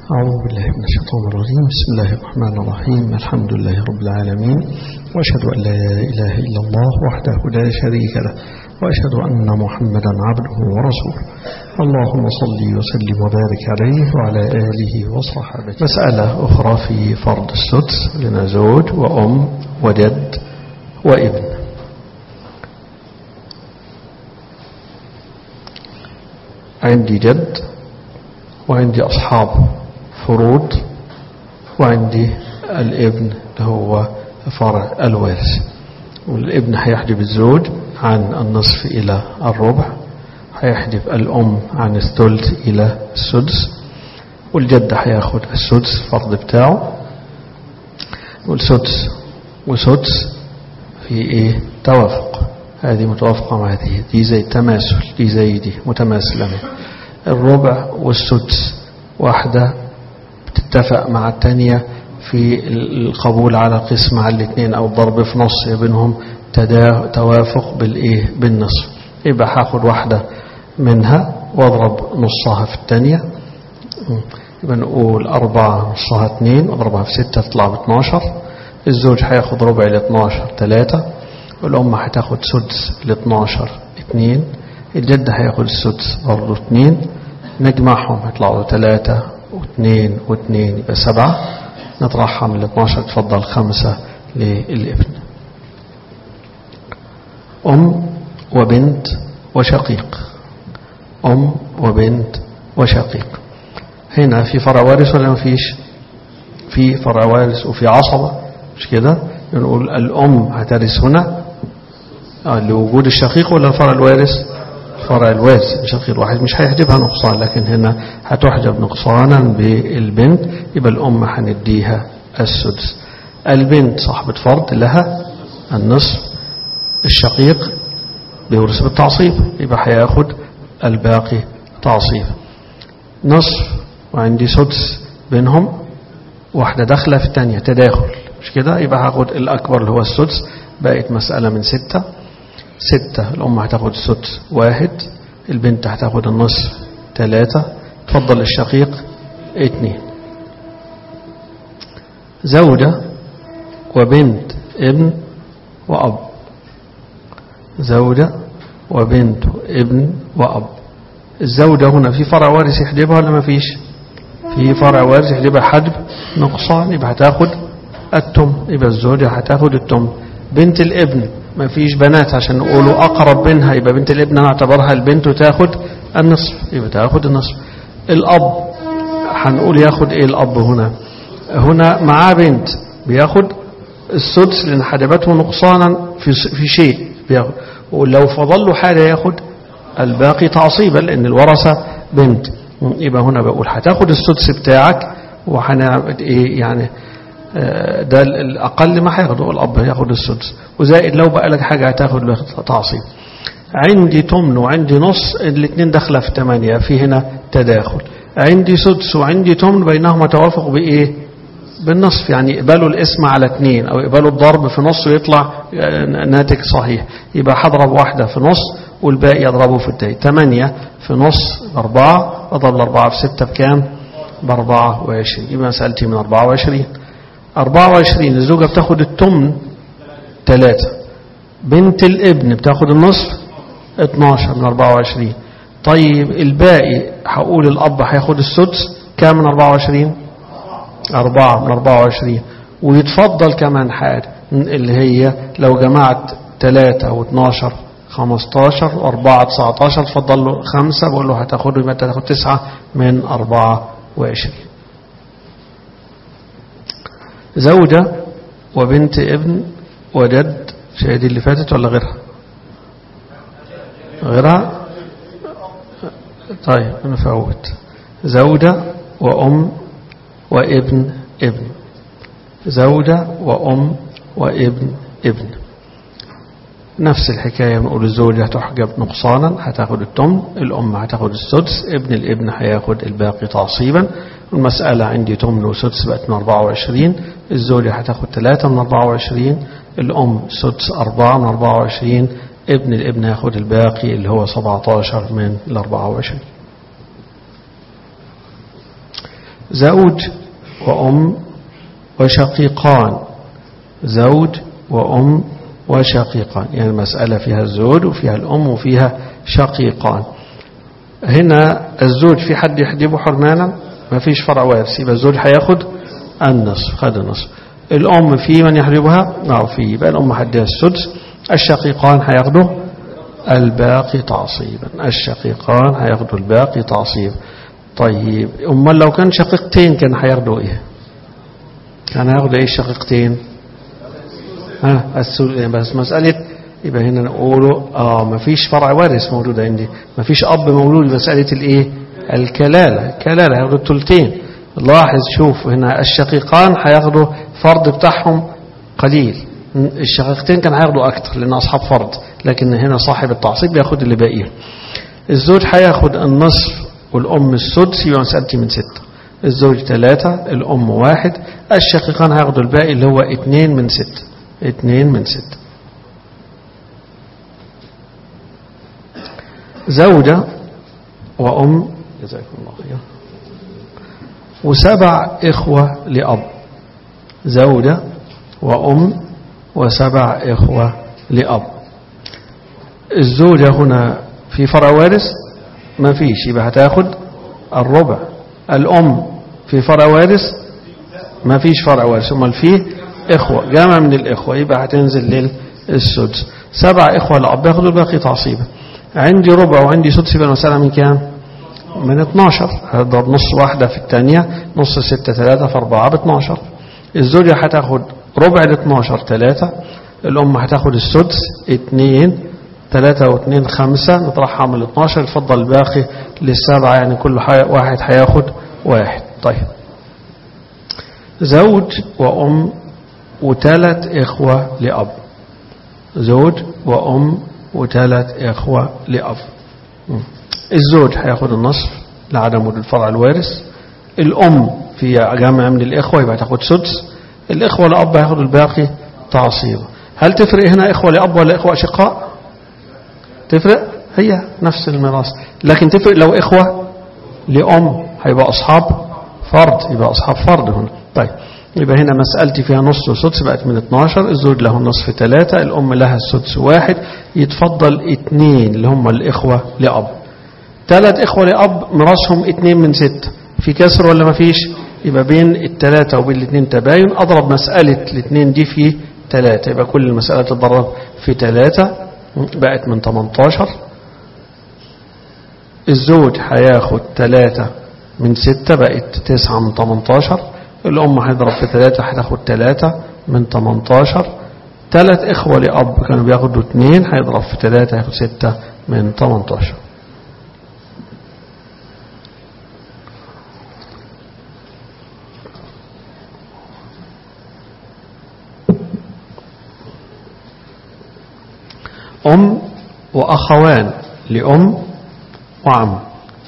أعوذ بالله من الشيطان الرجيم بسم الله الرحمن الرحيم الحمد لله رب العالمين وأشهد أن لا إله إلا الله وحده لا شريك له وأشهد أن محمدا عبده ورسوله اللهم صل وسلم وبارك عليه وعلى آله وصحبه مسألة أخرى في فرض السدس لنا زوج وأم وجد وابن عندي جد وعندي أصحاب فروض وعندي الابن اللي هو فرع الوارث والابن هيحجب الزوج عن النصف إلى الربع هيحجب الأم عن الثلث إلى السدس والجد هياخد السدس فرض بتاعه والسدس وسدس في ايه توافق هذه متوافقة مع هذه دي زي التماثل دي زي دي متماثلة الربع والسدس واحدة بتتفق مع الثانية في القبول على قسم على الاثنين أو الضرب في نص بينهم توافق بالإيه بالنصف يبقى هاخد واحدة منها واضرب نصها في الثانية يبقى نقول أربعة نصها اثنين واضربها في ستة تطلع ب 12 الزوج هياخد ربع ل 12 ثلاثة والأم هتاخد سدس ل 12 اثنين الجد هياخد السدس برضه اثنين نجمعهم هيطلعوا ثلاثة واثنين واثنين يبقى سبعة نطرحها من ال 12 تفضل خمسة للابن أم وبنت وشقيق أم وبنت وشقيق هنا في فرع وارث ولا ما فيش في فرع وارث وفي عصبة مش كده نقول الأم هترث هنا لوجود الشقيق ولا الفرع الوارث فرع الوارث شقيق واحد مش هيحجبها نقصان لكن هنا هتحجب نقصانا بالبنت يبقى الأم هنديها السدس البنت صاحبة فرض لها النصف الشقيق بيورث بالتعصيب يبقى هياخد الباقي تعصيب نصف وعندي سدس بينهم واحدة داخلة في الثانية تداخل مش كده يبقى هاخد الأكبر اللي هو السدس بقت مسألة من ستة ستة الأم هتاخد السدس واحد البنت هتاخد النصف ثلاثة تفضل الشقيق اتنين زوجة وبنت ابن وأب زوجة وبنت ابن وأب الزوجة هنا في فرع وارث يحجبها ولا ما فيش في فرع وارث يحجبها حجب نقصان يبقى هتاخد التم يبقى الزوجة هتاخد التم بنت الابن ما فيش بنات عشان نقولوا أقرب منها يبقى بنت الابن نعتبرها البنت وتاخد النصف يبقى تاخد النصف الأب هنقول ياخد إيه الأب هنا هنا معاه بنت بياخد السدس لأن حجبته نقصانا في في شيء بياخد ولو فضل له حاجة ياخد الباقي تعصيبا لأن الورثة بنت يبقى هنا بقول هتاخد السدس بتاعك وهنعمل إيه يعني ده الأقل ما هياخده الأب هياخد السدس وزائد لو بقى لك حاجة هتاخد تعصيب عندي تمن وعندي نص الاثنين داخله في ثمانية في هنا تداخل عندي سدس وعندي تمن بينهما توافق بإيه بالنصف يعني يقبلوا الاسم على اثنين أو يقبلوا الضرب في نص ويطلع ناتج صحيح يبقى هضرب واحدة في نص والباقي أضربه في التاني ثمانية في نص أربعة أضرب الأربعة في ستة بكام بأربعة وعشرين يبقى مسألتي من أربعة وعشرين أربعة وعشرين الزوجة بتاخد التمن ثلاثة بنت الابن بتاخد النصف 12 من 24 طيب الباقي هقول الأب هياخد السدس كام من 24 أربعة من 24 ويتفضل كمان حاجة اللي هي لو جمعت 3 و12 15 و4 19 تفضل له 5 بقول له هتاخده يبقى تاخد 9 من 24 زوجة وبنت ابن وجد شهدي اللي فاتت ولا غيرها غيرها طيب نفوت زوجة وأم وابن ابن زوجة وأم وابن ابن نفس الحكاية بنقول الزوجة هتحجب نقصانا هتاخد التمن الأم هتاخد السدس ابن الابن هياخد الباقي تعصيبا المسألة عندي تمن وسدس بقت من 24 الزوجة هتاخد 3 من 24 الأم سدس 4 من 24 ابن الابن ياخد الباقي اللي هو 17 من ال 24 زوج وأم وشقيقان زوج وأم وشقيقان يعني المسألة فيها الزوج وفيها الأم وفيها شقيقان هنا الزوج في حد يحجبه حرمانا ما فيش فرع وارث يبقى الزوج هياخد النصف خد النصف الأم في من يحجبها نعم في يبقى الأم حدها السدس الشقيقان هياخدوا الباقي تعصيبا الشقيقان هياخدوا الباقي تعصيبا طيب أمال لو كان شقيقتين كان هياخدوا إيه كان هياخدوا إيه الشقيقتين ها السل... بس مسألة يبقى هنا نقوله اه ما فيش فرع وارث موجود عندي ما فيش أب مولود مسألة الإيه الكلالة الكلالة هياخدوا الثلثين لاحظ شوف هنا الشقيقان هياخدوا فرض بتاعهم قليل الشقيقتين كان هياخدوا أكتر لأن أصحاب فرض لكن هنا صاحب التعصيب بياخد اللي باقيه الزوج هياخد النصف والأم السدس يبقى مسألتي من ستة الزوج ثلاثة الأم واحد الشقيقان هياخدوا الباقي اللي هو اتنين من ستة اتنين من ستة زوجة وأم جزاكم الله خير وسبع إخوة لأب زوجة وأم وسبع إخوة لأب الزوجة هنا في فرع وارث ما فيش يبقى هتاخد الربع الأم في فرع وارث ما فيش فرع وارث امال فيه إخوة جامع من الإخوة يبقى هتنزل للسدس سبع إخوة لأب ياخدوا الباقي تعصيبا عندي ربع وعندي سدس يبقى المسألة من كام من 12 هضرب نص واحدة في الثانية نص ستة ثلاثة في أربعة ب 12 الزوجة هتاخد ربع ال 12 ثلاثة الأم هتاخد السدس اتنين ثلاثة واثنين خمسة نطرحها من 12 يفضل الباقي للسبعة يعني كل واحد هياخد واحد طيب زوج وأم وثلاث إخوة لأب زوج وأم وثلاث إخوة لأب الزوج هياخد النصف لعدم وجود الفرع الوارث الأم في جامع من الإخوة يبقى تاخد سدس الإخوة لأب هياخدوا الباقي تعصيب هل تفرق هنا إخوة لأب ولا إخوة أشقاء تفرق هي نفس الميراث لكن تفرق لو إخوة لأم هيبقى أصحاب فرض يبقى أصحاب فرض هنا طيب يبقى هنا مسألتي فيها نص وسدس بقت من 12 الزوج له النصف ثلاثة الأم لها السدس واحد يتفضل اثنين اللي هم الإخوة لأب ثلاث إخوة لأب مراسهم اثنين من ستة في كسر ولا ما فيش يبقى بين الثلاثة وبين الاثنين تباين أضرب مسألة الاثنين دي في ثلاثة يبقى كل المسألة تضرب في ثلاثة بقت من 18 الزوج هياخد ثلاثة من ستة بقت تسعة من 18 الأم هيضرب في ثلاثة هتاخد ثلاثة من 18 ثلاث إخوة لأب كانوا بياخدوا اثنين هيضرب في ثلاثة هياخد ستة من 18 أم وأخوان لأم وعم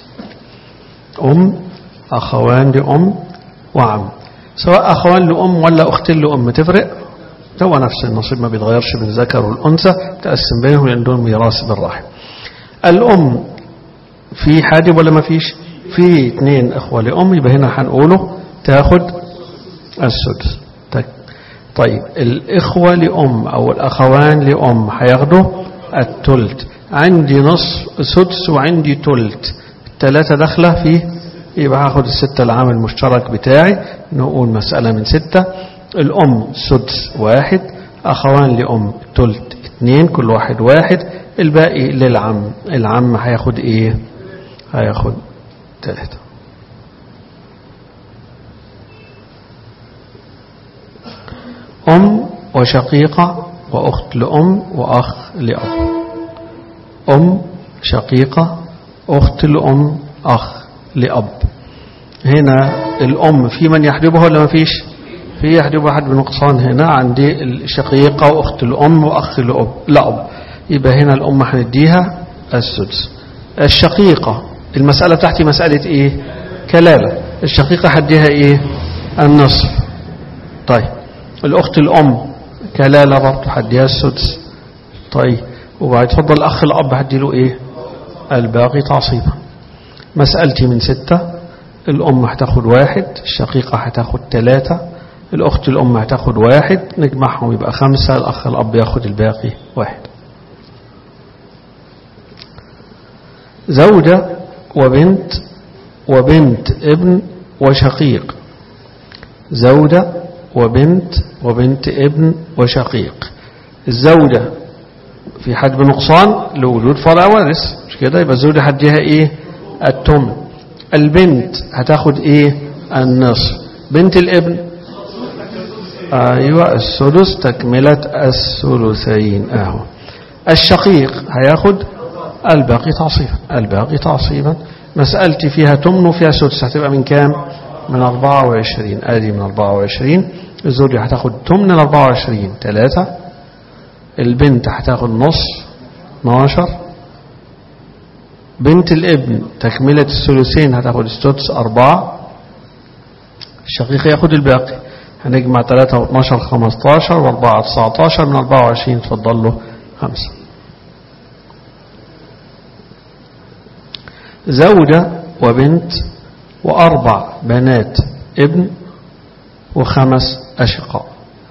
أم أخوان لأم وعم سواء أخوان لأم ولا أختين لأم تفرق هو نفس النصيب ما بيتغيرش بين الذكر والأنثى تقسم بينهم لأن دول ميراث بالرحم الأم في حاجب ولا ما فيش في اثنين أخوة لأم يبقى هنا هنقوله تاخد السدس طيب الإخوة لأم أو الأخوان لأم هياخدوا التلت عندي نصف سدس وعندي تلت الثلاثة داخلة فيه يبقى هاخد الستة العام المشترك بتاعي نقول مسألة من ستة الأم سدس واحد أخوان لأم تلت اثنين كل واحد واحد الباقي للعم العم هياخد ايه هياخد ثلاثة أم وشقيقة وأخت لأم وأخ لأب أم شقيقة أخت لأم أخ لأب هنا الأم في من يحجبها ولا ما فيش في يحجبها حد بنقصان هنا عندي الشقيقة وأخت الأم وأخ لأب لأب يبقى هنا الأم هنديها السدس الشقيقة المسألة تحتي مسألة إيه كلالة الشقيقة هديها إيه النصف طيب الأخت الأم كلالة برضه هديها السدس طيب وبعد تفضل الأخ الأب هدي له إيه الباقي تعصيبا مسألتي من ستة الأم هتاخد واحد الشقيقة هتاخد ثلاثة الأخت الأم هتاخد واحد نجمعهم يبقى خمسة الأخ الأب ياخد الباقي واحد زوجة وبنت وبنت ابن وشقيق زوجة وبنت وبنت ابن وشقيق الزوجة في حد بنقصان لوجود فرع وارث مش كده يبقى الزوجة هديها ايه التمن البنت هتاخد ايه النصف بنت الابن ايوه السدس تكملة الثلثين اهو الشقيق هياخد الباقي تعصيبا الباقي تعصيبا مسألتي فيها تمن وفيها سدس هتبقى من كام من 24 ادي من 24 الزوجة هتاخد تمن ال 24 3 البنت هتاخد نص 12 بنت الابن تكملة الثلثين هتاخد السدس 4 الشقيق ياخد الباقي هنجمع 3 و12 15 و4 19 من 24 تفضل له 5 زوجة وبنت وأربع بنات ابن وخمس أشقاء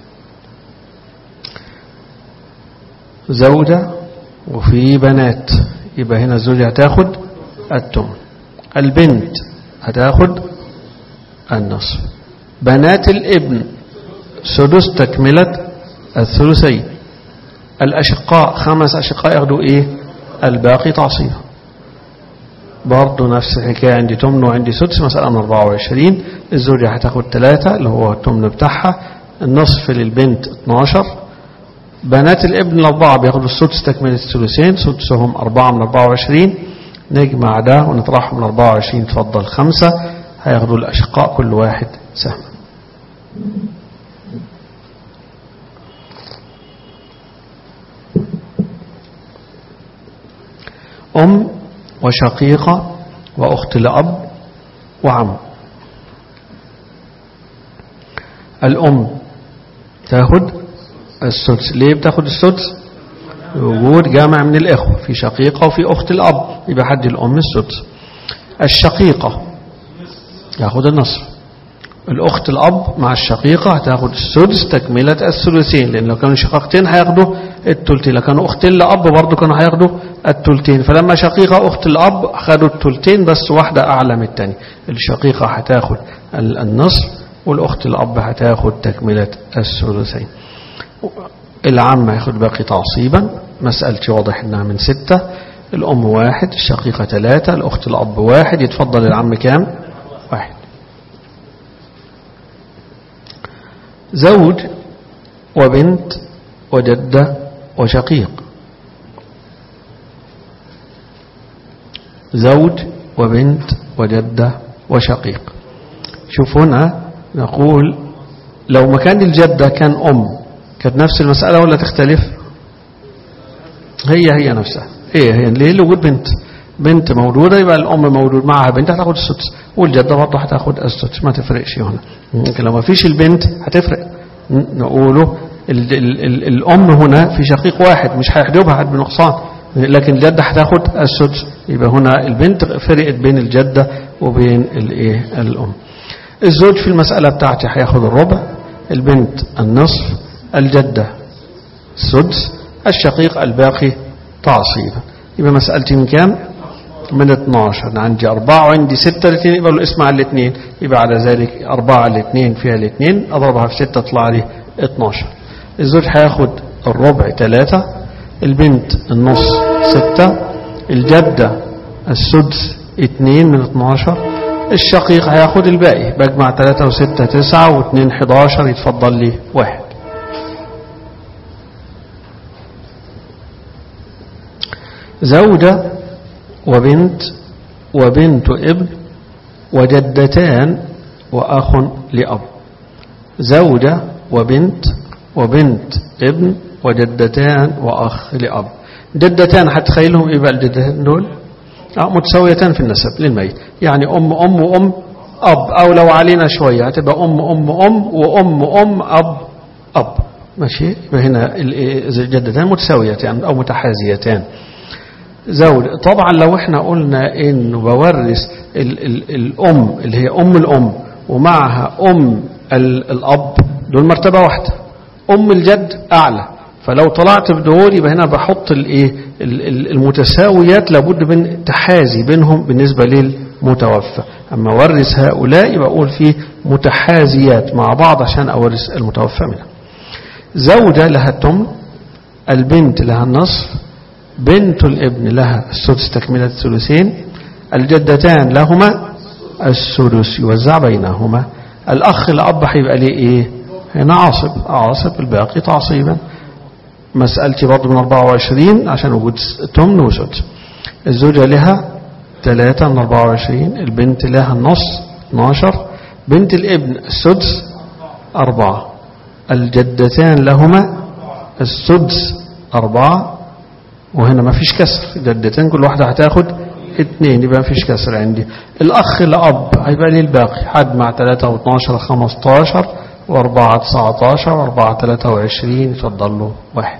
زوجة وفي بنات يبقى هنا الزوجة هتاخد التمن البنت هتاخد النصف بنات الابن سدس تكملة الثلثين الأشقاء خمس أشقاء ياخدوا إيه الباقي تعصيبا برضه نفس الحكاية عندي تمن وعندي سدس مسألة من 24 الزوجة هتاخد ثلاثة اللي هو التمن بتاعها النصف للبنت 12 بنات الابن الأربعة بياخدوا السدس تكملة الثلثين سدسهم أربعة من 24 نجمع ده ونطرحه من 24 تفضل خمسة هياخدوا الأشقاء كل واحد سهم أم وشقيقة وأخت لأب وعم الأم تاخد السدس ليه بتاخد السدس وجود جامع من الإخوة في شقيقة وفي أخت الأب يبقى حد الأم السدس الشقيقة ياخد النصف الأخت الأب مع الشقيقة هتاخد السدس تكملة الثلثين لأن لو كانوا شقيقتين هياخدوا التلتين لو كانوا أختين لأب برضه كانوا هياخدوا التلتين فلما شقيقة أخت الأب خدوا التلتين بس واحدة أعلى من الثانية الشقيقة هتاخد النصف والأخت الأب هتاخد تكملة الثلثين العم هياخد باقي تعصيبا مسألتي واضح إنها من ستة الأم واحد الشقيقة ثلاثة الأخت الأب واحد يتفضل العم كام واحد زوج وبنت وجدة وشقيق زوج وبنت وجدة وشقيق شوف هنا نقول لو مكان الجدة كان أم كانت نفس المسألة ولا تختلف هي هي نفسها هي هي ليه لوجود بنت بنت مولودة يبقى الأم مولود معها بنت هتاخد السدس والجدة برضه هتاخد السدس ما تفرقش هنا ممكن لو ما فيش البنت هتفرق نقوله ال ال ال الأم هنا في شقيق واحد مش هيحجبها حد بنقصان لكن الجدة هتاخد السدس يبقى هنا البنت فرقت بين الجدة وبين الايه الأم الزوج في المسألة بتاعتي هياخد الربع البنت النصف الجدة السدس الشقيق الباقي تعصيبا يبقى مسألتي من كام من 12 أنا عندي أربعة وعندي ستة الاثنين يبقى الاسم على الاثنين يبقى على ذلك أربعة على الاثنين فيها الاثنين أضربها في ستة تطلع لي 12 الزوج هياخد الربع ثلاثة البنت النص ستة الجدة السدس اثنين من 12 الشقيق هياخد الباقي بجمع ثلاثة وستة تسعة واثنين 11 يتفضل لي واحد زوجة وبنت وبنت ابن وجدتان وأخ لأب زوجة وبنت وبنت ابن وجدتان وأخ لأب جدتان هتخيلهم إيه بقى الجدتان دول آه متساويتان في النسب للميت يعني أم أم وأم أب أو لو علينا شوية هتبقى أم أم أم وأم أم أب أب ماشي يبقى هنا الجدتان متساويتان أو متحازيتان زوج طبعا لو احنا قلنا انه بورث ال ال الام اللي هي ام الام ومعها ام ال الاب دول مرتبة واحدة ام الجد اعلى فلو طلعت بدول يبقى هنا بحط الايه المتساويات لابد من تحازي بينهم بالنسبة للمتوفى اما ورث هؤلاء يبقى اقول فيه متحازيات مع بعض عشان اورث المتوفى منها زوجة لها التمن البنت لها النصف بنت الابن لها السدس تكملة الثلثين الجدتان لهما السدس يوزع بينهما الأخ الأب هيبقى ليه إيه هنا عاصب عاصب الباقي تعصيبا مسألتي برضه من 24 عشان وجود تمن وسدس الزوجة لها 3 من 24 البنت لها النص 12 بنت الابن السدس أربعة الجدتان لهما السدس أربعة وهنا ما فيش كسر جدتين كل واحدة هتاخد اثنين يبقى ما فيش كسر عندي الأخ الأب هيبقى لي الباقي حد مع 3 و12 15 و4 19 و4 23 يفضل له واحد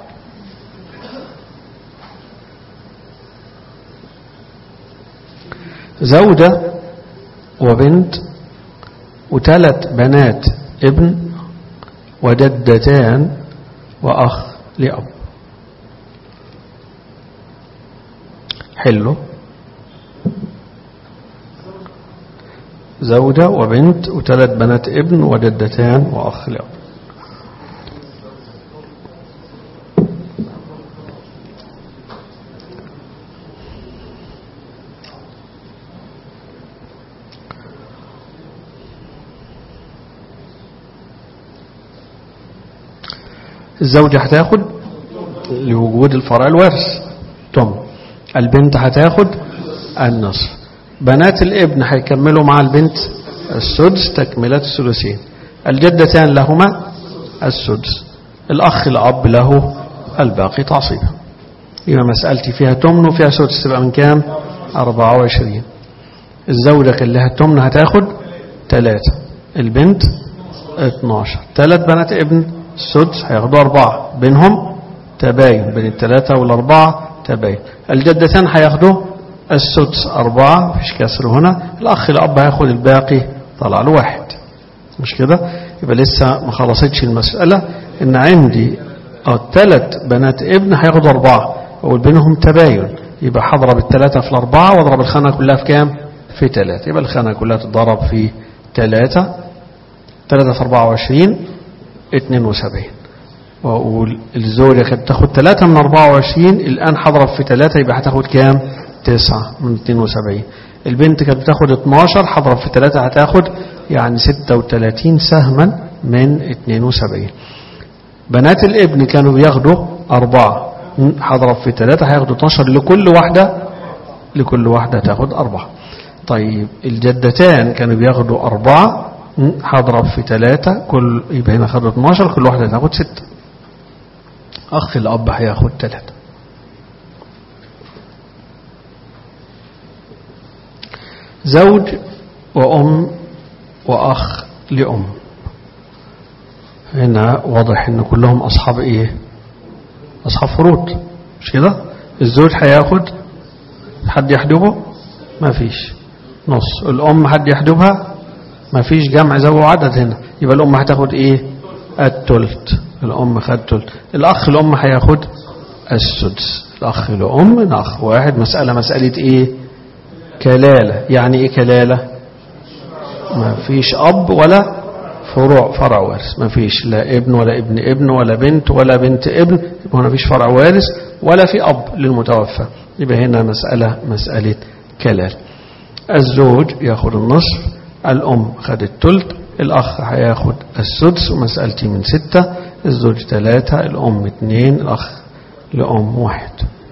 زوجة وبنت وثلاث بنات ابن وجدتان وأخ لأب حلو زوجة وبنت وثلاث بنات ابن وجدتان وأخ لأب الزوجة هتاخد لوجود الفرع الوارث تم البنت هتاخد النصف بنات الابن هيكملوا مع البنت السدس تكملة الثلثين الجدتان لهما السدس الأخ الأب له الباقي تعصيبا يبقى مسألتي فيها تمن وفيها سدس تبقى من كام 24 الزوجة كان لها التمن هتاخد ثلاثة البنت 12 ثلاث بنات ابن السدس هياخدوا أربعة بينهم تباين بين الثلاثة والأربعة تباين الجدتان هياخدوا السدس أربعة مفيش كسر هنا الأخ الأب هياخد الباقي طلع له واحد مش كده يبقى لسه ما خلصتش المسألة إن عندي ثلاث بنات ابن هياخدوا أربعة أقول بينهم تباين يبقى هضرب الثلاثة في الأربعة واضرب الخانة كلها في كام في ثلاثة يبقى الخانة كلها تتضرب في ثلاثة ثلاثة في 24 72 وأقول الزوجة كانت تاخد 3 من 24 الآن هضرب في 3 يبقى هتاخد كام 9 من 72 البنت كانت بتاخد 12 هضرب في 3 هتاخد يعني 36 سهما من 72 بنات الابن كانوا بياخدوا أربعة هضرب في 3 هياخدوا 12 لكل واحدة لكل واحدة تاخد أربعة طيب الجدتان كانوا بياخدوا أربعة هضرب في ثلاثة كل يبقى هنا خدوا 12 كل واحدة تاخد ستة أخ الأب هياخد ثلاثة زوج وأم وأخ لأم هنا واضح ان كلهم أصحاب إيه أصحاب فروض مش كده الزوج هياخد حد يحجبه ما فيش نص الأم حد يحجبها ما فيش جمع زوج وعدد هنا يبقى الأم هتاخد إيه التلت الأم خد تلت الأخ الأم هياخد السدس الأخ الأم الأخ واحد مسألة مسألة إيه كلالة يعني إيه كلالة ما فيش أب ولا فروع فرع وارث ما فيش لا ابن ولا ابن ابن ولا بنت ولا بنت ابن يبقى هنا فيش فرع وارث ولا في أب للمتوفى يبقى هنا مسألة مسألة كلال الزوج ياخد النصف الأم خد التلت الأخ هياخد السدس ومسألتي من ستة الزوج ثلاثة الأم اثنين الأخ لأم واحد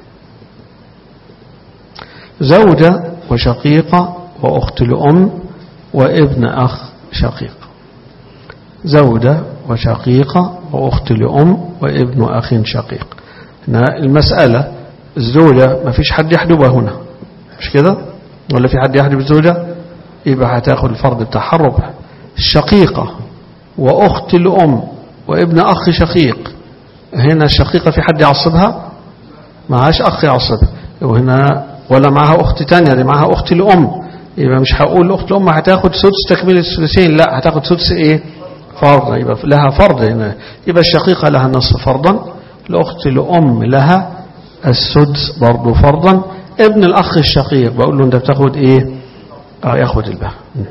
زوجة وشقيقة وأخت لأم وابن أخ شقيق زوجة وشقيقة وأخت لأم وابن أخ شقيق هنا المسألة الزوجة ما فيش حد يحجبها هنا مش كده ولا في حد يحجب الزوجة يبقى هتاخد الفرض بتاعها الربع الشقيقة وأخت الأم وابن أخ شقيق هنا الشقيقة في حد يعصبها معاش أخ يعصبها وهنا ولا معها أخت تانية دي معها أخت لأم يبقى مش هقول أخت لأم هتاخد سدس تكميل الثلثين لا هتاخد سدس إيه فرضا يبقى لها فرض هنا يبقى الشقيقة لها النصف فرضا الأخت لأم لها السدس برضه فرضا ابن الأخ الشقيق بقول له أنت بتاخد إيه اه ياخد الباقي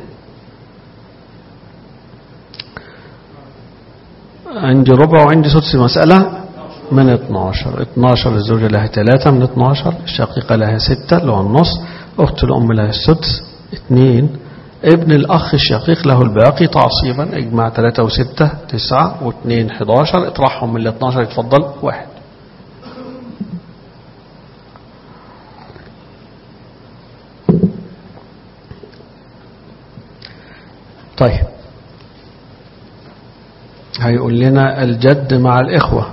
عندي ربع وعندي سدس مسألة من 12 12 الزوجة لها 3 من 12 الشقيقة لها 6 اللي هو النص أخت الأم لها السدس 2 ابن الأخ الشقيق له الباقي تعصيبا اجمع 3 و6 9 و2 11 اطرحهم من ال 12 يتفضل واحد طيب هيقول لنا الجد مع الإخوة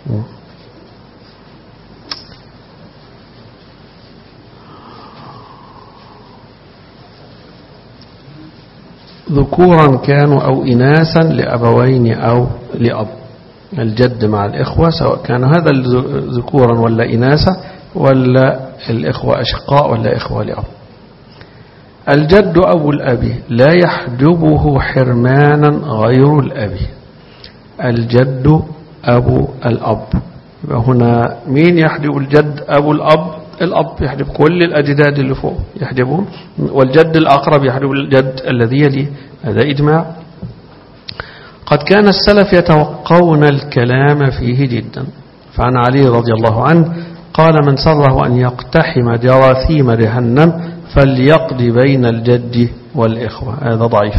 ذكورا كانوا أو إناثا لأبوين أو لأب الجد مع الإخوة سواء كان هذا ذكورا ولا إناثا ولا الإخوة أشقاء ولا إخوة لأب الجد أبو الأب لا يحجبه حرمانا غير الأب الجد أبو الأب هنا مين يحجب الجد أبو الأب الأب يحجب كل الأجداد اللي فوق يحجبون والجد الأقرب يحجب الجد الذي يليه هذا إجماع قد كان السلف يتوقون الكلام فيه جدا فعن علي رضي الله عنه قال من سره أن يقتحم جراثيم جهنم فليقضي بين الجد والإخوة هذا ضعيف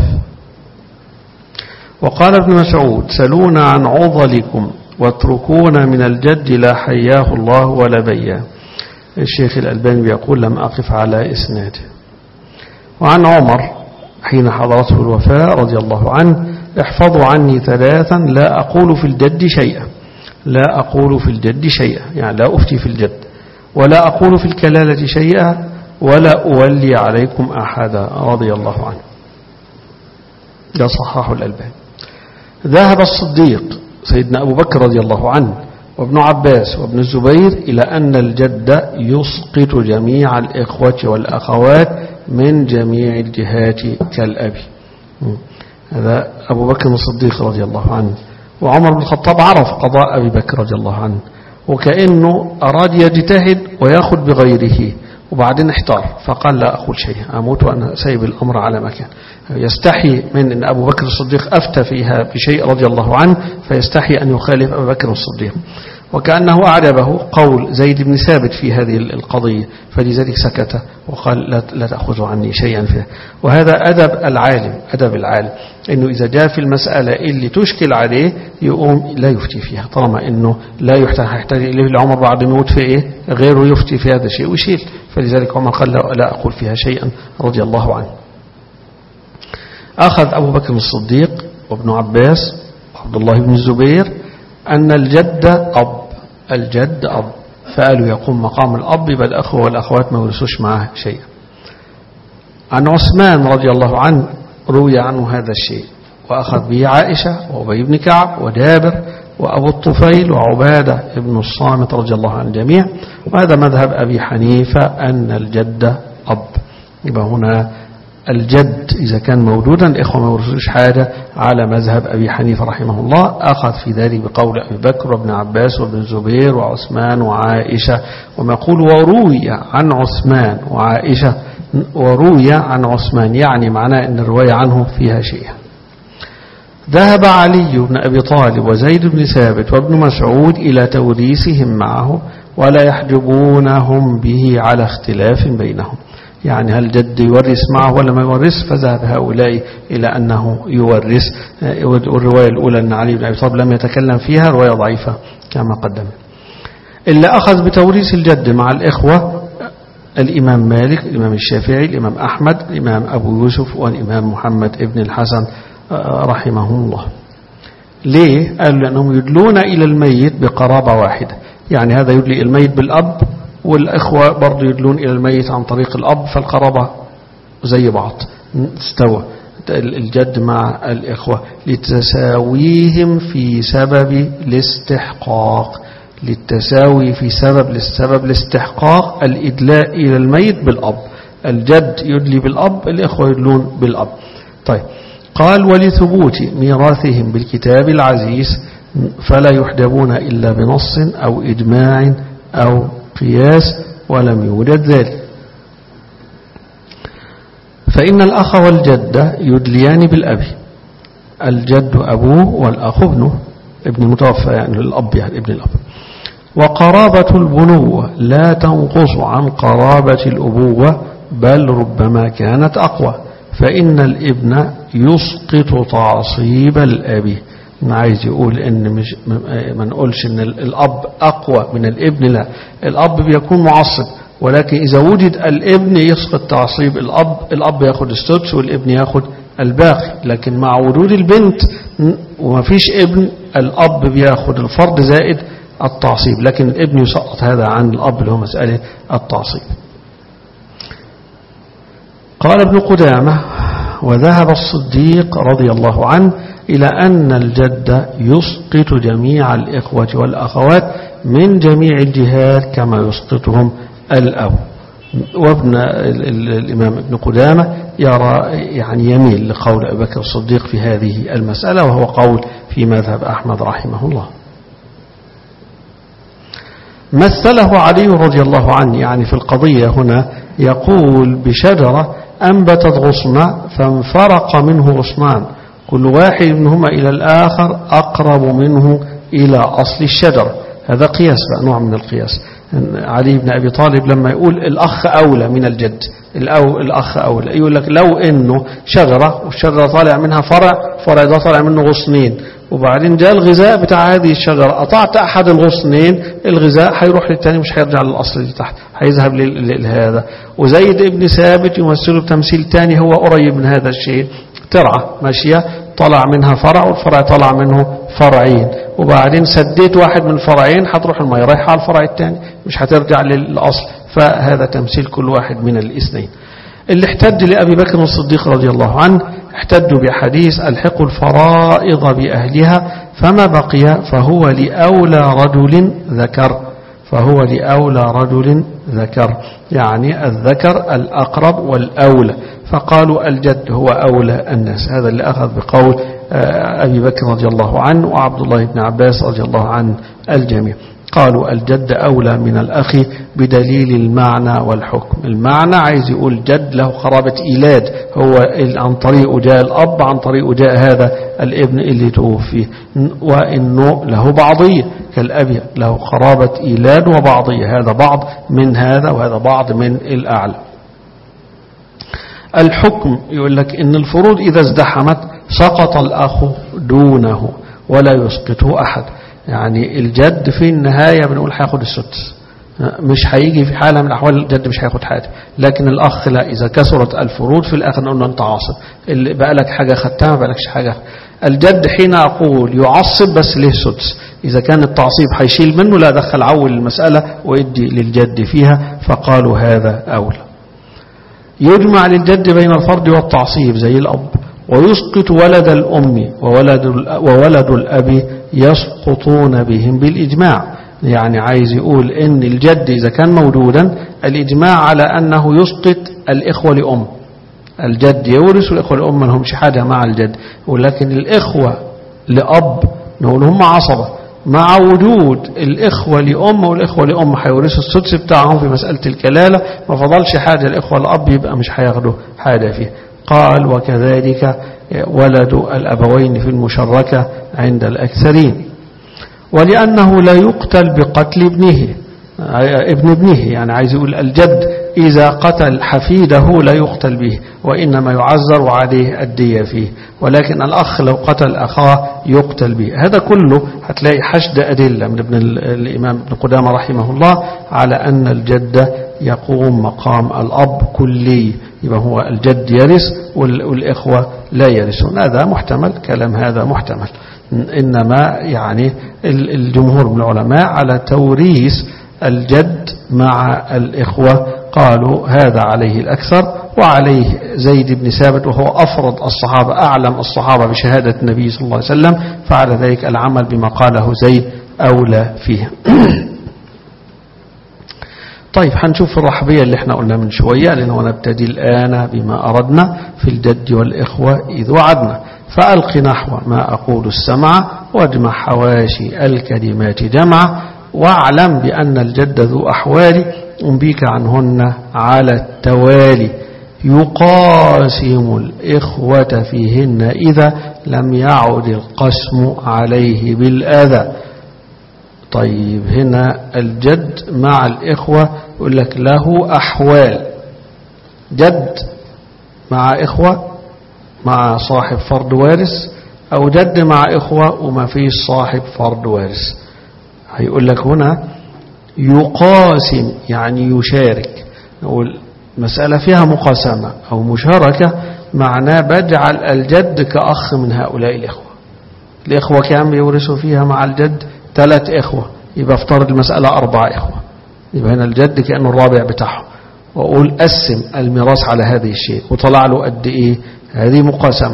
وقال ابن مسعود سلونا عن عضلكم واتركونا من الجد لا حياه الله ولا بياه الشيخ الألباني يقول لم أقف على إسناده وعن عمر حين حضرته الوفاة رضي الله عنه احفظوا عني ثلاثا لا أقول في الجد شيئا لا أقول في الجد شيئا يعني لا أفتي في الجد ولا أقول في الكلالة شيئا ولا أولي عليكم أحدا رضي الله عنه ده صحاح الألباني ذهب الصديق سيدنا أبو بكر رضي الله عنه وابن عباس وابن الزبير إلى أن الجد يسقط جميع الإخوة والأخوات من جميع الجهات كالأب هذا أبو بكر الصديق رضي الله عنه وعمر بن الخطاب عرف قضاء أبي بكر رضي الله عنه وكأنه أراد يجتهد ويأخذ بغيره وبعدين احتار فقال لا أقول شيء أموت وأنا سيب الأمر على مكان يستحي من أن أبو بكر الصديق أفتى فيها بشيء رضي الله عنه فيستحي أن يخالف أبو بكر الصديق وكأنه أعجبه قول زيد بن ثابت في هذه القضية فلذلك سكت وقال لا, لا تأخذوا عني شيئا فيها وهذا أدب العالم أدب العالم أنه إذا جاء في المسألة اللي تشكل عليه يقوم لا يفتي فيها طالما أنه لا يحتاج إليه لعمر بعد موت في إيه غيره يفتي في هذا الشيء ويشيل فلذلك عمر قال لا أقول فيها شيئا رضي الله عنه أخذ أبو بكر الصديق وابن عباس وعبد الله بن الزبير أن الجد أب الجد أب فقالوا يقوم مقام الأب يبقى الأخوة والأخوات ما يورثوش معاه شيئا عن عثمان رضي الله عنه روي عنه هذا الشيء وأخذ به عائشة وأبي بن كعب وجابر وأبو الطفيل وعبادة ابن الصامت رضي الله عن الجميع وهذا مذهب أبي حنيفة أن الجد أب يبقى هنا الجد إذا كان موجودا الإخوة ما يورثوش حاجة على مذهب أبي حنيفة رحمه الله أخذ في ذلك بقول أبي بكر وابن عباس وابن الزبير وعثمان وعائشة وما يقول وروي عن عثمان وعائشة وروي عن عثمان يعني معناه أن الرواية عنه فيها شيء ذهب علي بن أبي طالب وزيد بن ثابت وابن مسعود إلى توريثهم معه ولا يحجبونهم به على اختلاف بينهم يعني هل جد يورث معه ولا ما يورث فذهب هؤلاء إلى أنه يورث والرواية الأولى أن علي بن أبي طالب لم يتكلم فيها رواية ضعيفة كما قدم إلا أخذ بتوريث الجد مع الإخوة الإمام مالك الإمام الشافعي الإمام أحمد الإمام أبو يوسف والإمام محمد ابن الحسن رحمه الله ليه؟ قالوا لأنهم يدلون إلى الميت بقرابة واحدة يعني هذا يدلي الميت بالأب والإخوة برضو يدلون إلى الميت عن طريق الأب فالقرابة زي بعض استوى الجد مع الإخوة لتساويهم في سبب الاستحقاق للتساوي في سبب للسبب الاستحقاق الإدلاء إلى الميت بالأب الجد يدلي بالأب الإخوة يدلون بالأب طيب قال ولثبوت ميراثهم بالكتاب العزيز فلا يحجبون إلا بنص أو إجماع أو قياس ولم يوجد ذلك فإن الأخ والجد يدليان بالأب الجد أبوه والأخ ابنه ابن المتوفى يعني الأب يعني ابن الأب وقرابة البنوة لا تنقص عن قرابة الأبوة بل ربما كانت أقوى فإن الابن يسقط تعصيب الأب عايز يقول ان مش ما نقولش ان الاب اقوى من الابن لا الاب بيكون معصب ولكن اذا وجد الابن يسقط تعصيب الاب الاب ياخد السدس والابن ياخد الباقي لكن مع وجود البنت وما فيش ابن الاب بياخد الفرد زائد التعصيب لكن الابن يسقط هذا عن الاب اللي هو مساله التعصيب قال ابن قدامه وذهب الصديق رضي الله عنه إلى أن الجد يسقط جميع الإخوة والأخوات من جميع الجهات كما يسقطهم الأب وابن الإمام ابن قدامة يرى يعني يميل لقول أبي بكر الصديق في هذه المسألة وهو قول في مذهب أحمد رحمه الله مثله علي رضي الله عنه يعني في القضية هنا يقول بشجرة أنبتت غصنا فانفرق منه غصنان كل واحد منهما إلى الآخر أقرب منه إلى أصل الشجرة هذا قياس بقى نوع من القياس علي بن أبي طالب لما يقول الأخ أولى من الجد الأو الأخ أولى يقول لك لو إنه شجرة والشجرة طالع منها فرع فرع ده طالع منه غصنين وبعدين جاء الغذاء بتاع هذه الشجرة قطعت أحد الغصنين الغذاء هيروح للتاني مش هيرجع للأصل اللي تحت هيذهب لهذا وزيد ابن ثابت يمثله بتمثيل تاني هو قريب من هذا الشيء ترعى ماشية طلع منها فرع والفرع طلع منه فرعين وبعدين سديت واحد من الفرعين هتروح المية رايحة على الفرع الثاني مش هترجع للأصل فهذا تمثيل كل واحد من الاثنين اللي احتج لأبي بكر الصديق رضي الله عنه احتجوا بحديث الحق الفرائض بأهلها فما بقي فهو لأولى رجل ذكر فهو لأولى رجل ذكر يعني الذكر الأقرب والأولى فقالوا الجد هو أولى الناس هذا اللي أخذ بقول أبي بكر رضي الله عنه وعبد الله بن عباس رضي الله عنه الجميع قالوا الجد أولى من الأخ بدليل المعنى والحكم المعنى عايز يقول جد له قرابة إيلاد هو عن طريق جاء الأب عن طريق جاء هذا الابن اللي توفي وإنه له بعضية كالأب له قرابة إيلاد وبعضية هذا بعض من هذا وهذا بعض من الأعلى الحكم يقول لك إن الفروض إذا ازدحمت سقط الأخ دونه ولا يسقطه أحد يعني الجد في النهاية بنقول هياخد السدس مش هيجي في حالة من الأحوال الجد مش هياخد حاجة لكن الأخ لا إذا كسرت الفروض في الآخر نقول له أنت عاصب اللي بقى لك حاجة خدتها ما بقالكش حاجة الجد حين أقول يعصب بس ليه سدس إذا كان التعصيب هيشيل منه لا دخل عول المسألة ويدي للجد فيها فقالوا هذا أولى يجمع للجد بين الفرد والتعصيب زي الأب ويسقط ولد الأم وولد, وولد الأب يسقطون بهم بالإجماع يعني عايز يقول إن الجد إذا كان موجودا الإجماع على أنه يسقط الإخوة لأم الجد يورث والإخوة لأم ما لهمش حاجة مع الجد ولكن الإخوة لأب نقول هم عصبة مع وجود الإخوة لأم والإخوة لأم هيورثوا السدس بتاعهم في مسألة الكلالة ما فضلش حاجة الإخوة الأب يبقى مش هياخدوا حاجة فيه قال وكذلك ولد الأبوين في المشركة عند الأكثرين ولأنه لا يقتل بقتل ابنه ابن ابنه يعني عايز يقول الجد إذا قتل حفيده لا يقتل به وإنما يعذر وعليه الدية فيه ولكن الأخ لو قتل أخاه يقتل به هذا كله هتلاقي حشد أدلة من ابن الإمام ابن قدامة رحمه الله على أن الجد يقوم مقام الأب كلي يبقى هو الجد يرث والإخوة لا يرثون هذا محتمل كلام هذا محتمل إنما يعني الجمهور من العلماء على توريث الجد مع الإخوة قالوا هذا عليه الأكثر وعليه زيد بن ثابت وهو أفرض الصحابة أعلم الصحابة بشهادة النبي صلى الله عليه وسلم فعلى ذلك العمل بما قاله زيد أولى فيها طيب هنشوف الرحبية اللي احنا قلنا من شوية لأنه نبتدي الآن بما أردنا في الجد والإخوة إذ وعدنا فألق نحو ما أقول السمع واجمع حواشي الكلمات جمع واعلم بأن الجد ذو أحوال أنبيك عنهن على التوالي يقاسم الإخوة فيهن إذا لم يعد القسم عليه بالأذى طيب هنا الجد مع الإخوة يقول لك له أحوال جد مع إخوة مع صاحب فرد وارث أو جد مع إخوة وما فيش صاحب فرد وارث هيقول لك هنا يقاسم يعني يشارك نقول مسألة فيها مقاسمة أو مشاركة معناه بجعل الجد كأخ من هؤلاء الإخوة الإخوة كام يورثوا فيها مع الجد ثلاث إخوة يبقى افترض المسألة أربع إخوة يبقى هنا الجد كأنه الرابع بتاعهم وأقول قسم الميراث على هذه الشيء وطلع له قد إيه هذه مقاسمة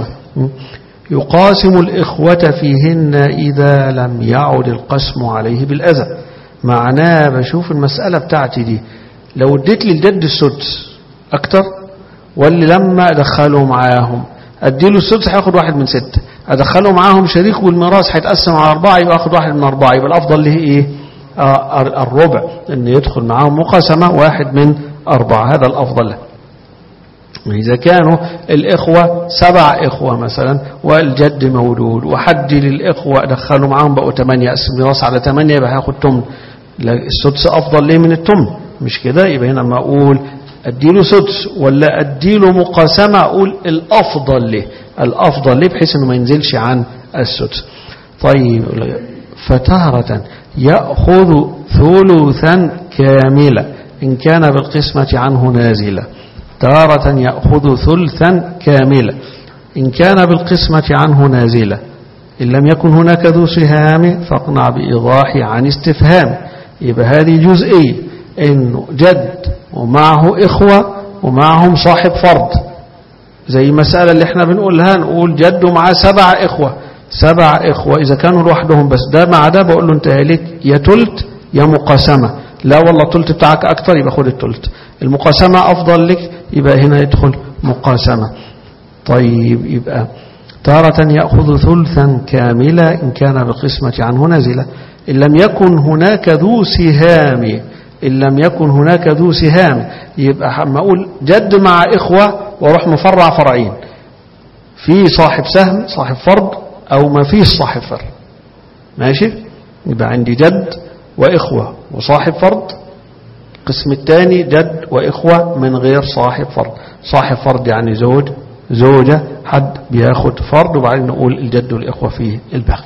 يقاسم الإخوة فيهن إذا لم يعد القسم عليه بالأذى معناه بشوف المسألة بتاعتي دي لو اديت لي الجد السدس أكتر واللي لما أدخله معاهم أديله السدس هياخد واحد من ستة أدخله معاهم شريك والميراث هيتقسم على أربعة يبقى أخد واحد من أربعة يبقى الأفضل له إيه آه الربع أن يدخل معاهم مقاسمة واحد من أربعة هذا الأفضل له إذا كانوا الإخوة سبع إخوة مثلا والجد مولود وحد للإخوة دخلوا معاهم بقوا ثمانية أقسم الميراث على ثمانية يبقى هياخد تمن السدس أفضل ليه من التمن مش كده يبقى هنا ما أقول أديله سدس ولا أديله مقاسمة أقول الأفضل له الأفضل له بحيث أنه ما ينزلش عن السدس طيب فتارة يأخذ ثلثا كاملا إن كان بالقسمة عنه نازلا تارة يأخذ ثلثا كاملا إن كان بالقسمة عنه نازلا إن لم يكن هناك ذو سهام فاقنع بإيضاح عن استفهام يبقى هذه جزئية إنه جد ومعه إخوة ومعهم صاحب فرض زي المسألة اللي احنا بنقولها نقول جد ومعاه سبع إخوة سبع إخوة إذا كانوا لوحدهم بس ده مع ده بقول له انت ليك يا تلت يا مقاسمة لا والله التلت بتاعك أكتر يبقى خد التلت المقاسمة أفضل لك يبقى هنا يدخل مقاسمة طيب يبقى تارة يأخذ ثلثا كاملا إن كان بالقسمة عنه نازلة إن لم يكن هناك ذو سهام إن لم يكن هناك ذو سهام يبقى ما أقول جد مع إخوة واروح مفرع فرعين في صاحب سهم صاحب فرض أو ما فيش صاحب فرض ماشي يبقى عندي جد وإخوة وصاحب فرض القسم الثاني جد وإخوة من غير صاحب فرض صاحب فرض يعني زوج زوجة حد بياخد فرض وبعدين نقول الجد والإخوة فيه الباقي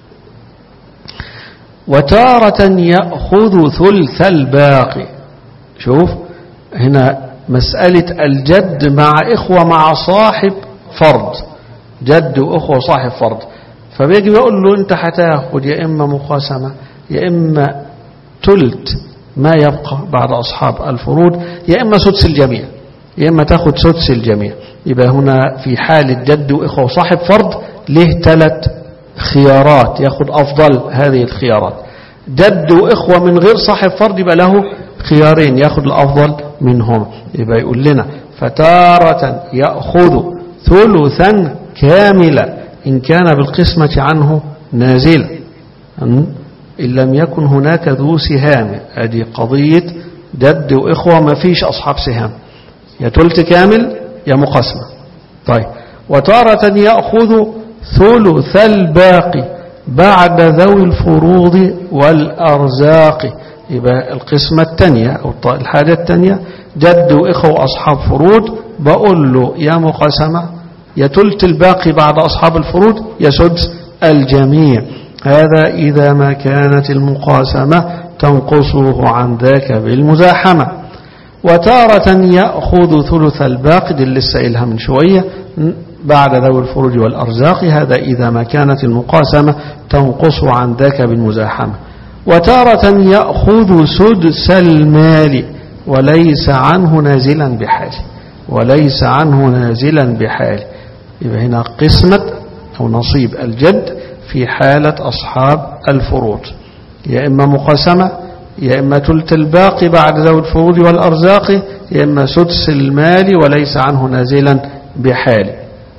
وتارة يأخذ ثلث الباقي شوف هنا مسألة الجد مع إخوة مع صاحب فرض جد وإخوة صاحب فرض فبيجي يقول له أنت هتاخد يا إما مقاسمة يا إما تلت ما يبقى بعد أصحاب الفروض يا إما سدس الجميع يا إما تاخد سدس الجميع يبقى هنا في حال الجد وإخوة وصاحب فرض له ثلاث خيارات ياخد أفضل هذه الخيارات جد وإخوة من غير صاحب فرض يبقى له خيارين ياخد الأفضل منهم يبقى يقول لنا فتارة يأخذ ثلثا كاملا إن كان بالقسمة عنه نازلا إن لم يكن هناك ذو سهام هذه قضية جد وإخوة ما فيش أصحاب سهام يا تلت كامل يا مقسمة طيب وتارة يأخذ ثلث الباقي بعد ذوي الفروض والأرزاق يبقى القسمة الثانية أو الحاجة الثانية جد وإخوة أصحاب فروض بقول له يا مقاسمة يا تلت الباقي بعد أصحاب الفروض يا سدس الجميع هذا إذا ما كانت المقاسمة تنقصه عن ذاك بالمزاحمة وتارة يأخذ ثلث الباقي دي لسه إلها من شوية بعد ذوي الفروج والأرزاق هذا إذا ما كانت المقاسمة تنقص عن ذاك بالمزاحمة وتارة يأخذ سدس المال وليس عنه نازلا بحال وليس عنه نازلا بحال يبقى هنا قسمة أو نصيب الجد في حالة أصحاب الفروض يا إما مقاسمة يا إما تلت الباقي بعد ذوي الفروض والأرزاق يا إما سدس المال وليس عنه نازلا بحال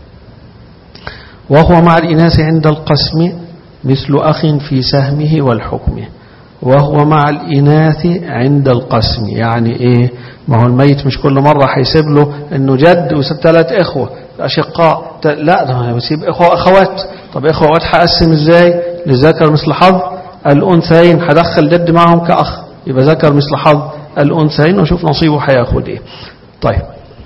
وهو مع الإناث عند القسم مثل أخ في سهمه والحكم وهو مع الإناث عند القسم يعني إيه ما هو الميت مش كل مرة هيسيب له إنه جد ويسيب ثلاث إخوة أشقاء لا ده يسيب إخوة أخوات طب إخوة أخوات هقسم إزاي للذكر مثل حظ الأنثيين هدخل جد معهم كأخ يبقى ذكر مثل حظ الأنثيين وشوف نصيبه هياخد إيه طيب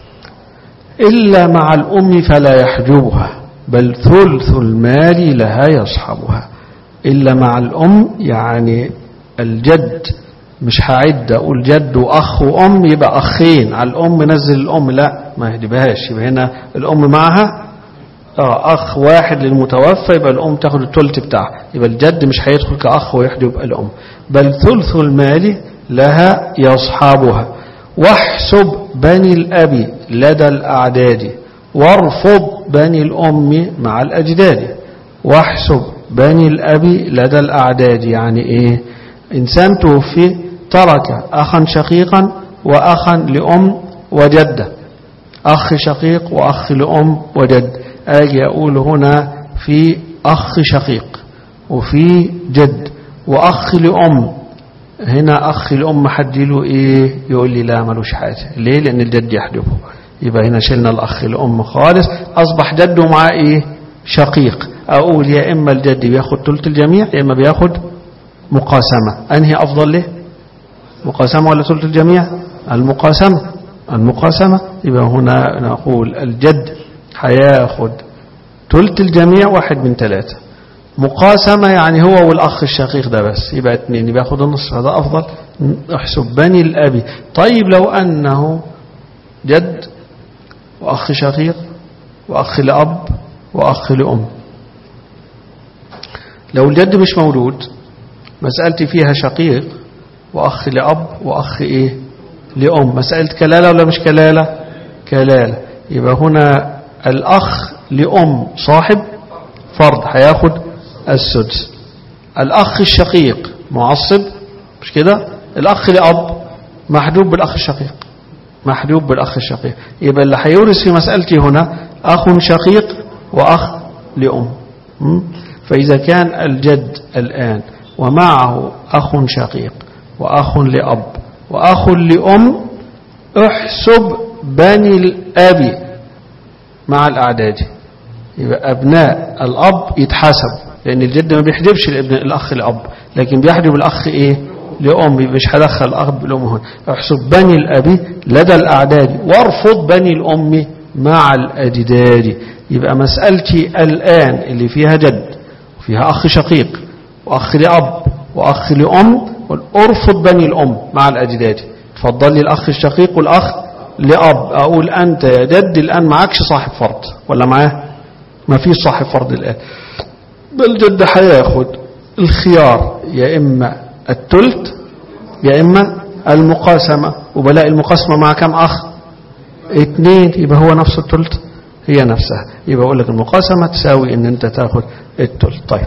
إلا مع الأم فلا يحجبها بل ثلث المال لها يصحبها إلا مع الأم يعني الجد مش هعد أقول جد وأخ وأم يبقى أخين على الأم نزل الأم لا ما يجيبهاش يبقى هنا الأم معها آه أخ واحد للمتوفى يبقى الأم تاخد التلت بتاعه يبقى الجد مش هيدخل كأخ ويحجب الأم بل ثلث المال لها يصحبها واحسب بني الأب لدى الأعداد وارفض بني الأم مع الأجداد واحسب بني الأب لدى الأعداد يعني إيه إنسان توفي ترك أخا شقيقا وأخا لأم وجدة أخ شقيق وأخ لأم وجد أجي أقول هنا في أخ شقيق وفي جد وأخ لأم هنا أخ لأم حديله إيه يقول لي لا ملوش حاجة ليه لأن الجد يحجبه يبقى هنا شلنا الأخ لأم خالص أصبح جده معاه إيه شقيق أقول يا إما الجد بياخد ثلث الجميع يا إما بياخد مقاسمة أنهي أفضل له مقاسمة ولا ثلث الجميع المقاسمة المقاسمة يبقى هنا نقول الجد هياخد ثلث الجميع واحد من ثلاثة مقاسمة يعني هو والأخ الشقيق ده بس يبقى اثنين يبقى ياخد النصف هذا أفضل احسب بني الأبي طيب لو أنه جد وأخ شقيق وأخ لأب وأخ لأم لو الجد مش موجود مسألتي فيها شقيق وأخ لأب وأخ إيه لأم مسألة كلالة ولا مش كلالة كلالة يبقى هنا الأخ لأم صاحب فرض هياخد السدس الأخ الشقيق معصب مش كده الأخ لأب محدود بالأخ الشقيق محدود بالأخ الشقيق يبقى اللي هيورث في مسألتي هنا أخ شقيق وأخ لأم فإذا كان الجد الآن ومعه أخ شقيق وأخ لأب وأخ لأم احسب بني الأب مع الأعداد يبقى أبناء الأب يتحسب لأن الجد ما بيحجبش الابن الأخ لأب لكن بيحجب الأخ إيه لأم مش هدخل الأخ بالأم هنا احسب بني الأب لدى الأعداد وارفض بني الأم مع الأجداد يبقى مسألتي الآن اللي فيها جد وفيها أخ شقيق وأخ لأب وأخ لأم ارفض بني الأم مع الأجداد تفضل لي الأخ الشقيق والأخ لأب أقول أنت يا جد الآن معكش صاحب فرض ولا معاه ما فيش صاحب فرض الآن بل جد هياخد الخيار يا إما التلت يا إما المقاسمة وبلاقي المقاسمة مع كم أخ اثنين يبقى هو نفس التلت هي نفسها يبقى أقول لك المقاسمة تساوي إن أنت تاخد التلت طيب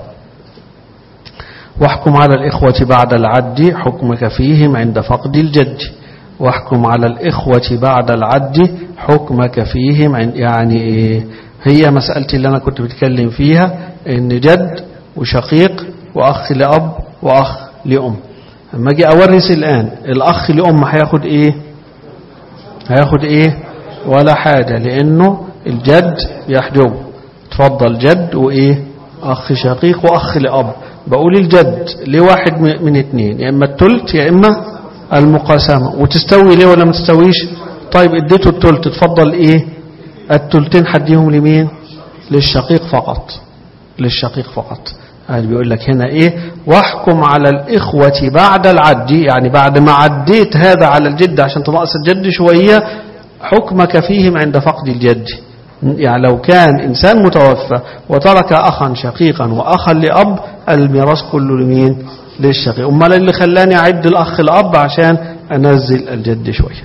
واحكم على الإخوة بعد العد حكمك فيهم عند فقد الجد واحكم على الإخوة بعد العد حكمك فيهم عند يعني إيه هي مسألتي اللي أنا كنت بتكلم فيها إن جد وشقيق وأخ لأب وأخ لأم أما أجي أورث الآن الأخ لأم هياخد إيه هياخد إيه ولا حاجة لأنه الجد يحجب تفضل جد وإيه أخ شقيق وأخ لأب بقول الجد لواحد من اثنين يا إما التلت يا إما المقاسمة وتستوي ليه ولا ما تستويش طيب اديته التلت تفضل إيه التلتين حديهم لمين للشقيق فقط للشقيق فقط هذا بيقول لك هنا ايه واحكم على الإخوة بعد العد يعني بعد ما عديت هذا على الجد عشان تنقص الجد شوية حكمك فيهم عند فقد الجد يعني لو كان إنسان متوفى وترك أخا شقيقا وأخا لأب الميراث كله لمين للشقيق أمال اللي خلاني أعد الأخ الأب عشان أنزل الجد شوية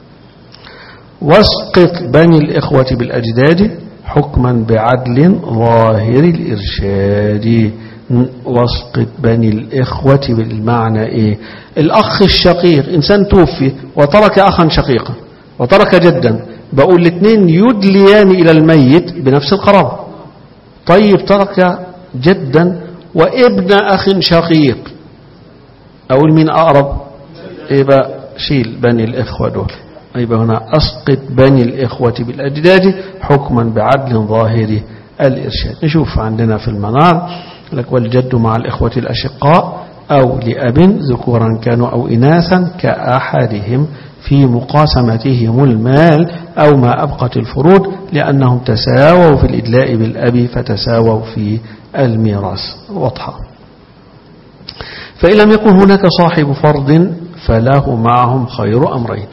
واسقط بني الإخوة بالأجداد حكما بعدل ظاهر الإرشاد واسقط بني الإخوة بالمعنى إيه الأخ الشقيق إنسان توفي وترك أخا شقيقا وترك جدا بقول الاثنين يدليان إلى الميت بنفس القرابة طيب ترك جدا وابن أخ شقيق أقول مين أقرب يبقى شيل بني الإخوة دول يبقى هنا أسقط بني الإخوة بالأجداد حكما بعدل ظاهر الإرشاد نشوف عندنا في المنار لك والجد مع الإخوة الأشقاء أو لأب ذكورا كانوا أو إناثا كأحدهم في مقاسمتهم المال أو ما أبقت الفروض لأنهم تساووا في الإدلاء بالأب فتساووا في الميراث واضحة فإن لم يكن هناك صاحب فرض فله معهم خير أمرين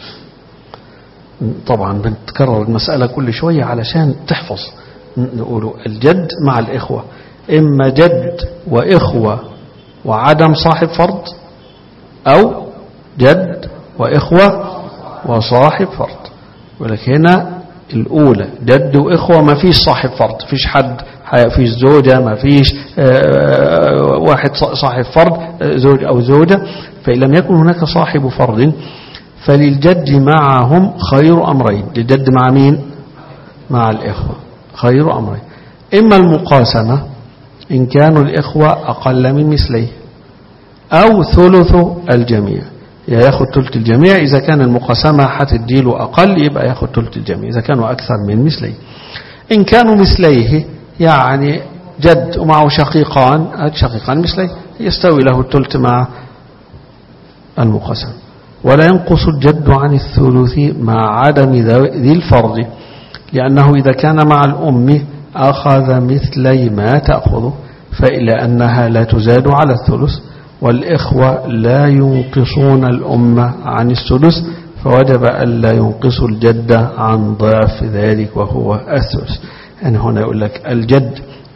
طبعا بنتكرر المسألة كل شوية علشان تحفظ نقول الجد مع الإخوة إما جد وإخوة وعدم صاحب فرض أو جد وإخوة وصاحب فرض ولكن هنا الأولى جد وإخوة ما فيش صاحب فرض فيش حد فيش زوجة ما فيش واحد صاحب فرض زوج أو زوجة فإن لم يكن هناك صاحب فرض فللجد معهم خير أمرين للجد مع مين مع الإخوة خير أمرين إما المقاسمة إن كانوا الإخوة أقل من مثليه أو ثلث الجميع ياخد ثلث الجميع إذا كان المقاسمة هتديله أقل يبقى ياخد ثلث الجميع إذا كانوا أكثر من مثليه إن كانوا مثليه يعني جد ومعه شقيقان شقيقان مثليه يستوي له الثلث مع المقاسمة ولا ينقص الجد عن الثلث مع عدم ذي الفرض لأنه إذا كان مع الأم أخذ مثلي ما تأخذ فإلا أنها لا تزاد على الثلث والإخوة لا ينقصون الأمة عن الثلث فوجب ألا ينقص الجد عن ضعف ذلك وهو الثلث يعني هنا يقول لك الجد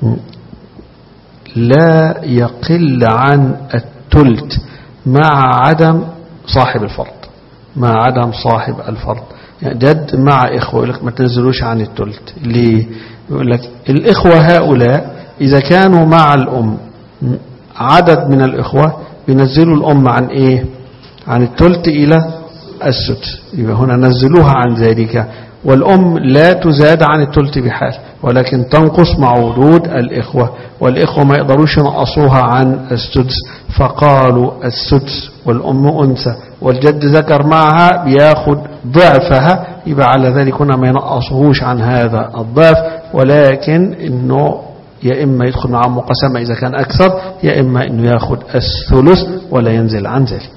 لا يقل عن الثلث مع عدم صاحب الفرض مع عدم صاحب الفرض يعني جد مع إخوة يقول لك ما تنزلوش عن الثلث ليه يقول لك الإخوة هؤلاء إذا كانوا مع الأم عدد من الإخوة بينزلوا الأم عن إيه عن الثلث إلى السدس يبقى هنا نزلوها عن ذلك والأم لا تزاد عن الثلث بحال ولكن تنقص مع وجود الإخوة والإخوة ما يقدروش ينقصوها عن السدس فقالوا السدس والأم أنثى والجد ذكر معها بياخد ضعفها يبقى على ذلك هنا ما ينقصهوش عن هذا الضعف ولكن انه يا إما يدخل مع مقسمة إذا كان أكثر يا إما أنه يأخذ الثلث ولا ينزل عن ذلك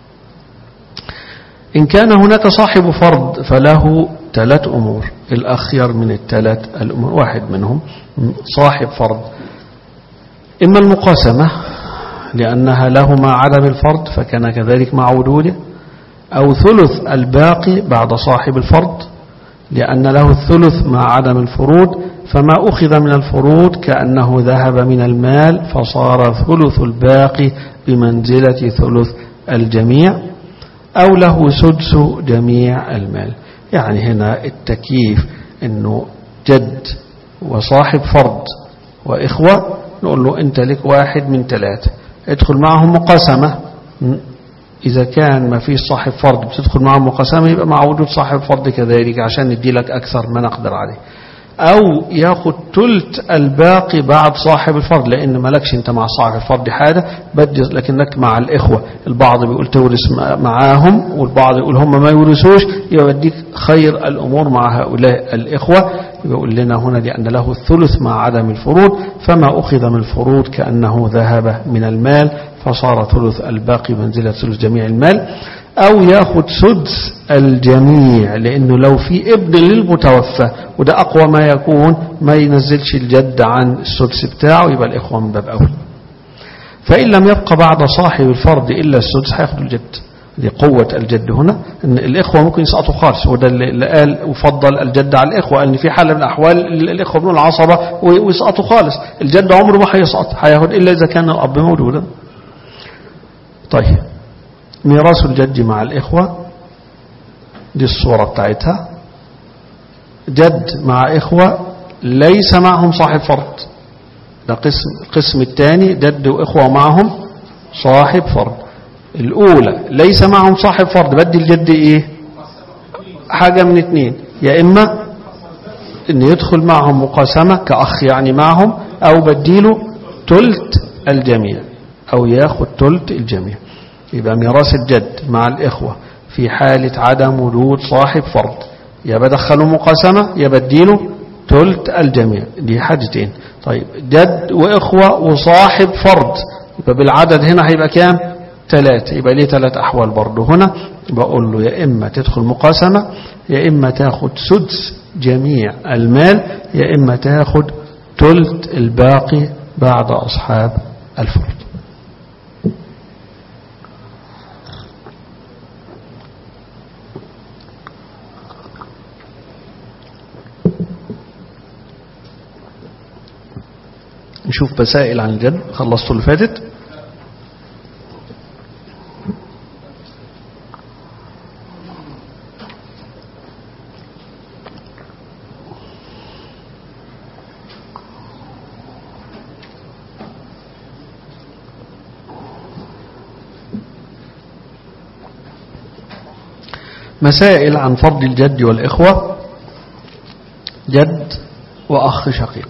إن كان هناك صاحب فرض فله ثلاث أمور الأخير من الثلاث الأمور واحد منهم صاحب فرض إما المقاسمة لأنها له مع عدم الفرض فكان كذلك مع وجوده أو ثلث الباقي بعد صاحب الفرض لأن له الثلث مع عدم الفروض فما أخذ من الفروض كأنه ذهب من المال فصار ثلث الباقي بمنزلة ثلث الجميع أو له سدس جميع المال يعني هنا التكييف أنه جد وصاحب فرض وإخوة نقول له أنت لك واحد من ثلاثة ادخل معهم مقاسمة إذا كان ما فيش صاحب فرض بتدخل معهم مقاسمة يبقى مع وجود صاحب فرض كذلك عشان ندي لك أكثر ما نقدر عليه أو ياخد تلت الباقي بعد صاحب الفرض لأن مالكش أنت مع صاحب الفرض حاجة بدي لكنك مع الإخوة البعض بيقول تورث معاهم والبعض يقول هم ما يورثوش يبقى بديك خير الأمور مع هؤلاء الإخوة يقول لنا هنا لأن له الثلث مع عدم الفروض فما أخذ من الفروض كأنه ذهب من المال فصار ثلث الباقي منزلة ثلث جميع المال أو ياخد سدس الجميع لأنه لو في ابن للمتوفى وده أقوى ما يكون ما ينزلش الجد عن السدس بتاعه يبقى الإخوة من باب أول فإن لم يبقى بعد صاحب الفرض إلا السدس هياخد الجد دي قوة الجد هنا إن الإخوة ممكن يسقطوا خالص وده اللي قال وفضل الجد على الإخوة قال إن في حالة من الأحوال الإخوة بنوا العصبة ويسقطوا خالص الجد عمره ما هيسقط هياخد إلا إذا كان الأب موجودا طيب ميراث الجد مع الإخوة دي الصورة بتاعتها جد مع إخوة ليس معهم صاحب فرض ده قسم القسم الثاني جد وإخوة معهم صاحب فرض الأولى ليس معهم صاحب فرض بدي الجد إيه حاجة من اتنين يا إما إن يدخل معهم مقاسمة كأخ يعني معهم أو بديله تلت الجميع أو ياخد تلت الجميع يبقى ميراث الجد مع الإخوة في حالة عدم وجود صاحب فرض يا بدخله مقاسمة يا بديله تلت الجميع دي حاجتين طيب جد وإخوة وصاحب فرض يبقى بالعدد هنا هيبقى كام ثلاثة يبقى ليه ثلاث أحوال برضه هنا بقول له يا إما تدخل مقاسمة يا إما تاخد سدس جميع المال يا إما تاخد تلت الباقي بعد أصحاب الفرض نشوف مسائل عن الجد خلصتوا اللي فاتت مسائل عن فرض الجد والإخوة جد وأخ شقيق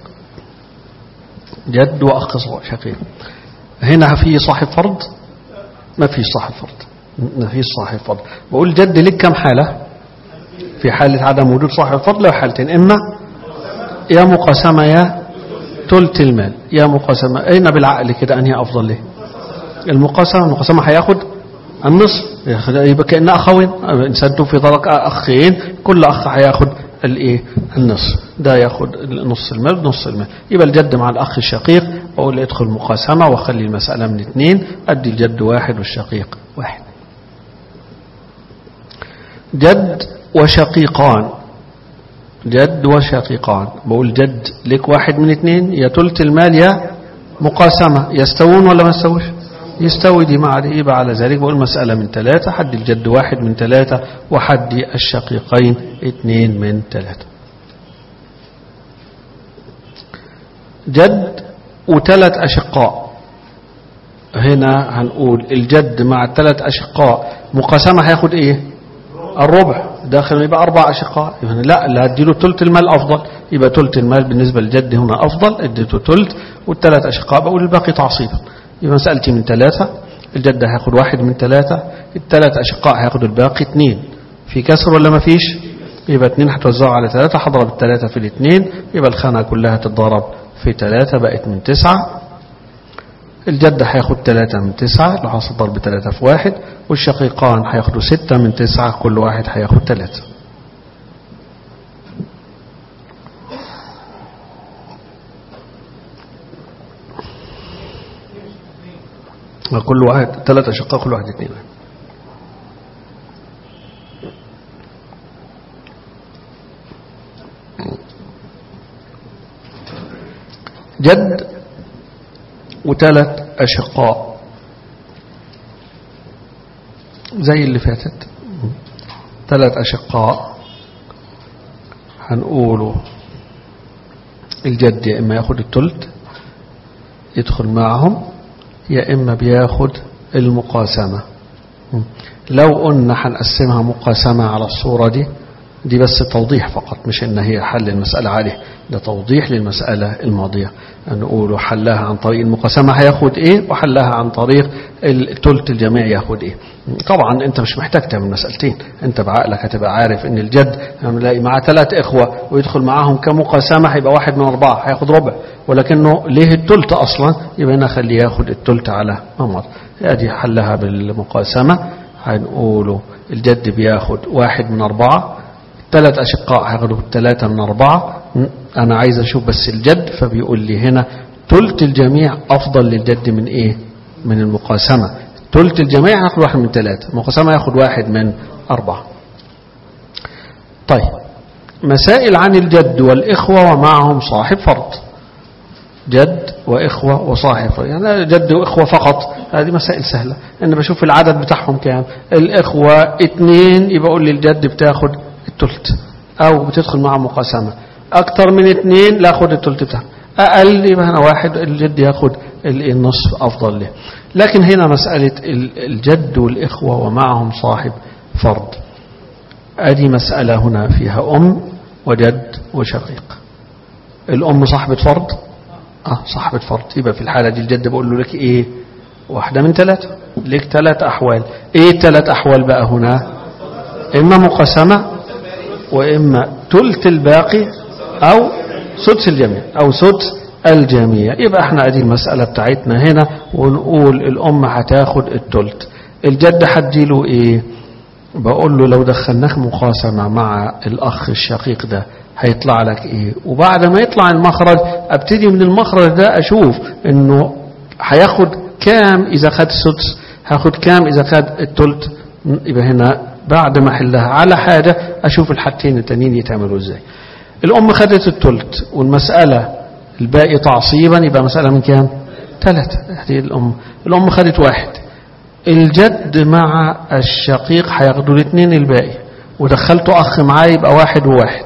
جد وأخ شقيق هنا في صاحب فرض ما في صاحب فرض ما في صاحب فرض بقول جد لك كم حالة في حالة عدم وجود صاحب فرض له حالتين إما يا مقاسمة يا تلت المال يا مقاسمة أين بالعقل كده أنهي أفضل ليه المقاسمة المقاسمة هياخد النصف يبقى كأن أخوين إنسان توفي طلق أخين كل أخ هياخد الايه النصف ده ياخد نص المال بنص المال يبقى الجد مع الأخ الشقيق أقول ادخل مقاسمة واخلي المسألة من اثنين أدي الجد واحد والشقيق واحد جد وشقيقان جد وشقيقان بقول جد لك واحد من اثنين يا تلت المال يا مقاسمة يستوون ولا ما يستووش يستوي دي مع دي يبقى على ذلك بقول مسألة من ثلاثة حد الجد واحد من ثلاثة وحد الشقيقين اثنين من ثلاثة جد وثلاث أشقاء هنا هنقول الجد مع الثلاث أشقاء مقاسمة هياخد ايه الربع داخل يبقى أربع أشقاء يبقى لا لا اديله ثلث المال أفضل يبقى ثلث المال بالنسبة للجد هنا أفضل اديته ثلث والثلاث أشقاء بقول الباقي تعصيبا يبقى مسألتي من ثلاثة الجد هياخد واحد من ثلاثة الثلاث أشقاء هياخدوا الباقي اثنين في كسر ولا ما فيش يبقى اثنين هتوزعوا على ثلاثة هضرب الثلاثة في الاثنين يبقى الخانة كلها تتضرب في ثلاثة بقت من تسعة الجد هياخد ثلاثة من تسعة اللي حاصل ضرب ثلاثة في واحد والشقيقان هياخدوا ستة من تسعة كل واحد هياخد ثلاثة كل واحد ثلاثة أشقاء كل واحد اثنين جد وثلاث أشقاء زي اللي فاتت ثلاث أشقاء هنقوله الجد يا إما ياخد التلت يدخل معهم يا إما بياخد المقاسمة لو قلنا هنقسمها مقاسمة على الصورة دي دي بس توضيح فقط مش ان هي حل المسألة عليه ده توضيح للمسألة الماضية نقول حلها عن طريق المقاسمة هياخد ايه وحلها عن طريق التلت الجميع ياخد ايه طبعا انت مش محتاج تعمل مسألتين انت بعقلك هتبقى عارف ان الجد هنلاقي مع ثلاث اخوة ويدخل معاهم كمقاسمة هيبقى واحد من اربعة هياخد ربع ولكنه ليه التلت اصلا يبقى هنا خليه ياخد التلت على ممر ادي حلها بالمقاسمة هنقوله الجد بياخد واحد من أربعة ثلاث أشقاء هياخدوا ثلاثة من أربعة أنا عايز أشوف بس الجد فبيقول لي هنا تلت الجميع أفضل للجد من إيه من المقاسمة تلت الجميع هياخد واحد من ثلاثة المقاسمة ياخد واحد من أربعة طيب مسائل عن الجد والإخوة ومعهم صاحب فرض جد وإخوة وصاحب فرض يعني جد وإخوة فقط هذه مسائل سهلة أنا بشوف العدد بتاعهم كام الإخوة اثنين يبقى أقول لي الجد بتاخد التلت أو بتدخل مع مقاسمة أكتر من اثنين لا خد التلت بتاعها أقل يبقى هنا واحد الجد ياخد النصف أفضل له لكن هنا مسألة الجد والإخوة ومعهم صاحب فرض أدي مسألة هنا فيها أم وجد وشقيق الأم صاحبة فرض آه صاحبة فرض يبقى في الحالة دي الجد بقول له لك إيه واحدة من ثلاثة لك ثلاث أحوال إيه الثلاث أحوال بقى هنا إما مقسمة وإما ثلث الباقي أو سدس الجميع أو سدس الجميع يبقى احنا ادي المسألة بتاعتنا هنا ونقول الأم هتاخد الثلث الجد هديله ايه بقول له لو دخلناك مقاسمة مع الأخ الشقيق ده هيطلع لك ايه وبعد ما يطلع المخرج ابتدي من المخرج ده اشوف انه هياخد كام اذا خد السدس هاخد كام اذا خد الثلث يبقى هنا بعد ما احلها على حاجة اشوف الحاجتين التانيين يتعملوا ازاي الام خدت الثلث والمسألة الباقي تعصيبا يبقى مسألة من كام ثلاثة هذه الام الام خدت واحد الجد مع الشقيق هياخدوا الاثنين الباقي ودخلته اخ معاه يبقى واحد وواحد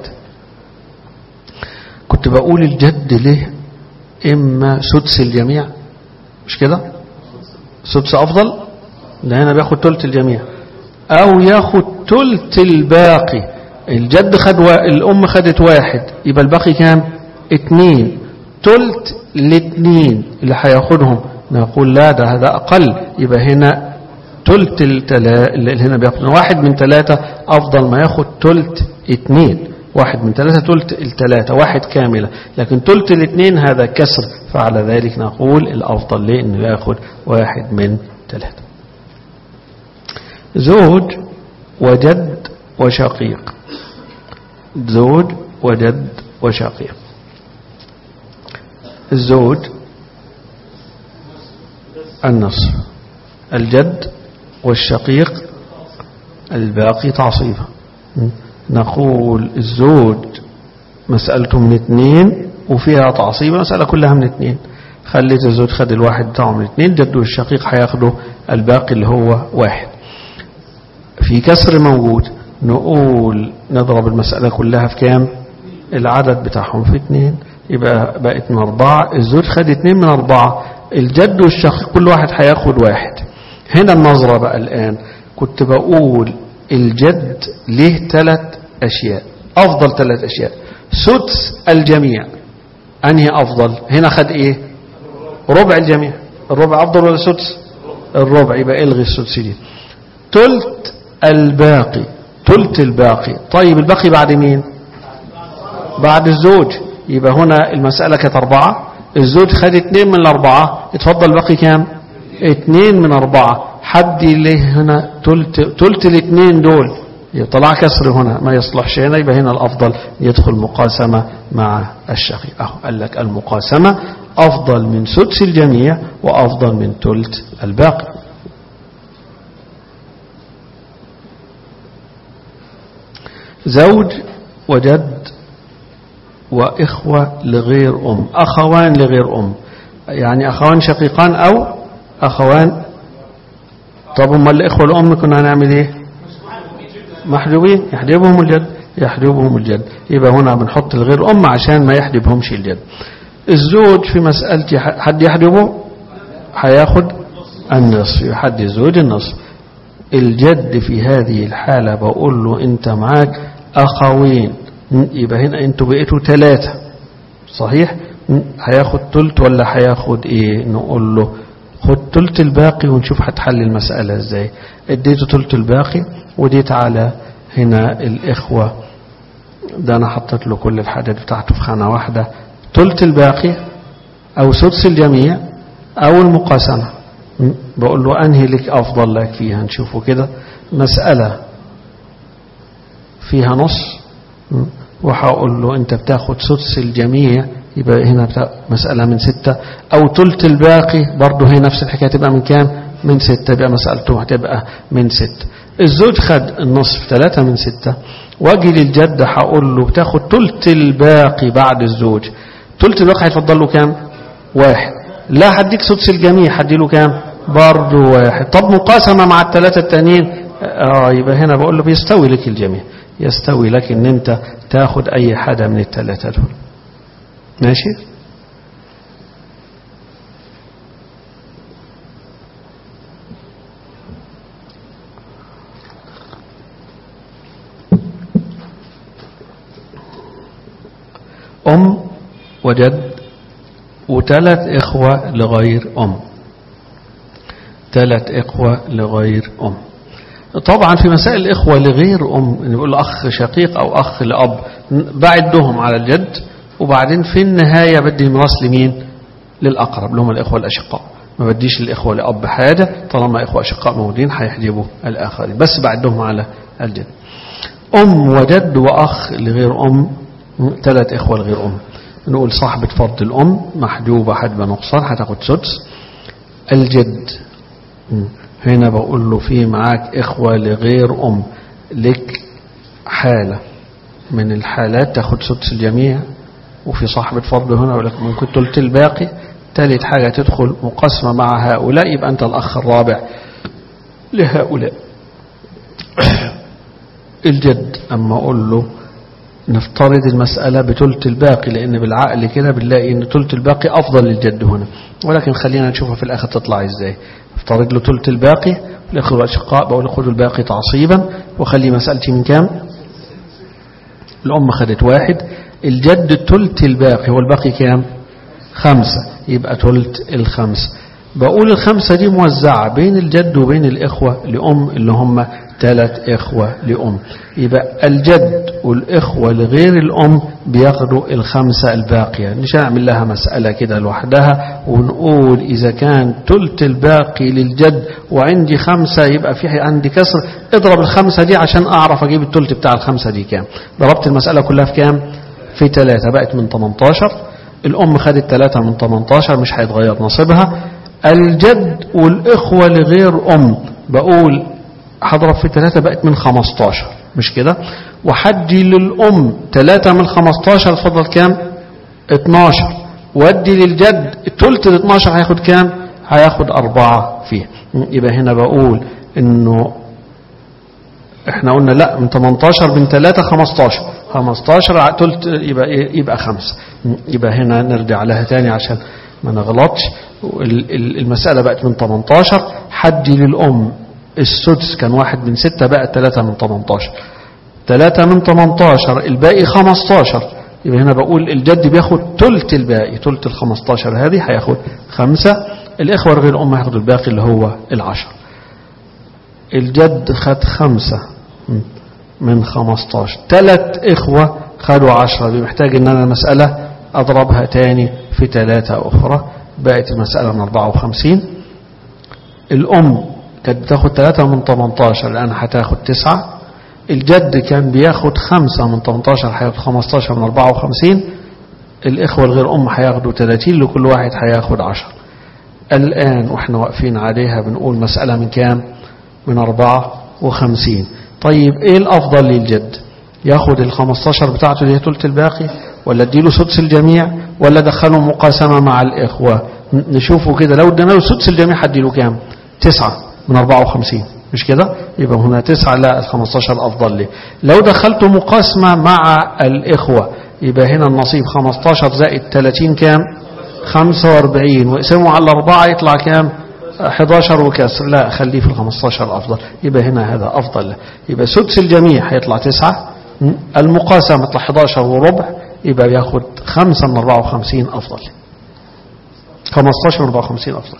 كنت بقول الجد له اما سدس الجميع مش كده سدس افضل لا هنا بياخد ثلث الجميع او ياخد ثلث الباقي الجد خد و... الام خدت واحد يبقى الباقي كام اتنين ثلث الاثنين اللي هياخدهم نقول لا ده هذا اقل يبقى هنا ثلث التلا... اللي هنا بياخد واحد من ثلاثة افضل ما ياخد ثلث اثنين واحد من ثلاثة ثلث الثلاثة واحد كاملة لكن ثلث الاثنين هذا كسر فعلى ذلك نقول الأفضل ليه أنه يأخذ واحد من ثلاثة زوج وجد وشقيق زوج وجد وشقيق الزوج النصف الجد والشقيق الباقي تعصيبه نقول الزوج مسألته من اثنين وفيها تعصيب المسألة كلها من اثنين خليت الزوج خد الواحد بتاعه من اثنين جده الشقيق هياخده الباقي اللي هو واحد في كسر موجود نقول نضرب المسألة كلها في كام العدد بتاعهم في اثنين يبقى بقت من أربعة الزوج خد اثنين من أربعة الجد والشقيق كل واحد هياخد واحد هنا النظرة بقى الآن كنت بقول الجد له ثلاث أشياء أفضل ثلاث أشياء سدس الجميع أنهي أفضل هنا خد إيه ربع الجميع الربع أفضل ولا سدس الربع يبقى إلغي السدس دي تلت الباقي تلت الباقي طيب الباقي بعد مين بعد الزوج يبقى هنا المسألة كانت أربعة الزوج خد اثنين من الأربعة اتفضل باقي كام اثنين من أربعة حد له هنا تلت, تلت الاثنين دول يطلع كسر هنا ما يصلحش هنا يبقى هنا الأفضل يدخل مقاسمة مع الشقيق أهو قال لك المقاسمة أفضل من سدس الجميع وأفضل من تلت الباقي زوج وجد وإخوة لغير أم أخوان لغير أم يعني أخوان شقيقان أو أخوان طب هم الإخوة الأم كنا هنعمل إيه محجوبين يحجبهم الجد يحجبهم الجد يبقى هنا بنحط الغير أم عشان ما يحجبهمش الجد الزوج في مسألة حد يحجبه هياخد النصف حد الزوج النصف الجد في هذه الحالة بقول له انت معاك أخوين يبقى هنا انتوا بقيتوا ثلاثة صحيح هياخد تلت ولا هياخد ايه نقول له خد تلت الباقي ونشوف هتحل المسألة ازاي اديته تلت الباقي وديت على هنا الإخوة ده أنا حطيت له كل الحاجات بتاعته في خانة واحدة تلت الباقي أو سدس الجميع أو المقاسمة بقول له أنهي لك أفضل لك فيها نشوفه كده مسألة فيها نص وهقول له أنت بتاخد سدس الجميع يبقى هنا بتاع مسألة من ستة أو تلت الباقي برضه هي نفس الحكاية تبقى من كام من ستة يبقى مسألته هتبقى من ستة الزوج خد النصف ثلاثة من ستة واجي للجد هقول له بتاخد تلت الباقي بعد الزوج تلت الباقي هيتفضل له كام واحد لا هديك سدس الجميع هدي له كام برضه واحد طب مقاسمة مع الثلاثة التانيين اه يبقى هنا بقول له بيستوي لك الجميع يستوي لك ان انت تاخد اي حاجة من الثلاثة دول ماشي أم وجد وثلاث إخوة لغير أم ثلاث إخوة لغير أم طبعا في مسائل الإخوة لغير أم نقول أخ شقيق أو أخ لأب بعدهم على الجد وبعدين في النهاية بدي ميراث لمين للأقرب اللي هم الإخوة الأشقاء ما بديش الإخوة لأب حاجة طالما إخوة أشقاء موجودين هيحجبوا الآخرين بس بعدهم على الجد أم وجد وأخ لغير أم ثلاث إخوة لغير أم نقول صاحبة فرض الأم محجوبة حجبة نقصان هتاخد سدس الجد هنا بقول له في معاك إخوة لغير أم لك حالة من الحالات تاخد سدس الجميع وفي صاحبة فرض هنا ولكن ممكن تلت الباقي ثالث حاجة تدخل مقسمة مع هؤلاء يبقى أنت الأخ الرابع لهؤلاء الجد أما أقول له نفترض المسألة بتلت الباقي لأن بالعقل كده بنلاقي أن تلت الباقي أفضل للجد هنا ولكن خلينا نشوفها في الآخر تطلع إزاي افترض له تلت الباقي الأخوة الأشقاء بقول خذوا الباقي تعصيبا وخلي مسألتي من كام الأم خدت واحد الجد تلت الباقي هو الباقي كام خمسة يبقى تلت الخمسة بقول الخمسة دي موزعة بين الجد وبين الإخوة لأم اللي هم ثلاث إخوة لأم يبقى الجد والإخوة لغير الأم بياخدوا الخمسة الباقية مش هنعمل لها مسألة كده لوحدها ونقول إذا كان تلت الباقي للجد وعندي خمسة يبقى في عندي كسر اضرب الخمسة دي عشان أعرف أجيب التلت بتاع الخمسة دي كام ضربت المسألة كلها في كام في ثلاثة بقت من 18 الأم خدت ثلاثة من 18 مش هيتغير نصيبها الجد والإخوة لغير أم بقول هضرب في ثلاثة بقت من 15 مش كده وحدي للأم ثلاثة من 15 فضل كام 12 وادي للجد الثلث ال 12 هياخد كام هياخد أربعة فيه يبقى هنا بقول إنه احنا قلنا لا من 18 من 3 15 15 تلت يبقى يبقى 5 يبقى هنا نرجع لها تاني عشان ما نغلطش المسألة بقت من 18 حدي للأم السدس كان واحد من ستة بقى ثلاثة من 18 ثلاثة من 18 الباقي 15 يبقى هنا بقول الجد بياخد تلت الباقي تلت ال 15 هذه هياخد خمسة الإخوة غير الأم هياخدوا الباقي اللي هو العشر الجد خد خمسة من 15 ثلاث إخوة خدوا عشرة محتاج إن أنا المسألة أضربها تاني في ثلاثة أخرى بقت المسألة من 54 الأم كانت بتاخد 3 من 18 الآن هتاخد 9 الجد كان بياخد 5 من 18 هياخد 15 من 54 الإخوة الغير أم هياخدوا 30 لكل واحد هياخد 10 الآن وإحنا واقفين عليها بنقول مسألة من كام من 54 طيب إيه الأفضل للجد ياخد ال 15 بتاعته اللي هي ثلث الباقي ولا اديله سدس الجميع ولا دخله مقاسمة مع الإخوة نشوفه كده لو ادينا له سدس الجميع هديله كام تسعة من 54 مش كده يبقى هنا تسعة لا ال 15 أفضل لي لو دخلته مقاسمة مع الإخوة يبقى هنا النصيب 15 زائد 30 كام 45 واقسمه على الأربعة يطلع كام 11 وكسر لا خليه في ال 15 أفضل يبقى هنا هذا أفضل له يبقى سدس الجميع هيطلع 9 المقاسمة يطلع 11 وربع يبقى بياخد 5 من 54 أفضل 15 من 54 أفضل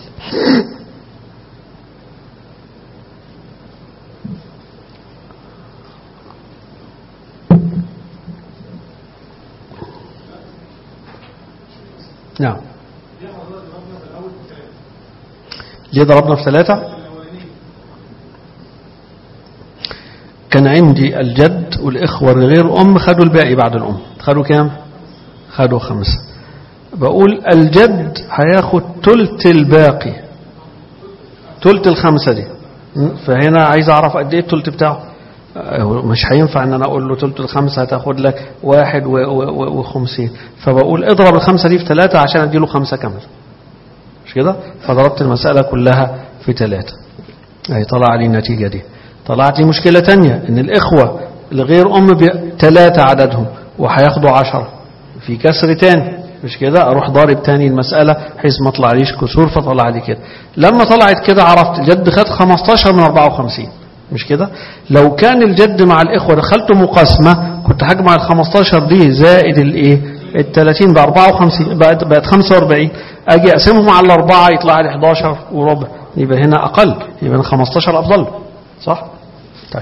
نعم ليه ضربنا في ثلاثة كان عندي الجد والإخوة غير أم خدوا الباقي بعد الأم خدوا كام خدوا خمسة بقول الجد هياخد تلت الباقي تلت الخمسة دي فهنا عايز أعرف قد إيه التلت بتاعه مش هينفع ان انا اقول له تلت الخمسة هتاخد لك واحد وخمسين فبقول اضرب الخمسة دي في ثلاثة عشان اديله خمسة كامل مش كده فضربت المسألة كلها في ثلاثة اي طلع لي النتيجة دي طلعت لي مشكلة تانية ان الاخوة الغير ام ثلاثة عددهم وهياخدوا عشرة في كسر تاني مش كده اروح ضارب تاني المسألة بحيث ما طلع ليش كسور فطلع لي كده لما طلعت كده عرفت الجد خد 15 من 54 مش كده لو كان الجد مع الإخوة دخلت مقاسمة كنت هجمع ال 15 دي زائد الايه الثلاثين بأربعة وخمسين بقت, بقت خمسة واربعين أجي أقسمهم على الأربعة يطلع لي 11 وربع يبقى هنا أقل يبقى هنا 15 أفضل صح طيب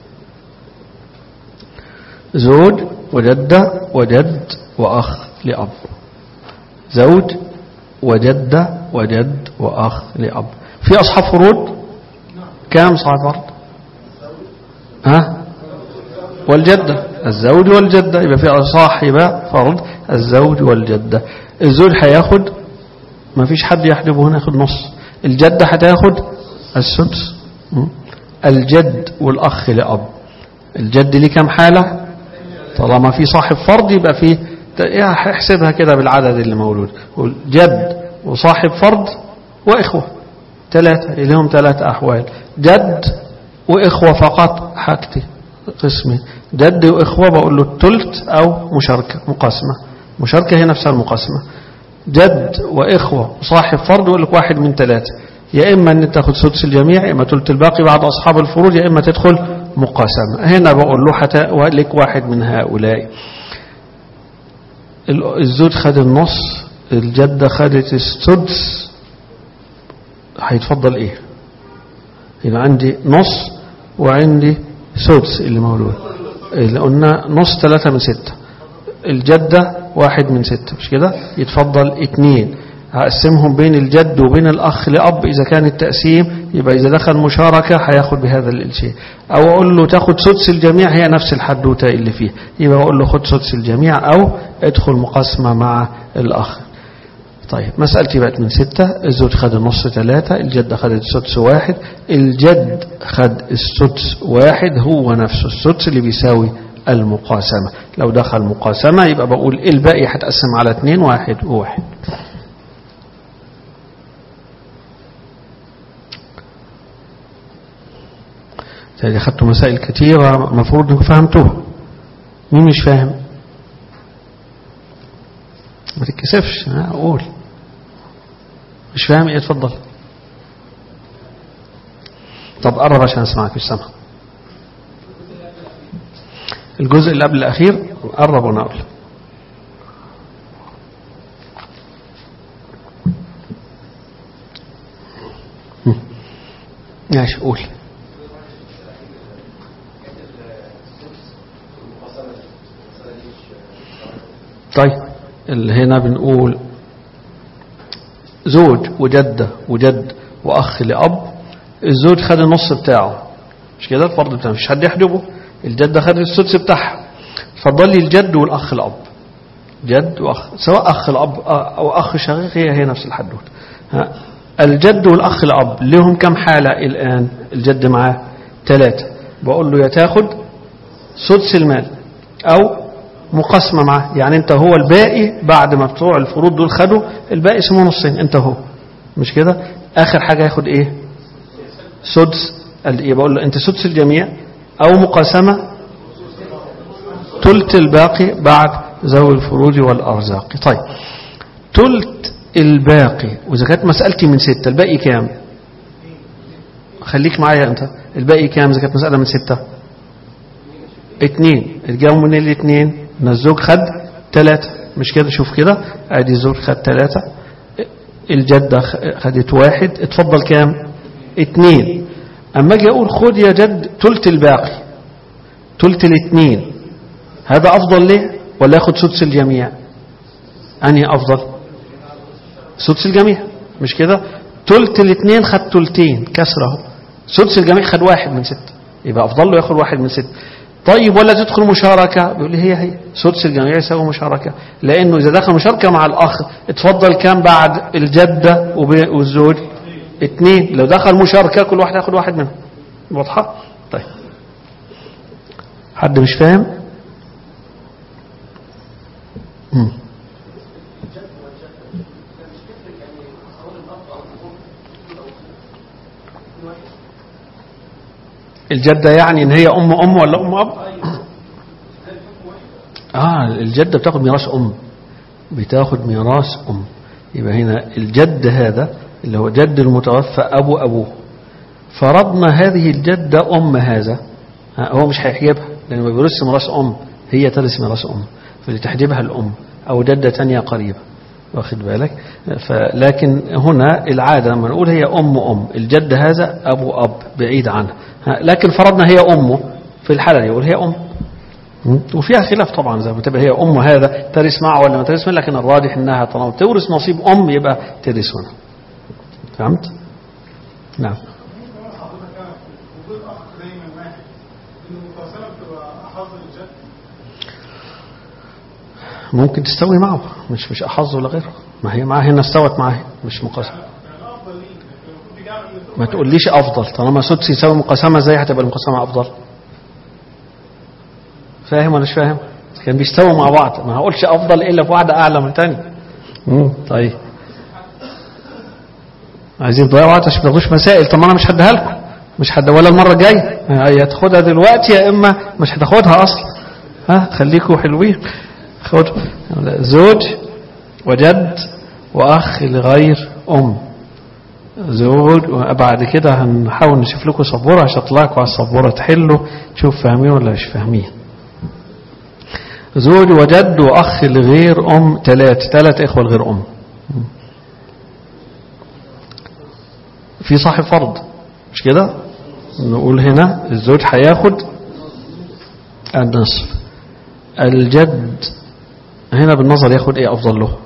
زوج وجدة وجد وأخ لأب زوج وجدة وجد وأخ لأب في أصحاب فروض كام صاحب فرض ها والجدة الزوج والجدة يبقى في صاحب فرض الزوج والجدة الزوج هياخد ما فيش حد يحجبه هنا ياخد نص الجدة هتاخد السدس الجد والأخ لأب الجد ليه كام حالة طالما في صاحب فرض يبقى في احسبها كده بالعدد اللي مولود جد وصاحب فرض وإخوة ثلاثة لهم ثلاثة أحوال جد وإخوة فقط حاجتي قسمي جد وإخوة بقول له التلت أو مشاركة مقاسمة مشاركة هي نفسها المقاسمة جد وإخوة وصاحب فرض يقول لك واحد من ثلاثة يا إما أن تاخد سدس الجميع يا إما تلت الباقي بعد أصحاب الفروض يا إما تدخل مقاسمة هنا بقول له حتى لك واحد من هؤلاء الزوج خد النص الجدة خدت السدس هيتفضل ايه يبقى عندي نص وعندي سدس اللي مولود اللي قلنا نص ثلاثة من ستة الجدة واحد من ستة مش كده يتفضل اتنين هقسمهم بين الجد وبين الأخ لأب إذا كان التقسيم يبقى إذا دخل مشاركة هياخد بهذا الشيء أو أقول له تاخد سدس الجميع هي نفس الحدوتة اللي فيه يبقى أقول له خد سدس الجميع أو ادخل مقاسمة مع الأخ طيب مسألتي بقت من ستة الزوج خد النص ثلاثة الجد خد السدس واحد الجد خد السدس واحد هو نفسه السدس اللي بيساوي المقاسمة لو دخل مقاسمة يبقى بقول الباقي هتقسم على اثنين واحد وواحد يعني خدتوا مسائل كثيرة مفروض انكم فهمتوها مين مش فاهم ما تتكسفش اقول مش فاهم ايه اتفضل طب قرب عشان اسمعك مش سامع الجزء اللي قبل الاخير قرب وانا اقول ماشي قول طيب اللي هنا بنقول زوج وجدة وجد وأخ لأب الزوج خد النص بتاعه مش كده الفرض بتاعه مش حد يحجبه الجدة خد السدس بتاعها فضل لي الجد والأخ الأب جد وأخ سواء أخ الأب أو أخ شقيق هي هي نفس الحدود الجد والأخ الأب لهم كم حالة الآن الجد معاه ثلاثة بقول له يا تاخد سدس المال أو مقاسمة معاه يعني انت هو الباقي بعد ما بتوع الفروض دول خدوا الباقي اسمه نصين انت هو مش كده اخر حاجة ياخد ايه سدس يبقى بقول له انت سدس الجميع او مقاسمة تلت الباقي بعد ذوي الفروض والارزاق طيب تلت الباقي واذا كانت مسألتي من ستة الباقي كام خليك معايا انت الباقي كام اذا كانت مسألة من ستة اتنين الجو من الاثنين ان الزوج خد ثلاثة مش كده شوف كده ادي الزوج خد ثلاثة الجدة خدت واحد اتفضل كام اتنين اما اجي اقول خد يا جد تلت الباقي تلت الاثنين هذا افضل ليه ولا ياخد سدس الجميع انهي افضل سدس الجميع مش كده تلت الاثنين خد تلتين كسره سدس الجميع خد واحد من ستة يبقى افضل له ياخد واحد من ستة طيب ولا تدخل مشاركة بيقول لي هي هي سدس الجميع يساوي مشاركة لأنه إذا دخل مشاركة مع الأخ اتفضل كام بعد الجدة والزوج اتنين لو دخل مشاركة كل واحد ياخد واحد منهم واضحة طيب حد مش فاهم مم. الجدة يعني ان هي ام ام ولا ام اب اه الجدة بتاخد ميراث ام بتاخد ميراث ام يبقى هنا الجد هذا اللي هو جد المتوفى ابو ابوه فرضنا هذه الجدة ام هذا هو مش هيحجبها لانه ما بيورثش ميراث ام هي ترث ميراث ام فاللي تحجبها الام أو جدة تانية قريبة واخد بالك لكن هنا العادة لما نقول هي أم أم الجد هذا أبو أب بعيد عنها لكن فرضنا هي أمه في الحالة دي يقول هي أم وفيها خلاف طبعا زي ما تبقى هي أم هذا ترث معه ولا ما ترث لكن الراجح إنها طالما تورث نصيب أم يبقى ترث هنا فهمت؟ نعم ممكن تستوي معه مش مش أحظ ولا غيره ما هي معاه هنا استوت معاه مش مقاسمة ما تقوليش أفضل طالما سدس يساوي مقاسمة ازاي هتبقى المقاسمة أفضل فاهم ولا مش فاهم كان بيستووا مع بعض ما هقولش أفضل إلا في واحدة أعلى من تاني طيب عايزين تضيعوا وقت عشان ما تاخدوش مسائل طب انا مش هديها لكم مش هديها ولا المره الجايه يا تاخدها دلوقتي يا اما مش هتاخدها اصلا ها خليكم حلوين خد زوج وجد واخ لغير ام زوج وبعد كده هنحاول نشوف لكم سبوره عشان اطلعكم على السبوره تحلوا تشوف فاهمين ولا مش فاهمين زوج وجد واخ لغير ام ثلاث ثلاث اخوه لغير ام في صاحب فرض مش كده نقول هنا الزوج هياخد النصف الجد هنا بالنظر ياخد ايه افضل له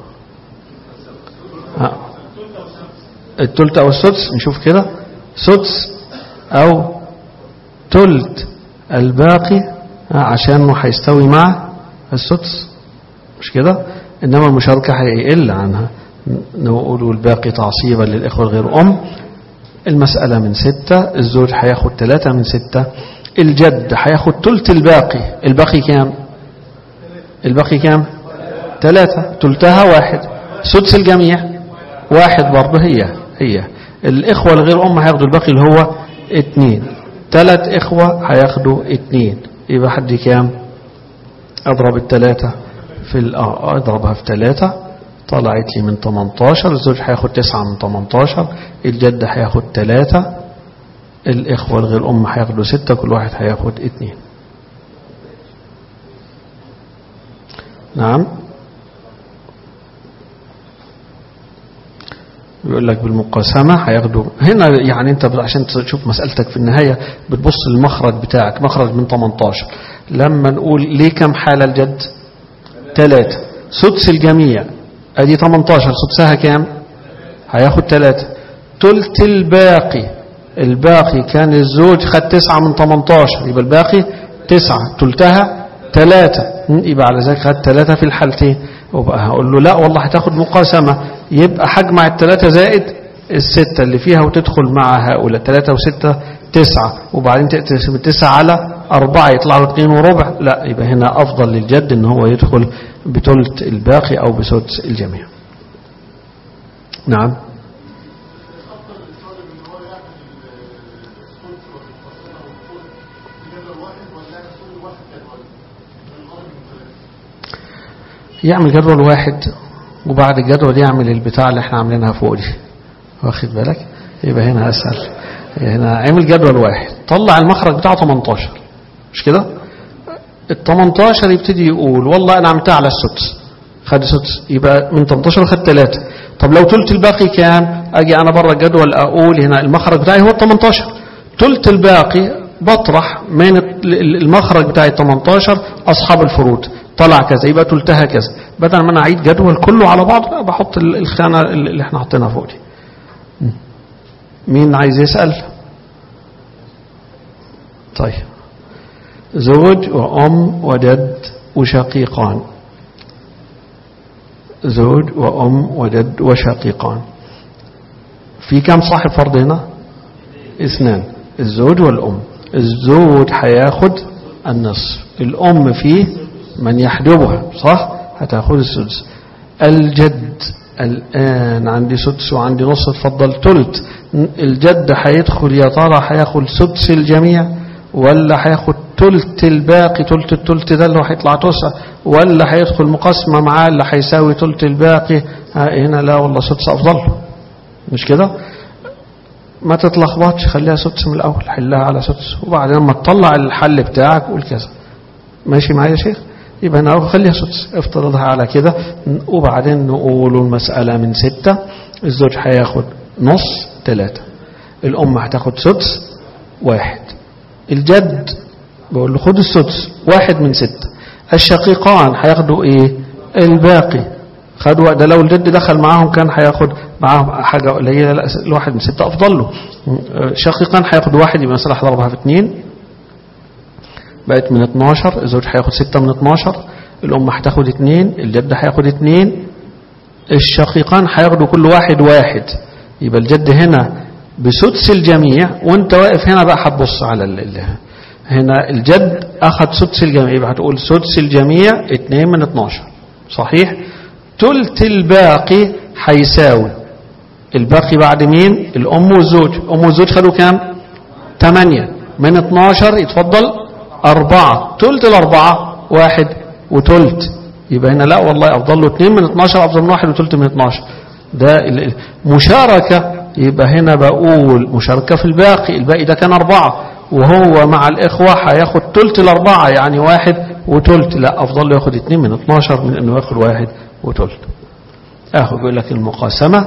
التلت او السدس نشوف كده سدس او تلت الباقي عشان هيستوي مع السدس مش كده انما المشاركة هيقل عنها نقول الباقي تعصيبا للإخوة الغير أم المسألة من ستة الزوج هياخد ثلاثة من ستة الجد هياخد تلت الباقي الباقي كام الباقي كام ثلاثة تلتها واحد سدس الجميع واحد برضه هي هي الإخوة الغير أم هياخدوا الباقي اللي هو اتنين ثلاث إخوة هياخدوا اتنين يبقى حد كام أضرب الثلاثة في الأ... أضربها في ثلاثة طلعت لي من 18 الزوج هياخد 9 من 18 الجد هياخد 3 الإخوة الغير أم هياخدوا 6 كل واحد هياخد 2 نعم بيقول لك بالمقاسمة هياخدوا هنا يعني انت عشان تشوف مسألتك في النهاية بتبص للمخرج بتاعك مخرج من 18 لما نقول ليه كم حالة الجد ثلاثة سدس الجميع ادي 18 سدسها كام هياخد 3 تلت الباقي الباقي كان الزوج خد 9 من 18 يبقى الباقي 9 تلتها 3 يبقى على ذلك خد 3 في الحالتين وبقى هقول له لا والله هتاخد مقاسمة يبقى هجمع الثلاثة زائد الستة اللي فيها وتدخل مع هؤلاء ثلاثة وستة تسعة وبعدين تقسم التسعة على أربعة يطلع له اثنين وربع لا يبقى هنا أفضل للجد إن هو يدخل بثلث الباقي أو بسدس الجميع نعم يعمل جدول واحد وبعد الجدول يعمل البتاع اللي احنا عاملينها فوق دي واخد بالك يبقى هنا أسهل هنا عمل جدول واحد طلع المخرج بتاعه 18 مش كده ال 18 يبتدي يقول والله انا عملتها على السدس خد سدس يبقى من 18 خد 3 طب لو تلت الباقي كام اجي انا بره الجدول اقول هنا المخرج بتاعي هو 18 تلت الباقي بطرح من المخرج بتاعي 18 اصحاب الفروض طلع كذا يبقى تلتها كذا بدل ما انا اعيد جدول كله على بعض بحط الخانه اللي احنا حاطينها فوق دي مين عايز يسأل طيب زوج وأم وجد وشقيقان زوج وأم وجد وشقيقان في كم صاحب فرض هنا اثنان الزوج والأم الزوج هياخد النصف الأم فيه من يحجبها صح هتاخد السدس الجد الآن عندي سدس وعندي نص اتفضل تلت الجد هيدخل يا ترى هياخد سدس الجميع ولا هياخد تلت الباقي تلت التلت ده اللي هو هيطلع تسعة ولا هيدخل مقاسمة معاه اللي هيساوي تلت الباقي هنا لا والله سدس أفضل مش كده ما تتلخبطش خليها سدس من الأول حلها على سدس وبعدين لما تطلع الحل بتاعك قول كذا ماشي معايا يا شيخ يبقى هنا خليها سدس افترضها على كده وبعدين نقول المسألة من ستة الزوج هياخد نص ثلاثة الأم هتاخد سدس واحد الجد بقول له خد السدس واحد من ستة الشقيقان هياخدوا ايه الباقي خدوا ده لو الجد دخل معاهم كان هياخد معاهم حاجة قليلة لا الواحد من ستة أفضل له شقيقان هياخد واحد يبقى مثلا هضربها في اثنين بقت من 12 الزوج هياخد 6 من 12 الأم هتاخد 2 الجد هياخد 2 الشقيقان هياخدوا كل واحد واحد يبقى الجد هنا بسدس الجميع وانت واقف هنا بقى هتبص على ال هنا الجد أخذ سدس الجميع يبقى هتقول سدس الجميع 2 من 12 صحيح تلت الباقي هيساوي الباقي بعد مين الأم والزوج الأم والزوج خدوا كام 8 من 12 يتفضل أربعة تلت الأربعة واحد وتلت يبقى هنا لا والله أفضل له اثنين من 12 أفضل من واحد وتلت من 12 ده مشاركة يبقى هنا بقول مشاركة في الباقي الباقي ده كان أربعة وهو مع الإخوة هياخد تلت الأربعة يعني واحد وتلت لا أفضل له ياخد اثنين من 12 من أنه ياخد واحد وتلت أخذ يقول لك المقاسمة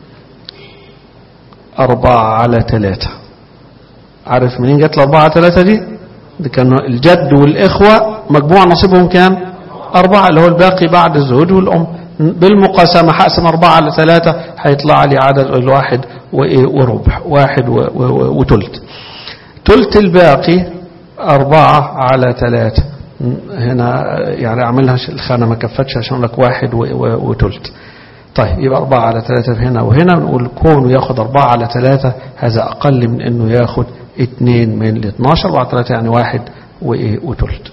أربعة على ثلاثة عارف منين جت الأربعة على ثلاثة دي ده كانوا الجد والإخوة مجموع نصيبهم كام أربعة اللي هو الباقي بعد الزوج والأم بالمقاسمة حقسم أربعة على ثلاثة هيطلع لي عدد الواحد وربع واحد وتلت تلت الباقي أربعة على ثلاثة هنا يعني أعملها الخانة ما كفتش عشان لك واحد وتلت طيب يبقى أربعة على ثلاثة هنا وهنا نقول كونه ياخد أربعة على ثلاثة هذا أقل من أنه ياخد اثنين من ال 12 وعلى ثلاثة يعني واحد وإيه وتلت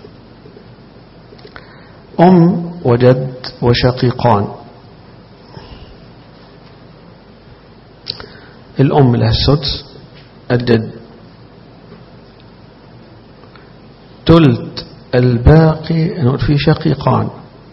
أم وجد وشقيقان الأم لها السدس الجد تلت الباقي نقول فيه شقيقان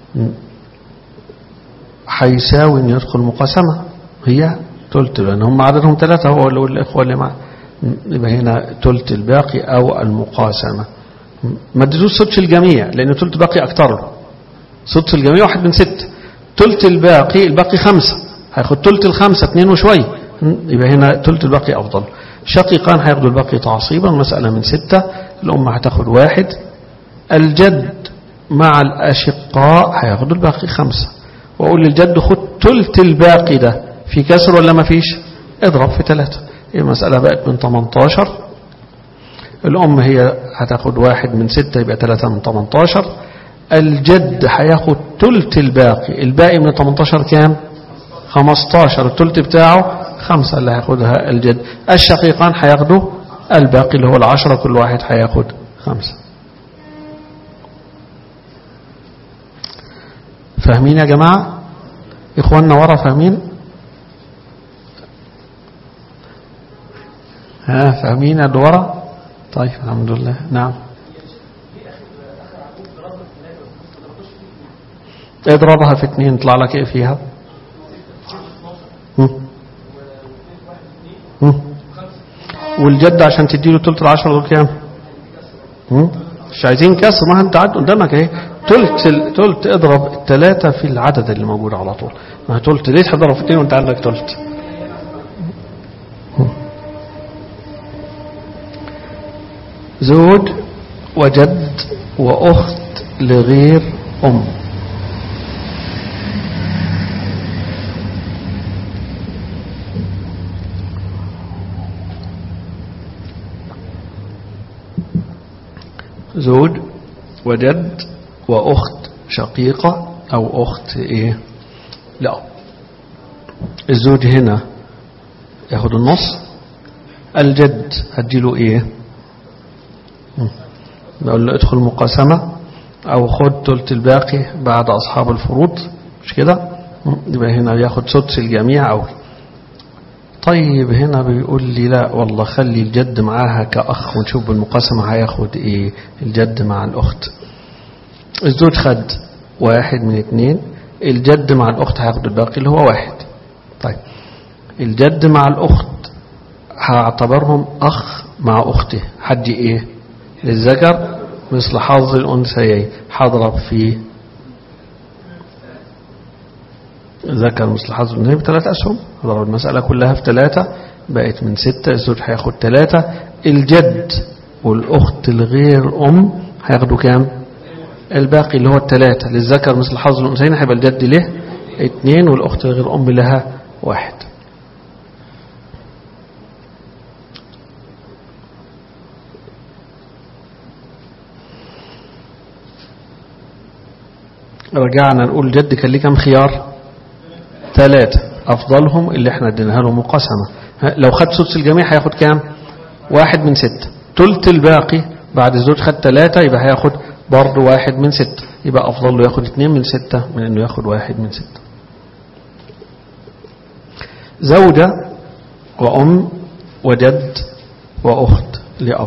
حيساوي ان يدخل مقاسمة هي تلت لأن هم عددهم ثلاثة هو الإخوة اللي معه يبقى هنا تلت الباقي أو المقاسمة ما اديتوش سدس الجميع لأن تلت باقي أكتر له سدس الجميع واحد من ست تلت الباقي الباقي خمسة هياخد تلت الخمسة اتنين وشوي يبقى هنا تلت الباقي أفضل شقيقان هياخدوا الباقي تعصيبا مسألة من ستة الأم هتاخد واحد الجد مع الأشقاء هياخدوا الباقي خمسة وأقول للجد خد تلت الباقي ده في كسر ولا ما فيش اضرب في ثلاثة المسألة بقت من 18 الأم هي هتاخد واحد من ستة يبقى ثلاثة من 18 الجد هياخد تلت الباقي الباقي من 18 كام 15 التلت بتاعه خمسة اللي هياخدها الجد الشقيقان هياخدوا الباقي اللي هو العشرة كل واحد هياخد خمسة فاهمين يا جماعة إخواننا ورا فاهمين ها فاهمين اللي ورا طيب الحمد لله نعم اضربها في اتنين يطلع لك ايه فيها هم. هم. والجد عشان تديله تلت العشرة دول كام هم. مش عايزين كسر ما انت قاعد قدامك اهي تلت تلت اضرب الثلاثة في العدد اللي موجود على طول ما تلت ليه تضرب في اتنين وانت عندك تلت زوج وجد وأخت لغير أم زوج وجد وأخت شقيقة أو أخت إيه لا الزوج هنا ياخد النص الجد هديله إيه نقول له ادخل مقاسمة أو خد تلت الباقي بعد أصحاب الفروض مش كده يبقى هنا ياخد سدس الجميع أو طيب هنا بيقول لي لا والله خلي الجد معاها كأخ ونشوف بالمقاسمة هياخد ايه الجد مع الأخت الزوج خد واحد من اتنين الجد مع الأخت هياخد الباقي اللي هو واحد طيب الجد مع الأخت هعتبرهم أخ مع أخته حد ايه للذكر مثل حظ الأنثيين هضرب في ذكر مثل حظ الأنثيين بثلاث أسهم هضرب المسألة كلها في ثلاثة بقت من ستة الزوج هياخد ثلاثة الجد والأخت الغير أم هياخدوا كام الباقي اللي هو الثلاثة للذكر مثل حظ الأنثيين هيبقى الجد له اثنين والأخت الغير أم لها واحد رجعنا نقول جد كان ليه كام خيار ثلاثة أفضلهم اللي احنا اديناها له مقاسمة لو خد سدس الجميع هياخد كام واحد من ستة تلت الباقي بعد الزوج خد ثلاثة يبقى هياخد برضه واحد من ستة يبقى أفضل له ياخد اثنين من ستة من انه ياخد واحد من ستة زوجة وأم وجد وأخت لأب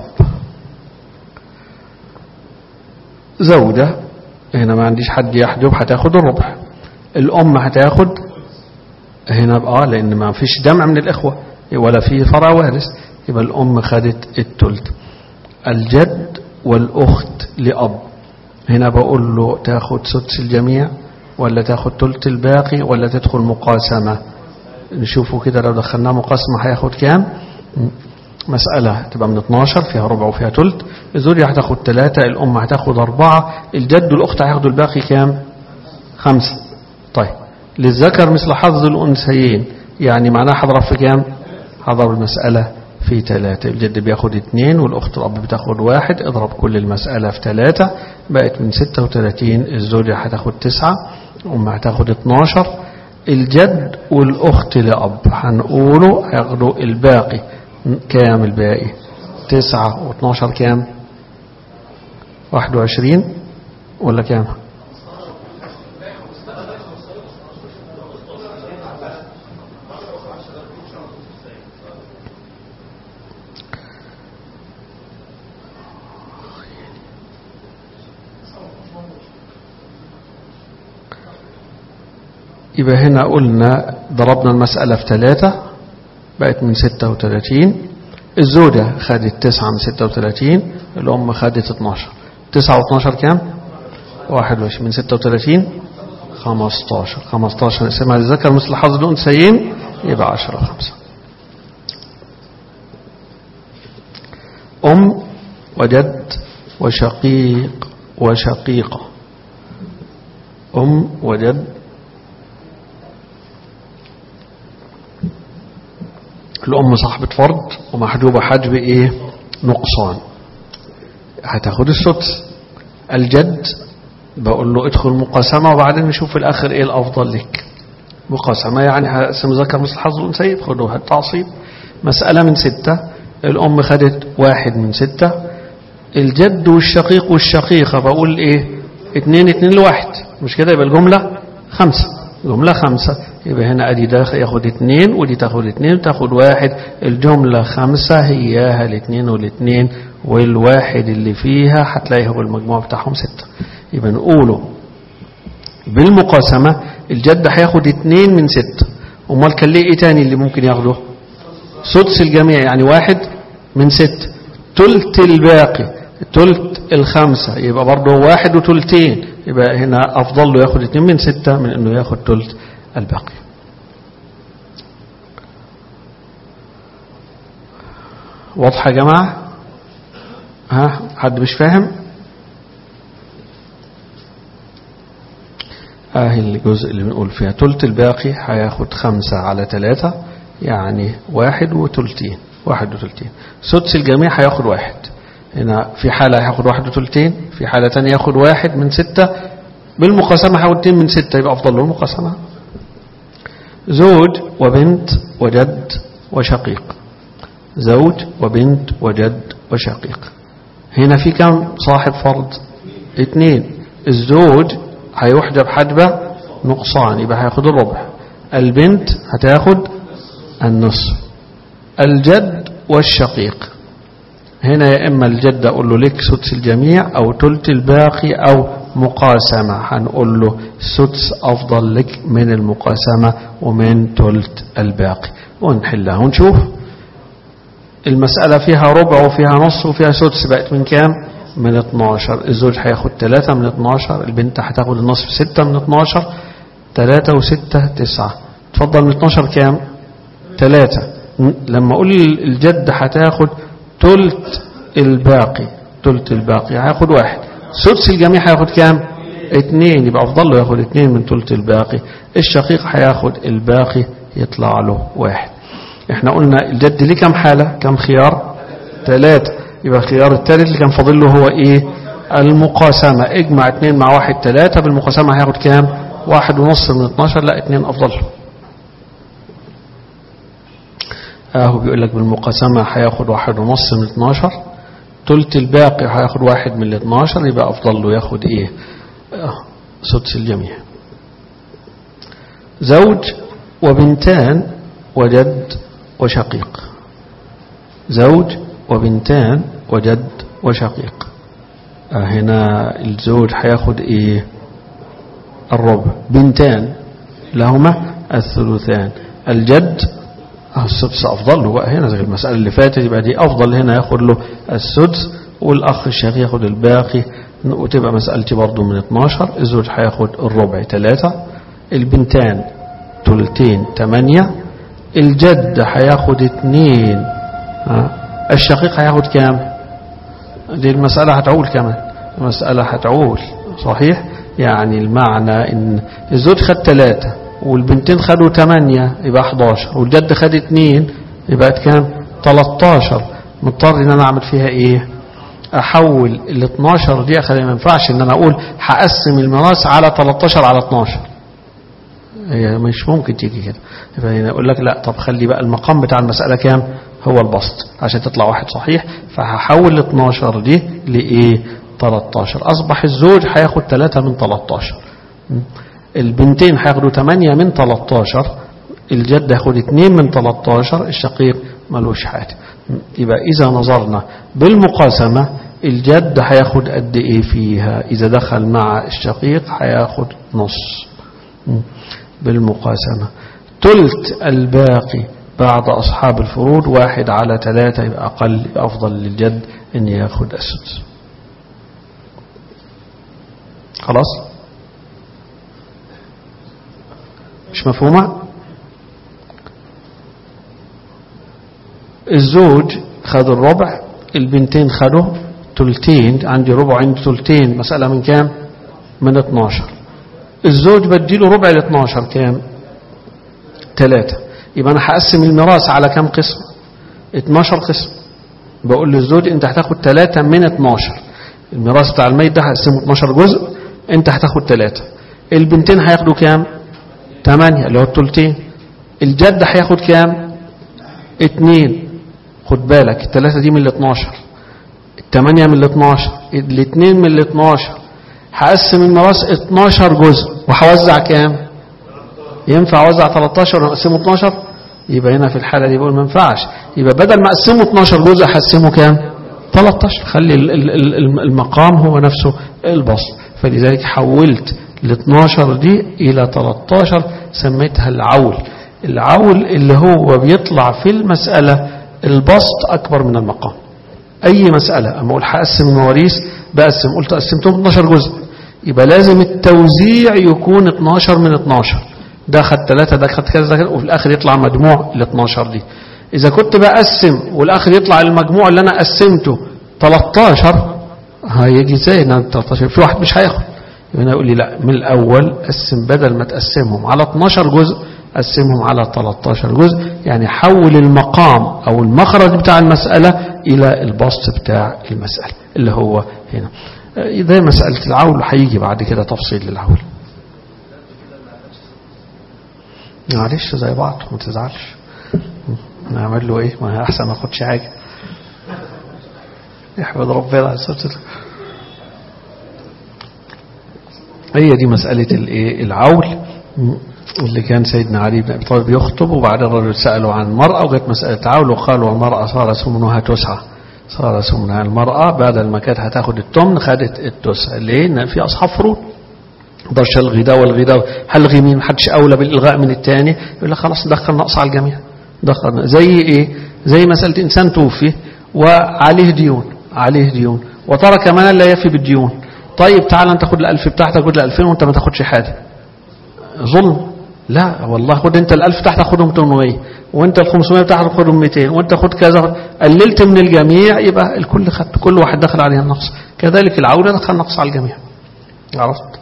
زوجة هنا ما عنديش حد يحجب هتاخد الربع الأم هتاخد هنا بقى لأن ما فيش جمع من الإخوة ولا في فرع وارث يبقى الأم خدت التلت الجد والأخت لأب هنا بقول له تاخد سدس الجميع ولا تاخد تلت الباقي ولا تدخل مقاسمة نشوفوا كده لو دخلناه مقاسمة هياخد كام مسألة تبقى من 12 فيها ربع وفيها تلت الزوجة هتاخد ثلاثة الأم هتاخد أربعة الجد والأخت هياخدوا الباقي كام خمسة طيب للذكر مثل حظ الأنثيين يعني معناها هضرب في كام هضرب المسألة في ثلاثة الجد بياخد اثنين والأخت الأب بتاخد واحد اضرب كل المسألة في ثلاثة بقت من ستة وثلاثين الزوجة هتاخد تسعة الأم هتاخد اتناشر الجد والأخت لأب هنقوله هياخدوا الباقي كام الباقي تسعة واثناشر كام واحد وعشرين ولا كام يبقى هنا قلنا ضربنا المسألة في ثلاثة بقت من ستة وثلاثين الزوجة خدت تسعة من ستة وثلاثين الأم خدت اتناشر تسعة واتناشر كام واحد وعشرين من ستة وثلاثين خمستاشر خمستاشر نقسمها للذكر مثل حظ الأنثيين يبقى عشرة خمسة أم وجد وشقيق وشقيقة أم وجد الأم صاحبة فرض ومحجوبة حجب إيه نقصان هتاخد السدس الجد بقول له ادخل مقاسمة وبعدين نشوف في الآخر إيه الأفضل لك مقاسمة يعني هقسم ذكر مثل حظ الأنثى خدوها التعصيب مسألة من ستة الأم خدت واحد من ستة الجد والشقيق والشقيقة بقول إيه اتنين اتنين لواحد مش كده يبقى الجملة خمسة جملة خمسة يبقى هنا ادي ده ياخد اتنين ودي تاخد اتنين وتاخد واحد الجملة خمسة هياها الاتنين والاتنين والواحد اللي فيها هتلاقيه هو المجموع بتاعهم ستة يبقى نقوله بالمقاسمة الجد هياخد اتنين من ستة امال كان ليه ايه تاني اللي ممكن ياخده سدس الجميع يعني واحد من ستة تلت الباقي تلت الخمسة يبقى برضه واحد وتلتين يبقى هنا أفضل له ياخد اتنين من ستة من أنه ياخد تلت الباقي واضحة يا جماعة ها حد مش فاهم اهي الجزء اللي بنقول فيها تلت الباقي هياخد خمسة على ثلاثة يعني واحد وتلتين واحد وتلتين سدس الجميع هياخد واحد هنا في حالة هياخد واحد وثلثين في حالة تانية ياخد واحد من ستة بالمقاسمة هياخد اتنين من ستة يبقى أفضل له المقاسمة زوج وبنت وجد وشقيق زوج وبنت وجد وشقيق هنا في كم صاحب فرض اتنين الزوج هيحجب حجبة نقصان يبقى هياخد الربع البنت هتاخد النصف الجد والشقيق هنا يا إما الجد أقول له لك سدس الجميع أو تلت الباقي أو مقاسمة هنقول له سدس أفضل لك من المقاسمة ومن تلت الباقي ونحلها ونشوف المسألة فيها ربع وفيها نص وفيها سدس بقت من كام من 12 الزوج هياخد 3 من 12 البنت هتاخد النصف 6 من 12 3 و6 9 تفضل من 12 كام 3 لما اقول الجد هتاخد تلت الباقي تلت الباقي هياخد واحد سدس الجميع هياخد كام اتنين يبقى افضل له ياخد اتنين من تلت الباقي الشقيق هياخد الباقي يطلع له واحد احنا قلنا الجد ليه كم حالة كم خيار ثلاثة يبقى الخيار الثالث اللي كان فاضل له هو ايه المقاسمة اجمع اتنين مع واحد ثلاثة بالمقاسمة هياخد كام واحد ونص من 12 لا اتنين افضل له اهو بيقول لك بالمقاسمة هياخد واحد ونص من 12 تلت الباقي هياخد واحد من ال 12 يبقى افضل له ياخد ايه آه سدس الجميع زوج وبنتان وجد وشقيق زوج وبنتان وجد وشقيق آه هنا الزوج هياخد ايه الربع بنتان لهما الثلثان الجد السدس أفضل له بقى هنا زي المسألة اللي فاتت يبقى دي أفضل هنا ياخد له السدس والأخ الشقيق ياخد الباقي وتبقى مسألتي برضو من 12 الزوج هياخد الربع 3 البنتان تلتين 8 الجد هياخد 2 الشقيق هياخد كام دي المسألة هتعول كمان المسألة هتعول صحيح يعني المعنى ان الزوج خد 3 والبنتين خدوا 8 يبقى 11 والجد خد 2 يبقى كام 13 مضطر ان انا اعمل فيها ايه احول ال 12 دي اخلي ما ينفعش ان انا اقول هقسم الميراث على 13 على 12 هي مش ممكن تيجي كده يبقى هنا اقول لك لا طب خلي بقى المقام بتاع المسألة كام هو البسط عشان تطلع واحد صحيح فهحول ال 12 دي لايه 13 اصبح الزوج هياخد 3 من 13 البنتين هياخدوا 8 من 13 الجد هياخد 2 من 13 الشقيق ملوش حاجة يبقى إذا نظرنا بالمقاسمة الجد هياخد قد إيه فيها إذا دخل مع الشقيق هياخد نص بالمقاسمة تلت الباقي بعد أصحاب الفروض واحد على ثلاثة يبقى أقل يبقى أفضل للجد أن ياخد السدس خلاص مش مفهومة الزوج خد الربع البنتين خدوا تلتين عندي ربع عندي تلتين مسألة من كام من 12 الزوج بديله ربع ال 12 كام ثلاثة يبقى أنا هقسم الميراث على كام قسم 12 قسم بقول للزوج أنت هتاخد ثلاثة من 12 الميراث بتاع الميت ده هقسمه 12 جزء أنت هتاخد ثلاثة البنتين هياخدوا كام 8 اللي هو التلتين الجد هياخد كام 2 خد بالك الثلاثة دي من ال 12 الثمانية من ال 12 الاثنين من ال 12 هقسم الميراث 12 جزء وهوزع كام ينفع اوزع 13 ونقسمه 12 يبقى هنا في الحالة دي بقول ما ينفعش يبقى بدل ما اقسمه 12 جزء هقسمه كام 13 خلي المقام هو نفسه البسط فلذلك حولت ال 12 دي إلى 13 سميتها العول العول اللي هو بيطلع في المسألة البسط أكبر من المقام أي مسألة أما أقول هقسم المواريث بقسم قلت قسمتهم 12 جزء يبقى لازم التوزيع يكون 12 من 12 ده خد 3 ده خد كذا كذا وفي الآخر يطلع مجموع ال 12 دي إذا كنت بقسم والآخر يطلع المجموع اللي أنا قسمته 13 هيجي زي 13 في واحد مش هياخد يبقى يقول لي لا من الأول قسم بدل ما تقسمهم على 12 جزء قسمهم على 13 جزء يعني حول المقام أو المخرج بتاع المسألة إلى البسط بتاع المسألة اللي هو هنا إذا مسألة العول هيجي بعد كده تفصيل للعول معلش زي بعض ما تزعلش نعمل له ايه ما احسن ما اخدش حاجه يحمد ربنا عز وجل هي دي مسألة الايه العول اللي كان سيدنا علي بن ابي طالب يخطب وبعد الرجل سأله عن المرأة وجت مسألة عول وقال والمرأة صار سمنها تسعة صار سمنها المرأة بعد ما كانت هتاخد التمن خدت التسعة ليه؟ لأن في أصحاب فروض ضرش الغداء والغداء هلغي مين محدش أولى بالإلغاء من الثاني يقول لك خلاص دخل نقص على الجميع دخل زي إيه زي مسألة إنسان توفي وعليه ديون عليه ديون وترك مالا لا يفي بالديون طيب تعال انت خد الألف بتاعتك خد الألفين وانت ما تاخدش حاجة ظلم لا والله خد انت الألف بتاعتك خدهم 800 وانت ال 500 بتاعتك خدهم 200 وانت خد كذا قللت من الجميع يبقى الكل خد كل واحد دخل عليه النقص كذلك العودة دخل نقص على الجميع عرفت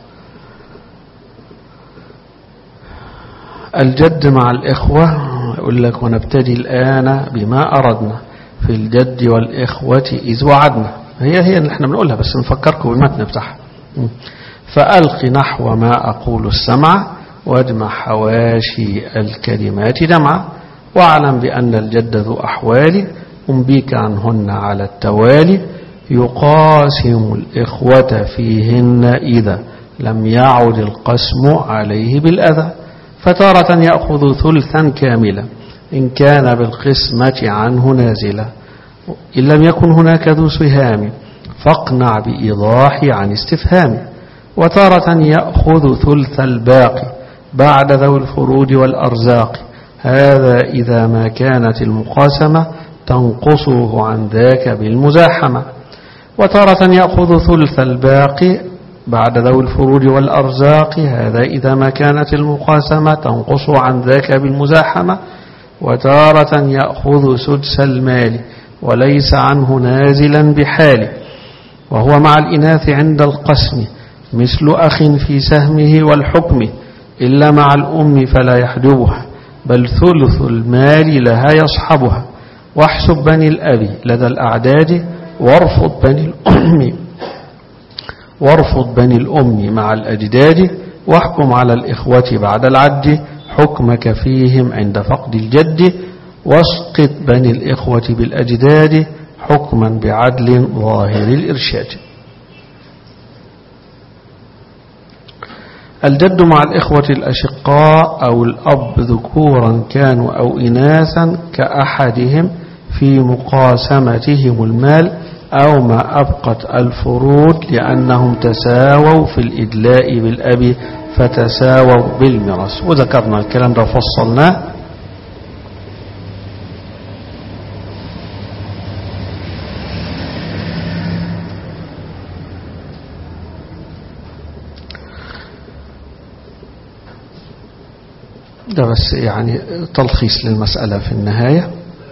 الجد مع الإخوة يقول لك ونبتدي الآن بما أردنا في الجد والإخوة إذ وعدنا هي هي اللي احنا بنقولها بس نفكركم بالمتن بتاعها فألق نحو ما أقول السمع واجمع حواشي الكلمات جمعا واعلم بأن الجد ذو أحوال أنبيك عنهن على التوالي يقاسم الإخوة فيهن إذا لم يعد القسم عليه بالأذى فتارة يأخذ ثلثا كاملا إن كان بالقسمة عنه نازلا إن لم يكن هناك ذو سهام فاقنع بإيضاح عن استفهام وتارة يأخذ ثلث الباقي بعد ذوي الفروج والأرزاق هذا إذا ما كانت المقاسمة تنقصه عن ذاك بالمزاحمة وتارة يأخذ ثلث الباقي بعد ذوي الفروج والأرزاق هذا إذا ما كانت المقاسمة تنقص عن ذاك بالمزاحمة وتارة يأخذ سدس المال وليس عنه نازلا بحاله وهو مع الإناث عند القسم مثل أخ في سهمه والحكم إلا مع الأم فلا يحجبها بل ثلث المال لها يصحبها واحسب بني الأب لدى الأعداد وارفض بني الأم وارفض بني الأم مع الأجداد واحكم على الإخوة بعد العد حكمك فيهم عند فقد الجد واسقط بني الإخوة بالأجداد حكما بعدل ظاهر الإرشاد الجد مع الإخوة الأشقاء أو الأب ذكورا كانوا أو إناثا كأحدهم في مقاسمتهم المال أو ما أبقت الفروض لأنهم تساووا في الإدلاء بالأب فتساووا بالميراث وذكرنا الكلام ده وفصلناه ده بس يعني تلخيص للمسألة في النهاية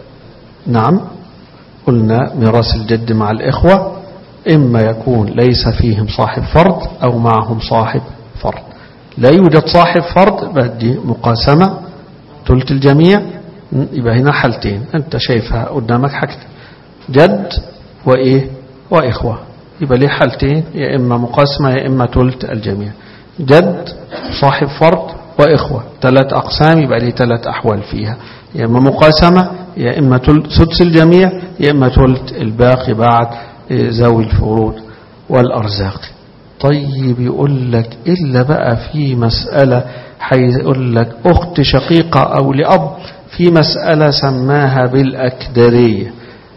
نعم قلنا ميراث الجد مع الإخوة إما يكون ليس فيهم صاحب فرض أو معهم صاحب فرض لا يوجد صاحب فرض بدي مقاسمة تلت الجميع يبقى هنا حالتين أنت شايفها قدامك حاجتين جد وإيه وإخوة يبقى ليه حالتين يا إما مقاسمة يا إما تلت الجميع جد صاحب فرض وإخوة ثلاث أقسام يبقى ليه ثلاث أحوال فيها يا إما مقاسمة يا إما سدس الجميع يا إما تلت الباقي بعد ذوي الفروض والأرزاق طيب يقول لك إلا بقى في مسألة هيقول لك أخت شقيقة أو لأب في مسألة سماها بالأكدرية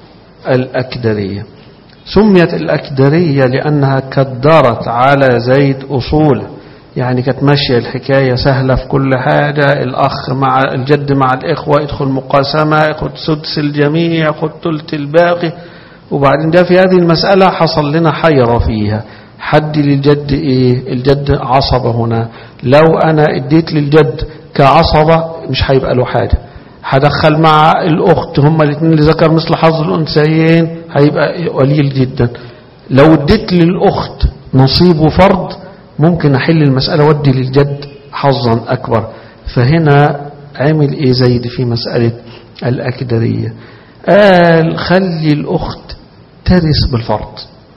الأكدرية سميت الأكدرية لأنها كدرت على زيد أصوله يعني كانت ماشية الحكاية سهلة في كل حاجة الأخ مع الجد مع الإخوة يدخل مقاسمة ياخد سدس الجميع ياخد ثلث الباقي وبعدين ده في هذه المسألة حصل لنا حيرة فيها حد للجد إيه الجد عصبة هنا لو أنا اديت للجد كعصبة مش هيبقى له حاجة هدخل مع الأخت هما الاثنين اللي ذكر مثل حظ الأنثيين هيبقى قليل جدا لو اديت للأخت نصيب وفرض ممكن أحل المسألة ودي للجد حظا أكبر فهنا عمل إيه زيد في مسألة الأكدرية قال خلي الأخت ترث بالفرض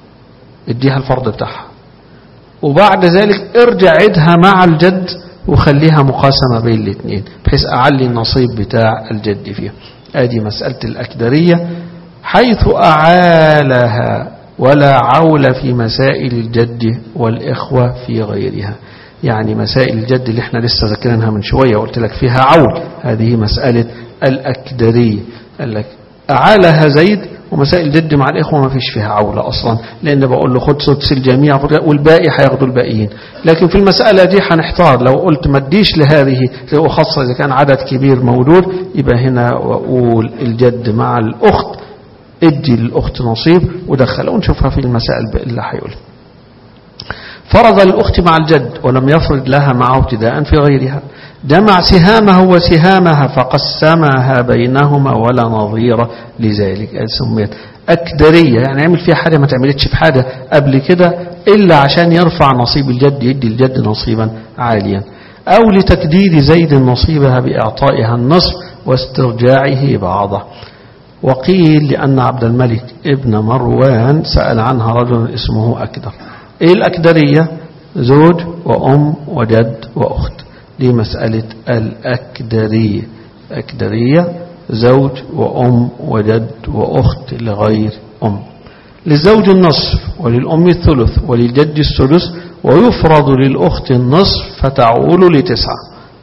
اديها الفرض بتاعها وبعد ذلك ارجع عدها مع الجد وخليها مقاسمة بين الاثنين بحيث أعلي النصيب بتاع الجد فيها ادي مسألة الأكدرية حيث أعالها ولا عول في مسائل الجد والإخوة في غيرها يعني مسائل الجد اللي احنا لسه ذكرناها من شوية وقلت لك فيها عول هذه مسألة الأكدرية قال لك أعالها زيد ومسائل الجد مع الإخوة ما فيش فيها عولة أصلا لأن بقول له خد سدس الجميع والباقي هياخدوا الباقيين لكن في المسألة دي هنحتار لو قلت ما اديش لهذه خاصة إذا كان عدد كبير موجود يبقى هنا وأقول الجد مع الأخت ادي للأخت نصيب ودخلها ونشوفها في المسائل اللي هيقولها فرض للأخت مع الجد ولم يفرض لها معه ابتداء في غيرها جمع سهامه وسهامها فقسمها بينهما ولا نظير لذلك سميت أكدرية يعني عمل فيها حاجة ما تعملتش في حاجة قبل كده إلا عشان يرفع نصيب الجد يدي الجد نصيبا عاليا أو لتكديد زيد نصيبها بإعطائها النصف واسترجاعه بعضه وقيل لأن عبد الملك ابن مروان سأل عنها رجل اسمه أكدر إيه الأكدرية زوج وأم وجد وأخت دي مسألة الأكدرية أكدرية زوج وأم وجد وأخت لغير أم للزوج النصف وللأم الثلث وللجد الثلث ويفرض للأخت النصف فتعول لتسعة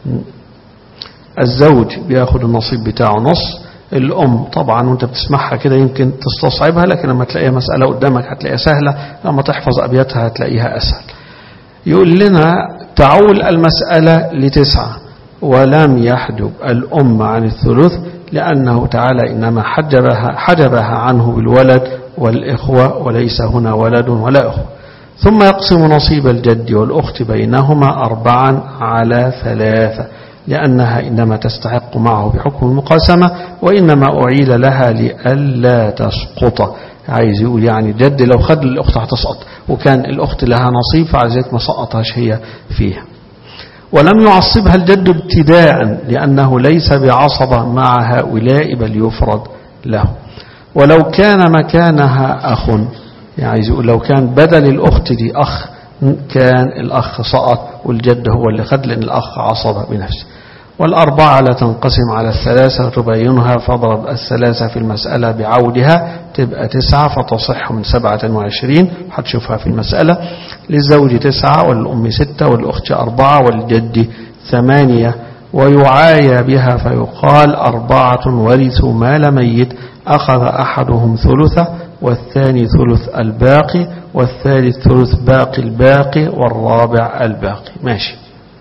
الزوج بياخد النصيب بتاعه نص الأم طبعا وانت بتسمعها كده يمكن تستصعبها لكن لما تلاقيها مسألة قدامك هتلاقيها سهلة لما تحفظ أبياتها هتلاقيها أسهل يقول لنا تعول المسألة لتسعة ولم يحجب الأم عن الثلث لأنه تعالى إنما حجبها, حجبها عنه بالولد والإخوة وليس هنا ولد ولا أخوة ثم يقسم نصيب الجد والأخت بينهما أربعا على ثلاثة لأنها إنما تستحق معه بحكم المقاسمة وإنما أعيل لها لئلا تسقط عايز يقول يعني جد لو خد الأخت هتسقط وكان الأخت لها نصيب فعزيت ما سقطهاش هي فيها ولم يعصبها الجد ابتداء لأنه ليس بعصبة مع هؤلاء بل يفرض له ولو كان مكانها أخ يعني عايز يقول لو كان بدل الأخت دي أخ كان الأخ سقط والجد هو اللي خد لأن الأخ عصب بنفسه والأربعة لا تنقسم على الثلاثة تبينها فاضرب الثلاثة في المسألة بعودها تبقى تسعة فتصح من سبعة وعشرين هتشوفها في المسألة للزوج تسعة والأم ستة والأخت أربعة والجد ثمانية ويعايى بها فيقال أربعة ورثوا مال ميت أخذ أحدهم ثلثة والثاني ثلث الباقي والثالث ثلث باقي الباقي والرابع الباقي ماشي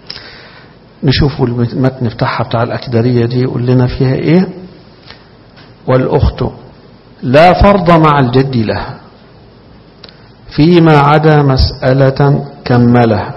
نشوف المتن بتاعها بتاع الأكدرية دي يقول لنا فيها إيه والأخت لا فرض مع الجد لها فيما عدا مسألة كملها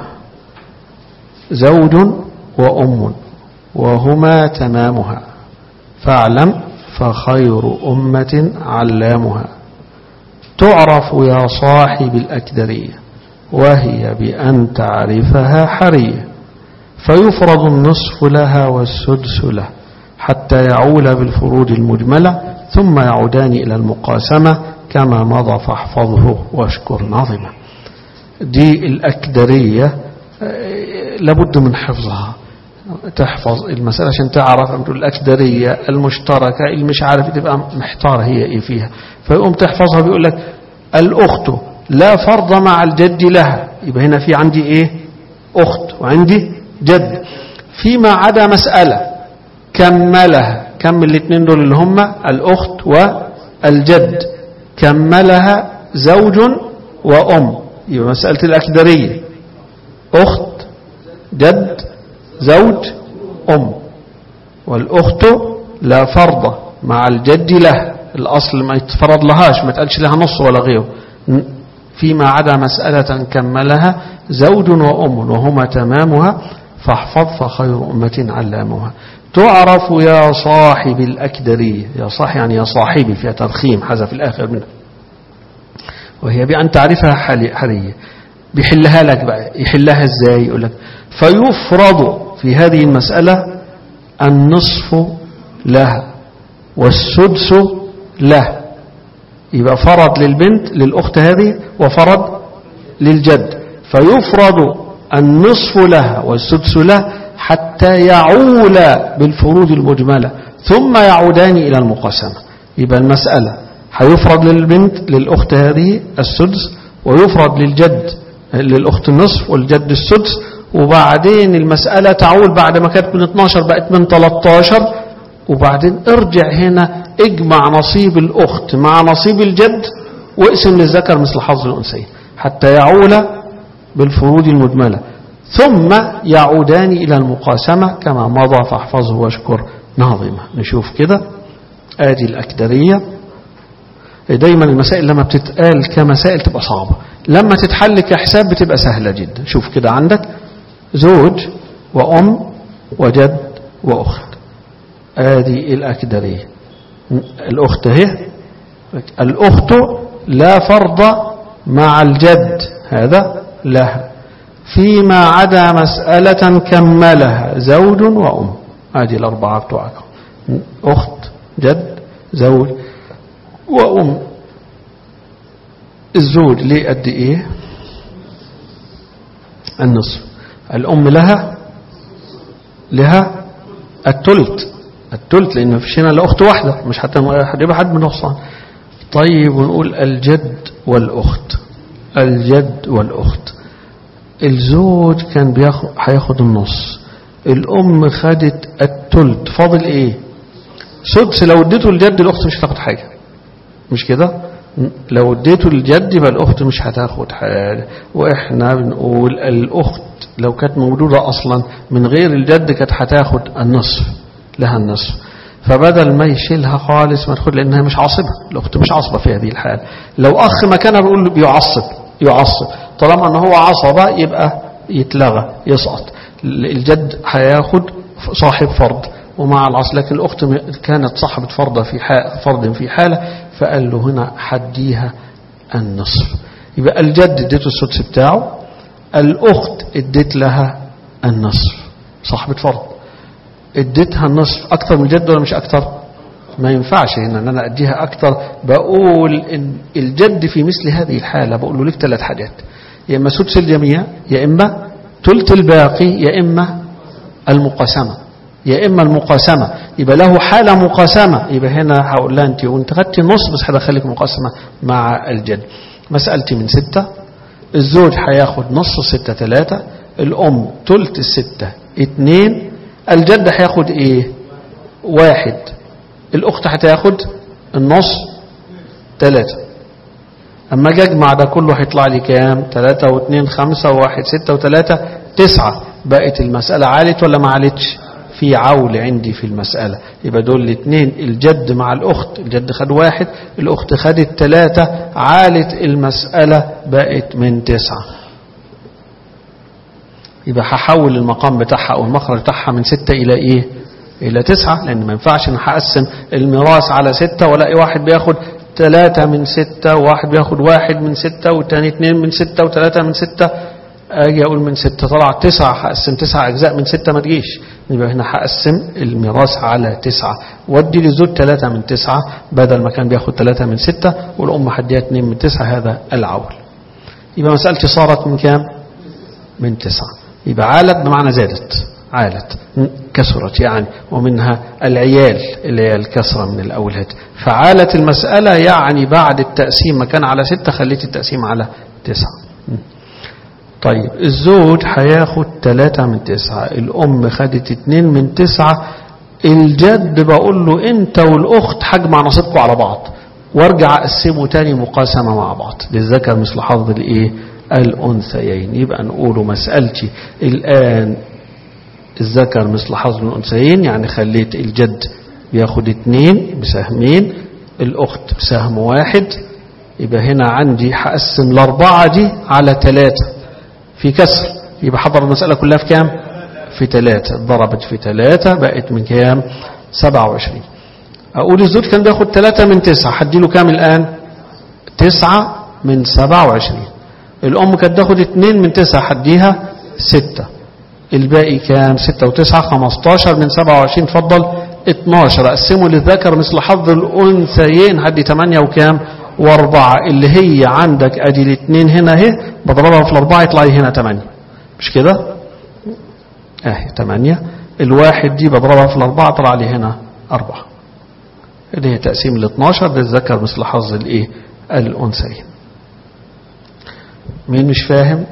زوج وأم وهما تمامها فاعلم فخير أمة علامها تعرف يا صاحب الأكدرية وهي بأن تعرفها حرية فيفرض النصف لها والسدس له حتى يعول بالفروض المجملة ثم يعودان إلى المقاسمة كما مضى فاحفظه واشكر ناظمة دي الأكدرية لابد من حفظها تحفظ المسألة عشان تعرف الأكدرية المشتركة اللي مش عارف تبقى محتار هي إيه فيها فيقوم تحفظها بيقول لك الأخت لا فرض مع الجد لها يبقى هنا في عندي إيه أخت وعندي جد فيما عدا مسألة كملها كمل الاثنين دول اللي هم الأخت والجد كملها زوج وأم يبقى مسألة الأكدرية أخت جد زوج أم والأخت لا فرض مع الجد له الأصل ما يتفرض لهاش ما تقالش لها نص ولا غيره فيما عدا مسألة كملها زوج وأم وهما تمامها فاحفظ فخير أمة علامها تعرف يا صاحب الأكدرية يا صاح يعني يا صاحبي فيها ترخيم حذف الآخر منها وهي بأن تعرفها حرية بيحلها لك بقى يحلها ازاي يقول لك فيفرض في هذه المسألة النصف لها والسدس له يبقى فرض للبنت للأخت هذه وفرض للجد فيفرض النصف لها والسدس له حتى يعول بالفروض المجملة ثم يعودان إلى المقاسمة يبقى المسألة هيفرض للبنت للأخت هذه السدس ويفرض للجد للأخت النصف والجد السدس وبعدين المسألة تعول بعد ما كانت من 12 بقت من 13 وبعدين ارجع هنا اجمع نصيب الأخت مع نصيب الجد واقسم للذكر مثل حظ الأنثيين حتى يعول بالفروض المجملة ثم يعودان إلى المقاسمة كما مضى فاحفظه واشكر ناظمة نشوف كده آدي الأكدرية دايما المسائل لما بتتقال كمسائل تبقى صعبة لما تتحل كحساب بتبقى سهلة جدا شوف كده عندك زوج وأم وجد وأخت آدي الأكدرية الأخت هي الأخت لا فرض مع الجد هذا لها فيما عدا مسألة كملها زوج وأم هذه الأربعة بتوعك أخت جد زوج وأم الزوج ليه قد إيه النصف الأم لها لها التلت التلت لأن مفيش هنا إلا أخت واحدة مش حتى هتبقى حد من نقصان طيب ونقول الجد والأخت الجد والأخت الزوج كان بياخد هياخد النص الأم خدت التلت فاضل إيه سدس لو اديته الجد الأخت مش هتاخد حاجة مش كده لو اديته الجد يبقى الأخت مش هتاخد حاجة وإحنا بنقول الأخت لو كانت موجودة أصلا من غير الجد كانت هتاخد النصف لها النصف فبدل ما يشيلها خالص ما تاخد لأنها مش عاصبة الأخت مش عاصبة في هذه الحال لو أخ مكانها بيقول له بيعصب يعصب طالما أنه هو عصبة يبقى يتلغى يسقط الجد هياخد صاحب فرض ومع العصر لكن الأخت كانت صاحبة فرض في فرض في حالة فقال له هنا حديها النصف يبقى الجد اديته السدس بتاعه الأخت اديت لها النصف صاحبة فرض اديتها النصف أكثر من الجد ولا مش أكثر ما ينفعش هنا ان انا اديها اكتر بقول ان الجد في مثل هذه الحالة بقول له لك ثلاث حاجات يا اما سدس الجميع يا اما ثلث الباقي يا اما المقاسمة يا اما المقاسمة يبقى له حالة مقاسمة يبقى هنا هقول لها انت وانت خدتي نص بس هدخلك مقاسمة مع الجد مسألتي من ستة الزوج هياخد نص ستة ثلاثة الام ثلث الستة اتنين الجد هياخد ايه واحد الأخت هتاخد النص ثلاثة أما أجي أجمع ده كله هيطلع لي كام ثلاثة واثنين خمسة وواحد ستة وثلاثة تسعة بقت المسألة عالت ولا ما عالتش في عول عندي في المسألة يبقى دول الاثنين الجد مع الأخت الجد خد واحد الأخت خدت ثلاثة عالت المسألة بقت من تسعة يبقى هحول المقام بتاعها أو المخرج بتاعها من ستة إلى إيه إلى تسعة لأن ما ينفعش إن هقسم الميراث على ستة ولاقي واحد بياخد ثلاثة من ستة وواحد بياخد واحد من ستة والتاني اثنين من ستة وثلاثة من ستة أجي أقول من ستة طلع تسعة هقسم تسعة أجزاء من ستة ما تجيش يبقى هنا هقسم الميراث على تسعة وادي للزوج ثلاثة من تسعة بدل ما كان بياخد ثلاثة من ستة والأم هديها اثنين من تسعة هذا العول يبقى مسألتي صارت من كام؟ من تسعة يبقى عالت بمعنى زادت عالت كسرت يعني ومنها العيال اللي هي الكسرة من الأولاد فعالت المسألة يعني بعد التقسيم ما كان على ستة خليت التقسيم على تسعة طيب الزوج هياخد ثلاثة من تسعة الأم خدت اتنين من تسعة الجد بقول له انت والأخت هجمع نصيبكم على بعض وارجع اقسمه تاني مقاسمة مع بعض للذكر مثل حظ الايه الأنثيين يبقى نقوله مسألتي الآن الذكر مثل حظ الأنثيين يعني خليت الجد بياخد اتنين بسهمين الأخت بسهم واحد يبقى هنا عندي هقسم الأربعة دي على ثلاثة في كسر يبقى حضر المسألة كلها في كام في ثلاثة ضربت في ثلاثة بقت من كام سبعة وعشرين أقول الزوج كان بياخد ثلاثة من تسعة حديله كام الآن تسعة من سبعة وعشرين الأم كانت تاخد اتنين من تسعة حديها ستة الباقي كام ستة وتسعة خمستاشر من سبعة وعشرين تفضل اتناشر أقسمه للذكر مثل حظ الأنثيين هدي تمانية وكام واربعة اللي هي عندك ادي الاثنين هنا اهي بضربها في الاربعة يطلع لي هنا تمانية مش كده اهي تمانية الواحد دي بضربها في الاربعة طلع لي هنا اربعة اللي هي تقسيم ال 12 للذكر مثل حظ الايه الانثيين مين مش فاهم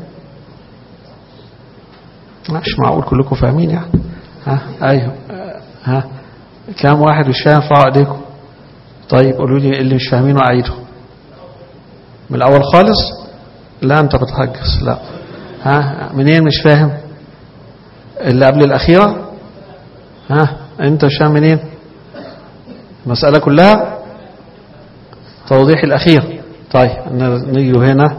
مش معقول كلكم فاهمين يعني ها ايوه ها كام واحد مش فاهم فوق ايديكم طيب قولوا لي اللي مش فاهمينه اعيده من الاول خالص لا انت بتهجس لا ها منين مش فاهم اللي قبل الاخيره ها انت مش فاهم منين المساله كلها توضيح الأخير طيب نيجي هنا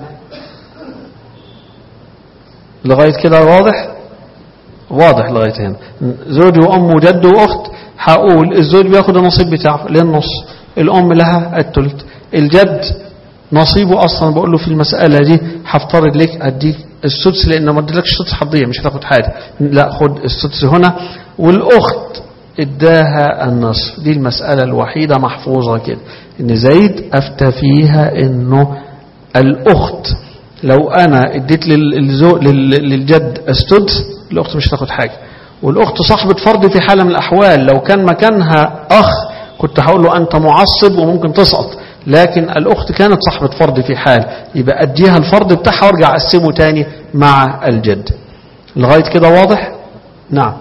لغاية كده واضح واضح لغاية هنا زوج وأم وجد وأخت هقول الزوج بياخد النصيب بتاعه ليه النص الأم لها التلت الجد نصيبه أصلا بقول له في المسألة دي هفترض لك أديك السدس لأن ما اديلكش السدس حضية مش هتاخد حاجة لا خد السدس هنا والأخت اداها النصف دي المسألة الوحيدة محفوظة كده ان زيد افتى فيها انه الاخت لو انا اديت للزو للجد السدس الاخت مش هتاخد حاجة والاخت صاحبة فرض في حالة من الاحوال لو كان مكانها اخ كنت هقول له انت معصب وممكن تسقط لكن الاخت كانت صاحبة فرض في حال يبقى اديها الفرض بتاعها وارجع اقسمه تاني مع الجد لغاية كده واضح نعم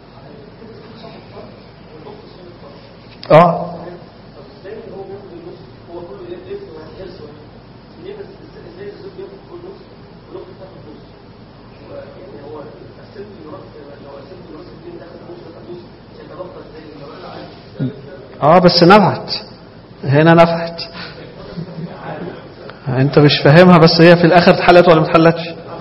اه اه بس نفعت هنا نفعت انت مش فاهمها بس هي في الاخر اتحلت ولا ما اتحلتش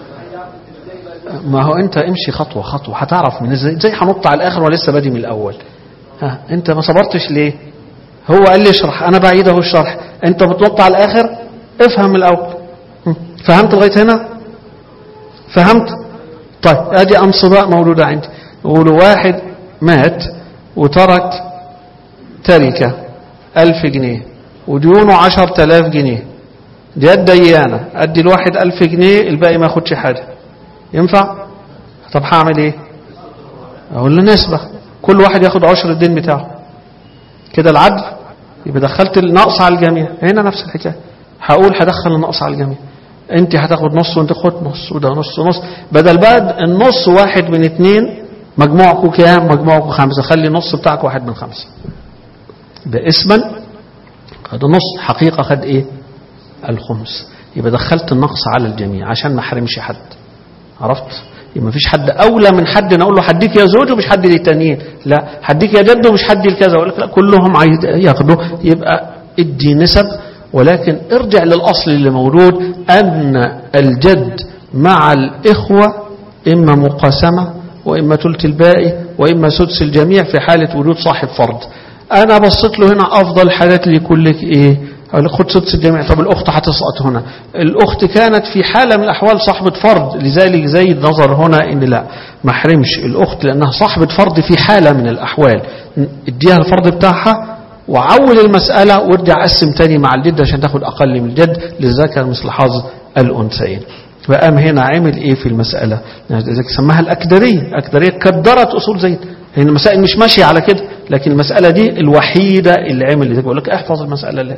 ما هو انت امشي خطوه خطوه هتعرف من ازاي ازاي هنط على الاخر ولسه بادي من الاول ها انت ما صبرتش ليه هو قال لي اشرح انا بعيد اهو الشرح انت بتنط على الاخر افهم من الاول فهمت لغايه هنا فهمت طيب ادي انصباء مولوده عندي يقولوا واحد مات وترك تركه ألف جنيه وديونه عشر تلاف جنيه دي الديانة أدي الواحد ألف جنيه الباقي ما ياخدش حاجة ينفع طب هعمل ايه اقول له نسبة كل واحد ياخد عشر الدين بتاعه كده العدل يبقى دخلت النقص على الجميع هنا نفس الحكايه هقول هدخل النقص على الجميع انت هتاخد نص وانت خد نص وده نص ونص بدل بقى النص واحد من اتنين مجموعكم كام مجموعكم خمسة خلي النص بتاعك واحد من خمسة ده اسما خد نص حقيقة خد ايه الخمس يبقى دخلت النقص على الجميع عشان ما احرمش حد عرفت يبقى ما فيش حد اولى من حد نقول له حديك يا زوج ومش حد للتانيين لا حديك يا جد ومش حد لكذا اقول لك لا كلهم عايز ياخدوا يبقى ادي نسب ولكن ارجع للاصل اللي موجود ان الجد مع الاخوه اما مقاسمه واما ثلث الباقي واما سدس الجميع في حاله وجود صاحب فرض انا بصيت له هنا افضل حالات لكلك ايه أقول خد سدس الجميع طب الأخت هتسقط هنا الأخت كانت في حالة من الأحوال صاحبة فرض لذلك زي نظر هنا إن لا ما حرمش الأخت لأنها صاحبة فرض في حالة من الأحوال اديها الفرض بتاعها وعول المسألة وارجع قسم تاني مع الجد عشان تاخد أقل من الجد للذكر مثل حظ الأنثيين فقام هنا عمل إيه في المسألة لذلك سماها الأكدرية الأكدرية كدرت أصول زيد هي المسائل مش ماشية على كده لكن المسألة دي الوحيدة اللي عمل لذلك بقول لك احفظ المسألة اللي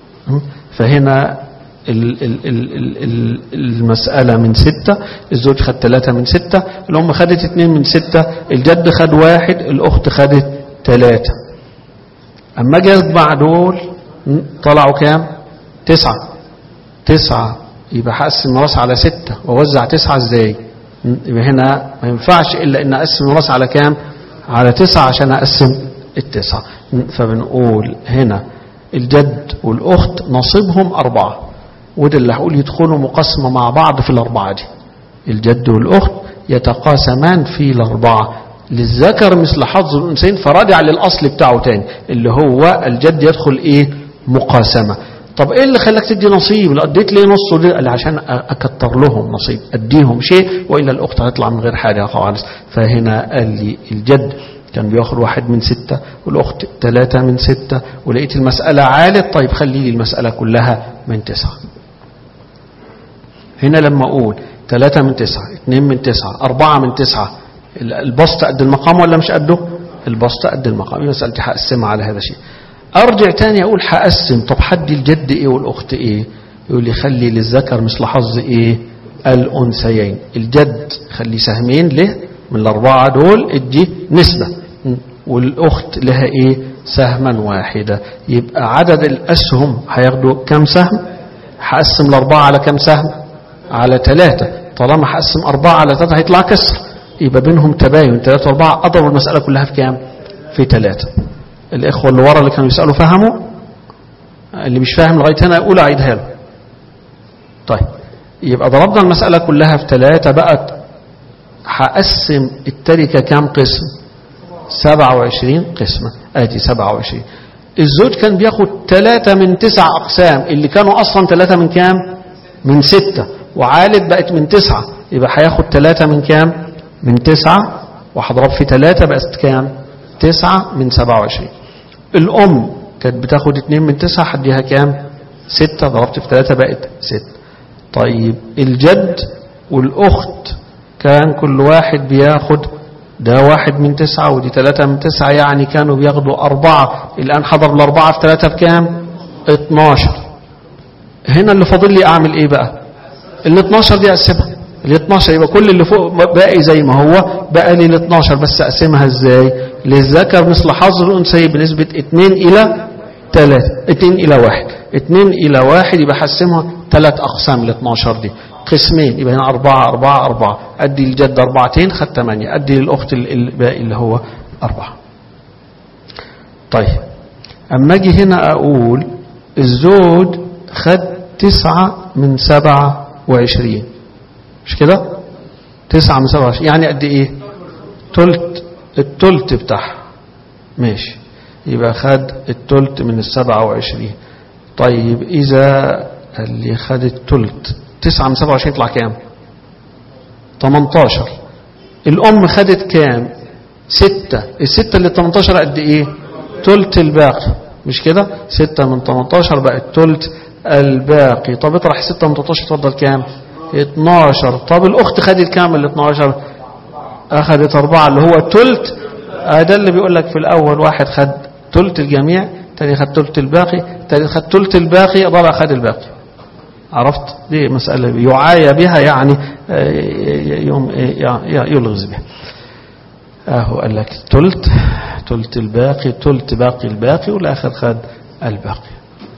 فهنا ال ال ال ال المسألة من ستة الزوج خد ثلاثة من ستة الأم خدت اثنين من ستة الجد خد واحد الأخت خدت ثلاثة أما جاز مع دول طلعوا كام تسعة تسعة يبقى هقسم الميراث على ستة ووزع تسعة ازاي يبقى هنا ما ينفعش إلا إن أقسم الميراث على كام على تسعة عشان أقسم التسعة فبنقول هنا الجد والأخت نصيبهم أربعة وده اللي هقول يدخلوا مقسمة مع بعض في الأربعة دي الجد والأخت يتقاسمان في الأربعة للذكر مثل حظ الأنثيين فراجع للأصل بتاعه تاني اللي هو الجد يدخل إيه مقاسمة طب إيه اللي خلاك تدي نصيب لا اديت ليه نص وليه قال عشان أكتر لهم نصيب أديهم شيء وإلا الأخت هتطلع من غير حاجة خالص فهنا قال لي الجد كان بياخد واحد من ستة والأخت ثلاثة من ستة ولقيت المسألة عالت طيب خلي لي المسألة كلها من تسعة هنا لما أقول ثلاثة من تسعة اثنين من تسعة أربعة من تسعة البسط قد المقام ولا مش قده البسط قد المقام مسألتي هقسمها على هذا الشيء أرجع تاني أقول هقسم طب حد الجد إيه والأخت إيه يقول لي خلي للذكر مثل حظ إيه الأنثيين الجد خلي سهمين له من الأربعة دول ادي نسبة والأخت لها إيه سهما واحدة يبقى عدد الأسهم هياخدوا كم سهم هقسم الأربعة على كم سهم على ثلاثة طالما هقسم أربعة على ثلاثة هيطلع كسر يبقى بينهم تباين ثلاثة وأربعة أضرب المسألة كلها في كام في ثلاثة الإخوة اللي ورا اللي كانوا يسألوا فهموا اللي مش فاهم لغاية هنا يقول أعيدها له طيب يبقى ضربنا المسألة كلها في ثلاثة بقت هقسم التركة كام قسم 27 قسمة ادي 27 الزوج كان بياخد ثلاثة من تسع أقسام اللي كانوا أصلا ثلاثة من كام من ستة وعالد بقت من تسعة يبقى هياخد ثلاثة من كام من تسعة وهضرب في ثلاثة بقت كام تسعة من 27 الأم كانت بتاخد اتنين من تسعة هديها كام ستة ضربت في ثلاثة بقت ستة طيب الجد والأخت كان كل واحد بياخد ده واحد من تسعة ودي ثلاثة من تسعة يعني كانوا بياخدوا أربعة الآن حضر الأربعة في ثلاثة بكام 12 هنا اللي فاضل لي أعمل إيه بقى ال 12 دي أقسمها ال 12 يبقى كل اللي فوق باقي زي ما هو بقى لي ال 12 بس أقسمها إزاي للذكر مثل حظ الأنثى بنسبة 2 إلى 3 2 إلى 1 2 إلى 1 يبقى حسمها ثلاث أقسام ال 12 دي قسمين يبقى هنا أربعة أربعة أربعة أدي الجد أربعتين خد ثمانية أدي للأخت الباقي اللي هو أربعة طيب أما أجي هنا أقول الزوج خد تسعة من سبعة وعشرين مش كده تسعة من سبعة وعشرين يعني قد إيه تلت التلت بتاعها ماشي يبقى خد التلت من السبعة وعشرين طيب إذا اللي خد التلت تسعة من سبعة وعشرين يطلع كام 18 الأم خدت كام ستة الستة اللي 18 قد إيه تلت الباقي مش كده ستة من 18 بقت تلت الباقي طب اطرح ستة من 18 تفضل كام 12 طب الأخت خدت كام ال 12 أخدت أربعة اللي هو تلت ده اللي بيقول لك في الأول واحد خد تلت الجميع تاني خد تلت الباقي تاني خد تلت الباقي ضرع خد الباقي عرفت دي مسألة يعايى بها يعني يوم يلغز بها اهو قال لك تلت تلت الباقي تلت باقي الباقي والآخر خد الباقي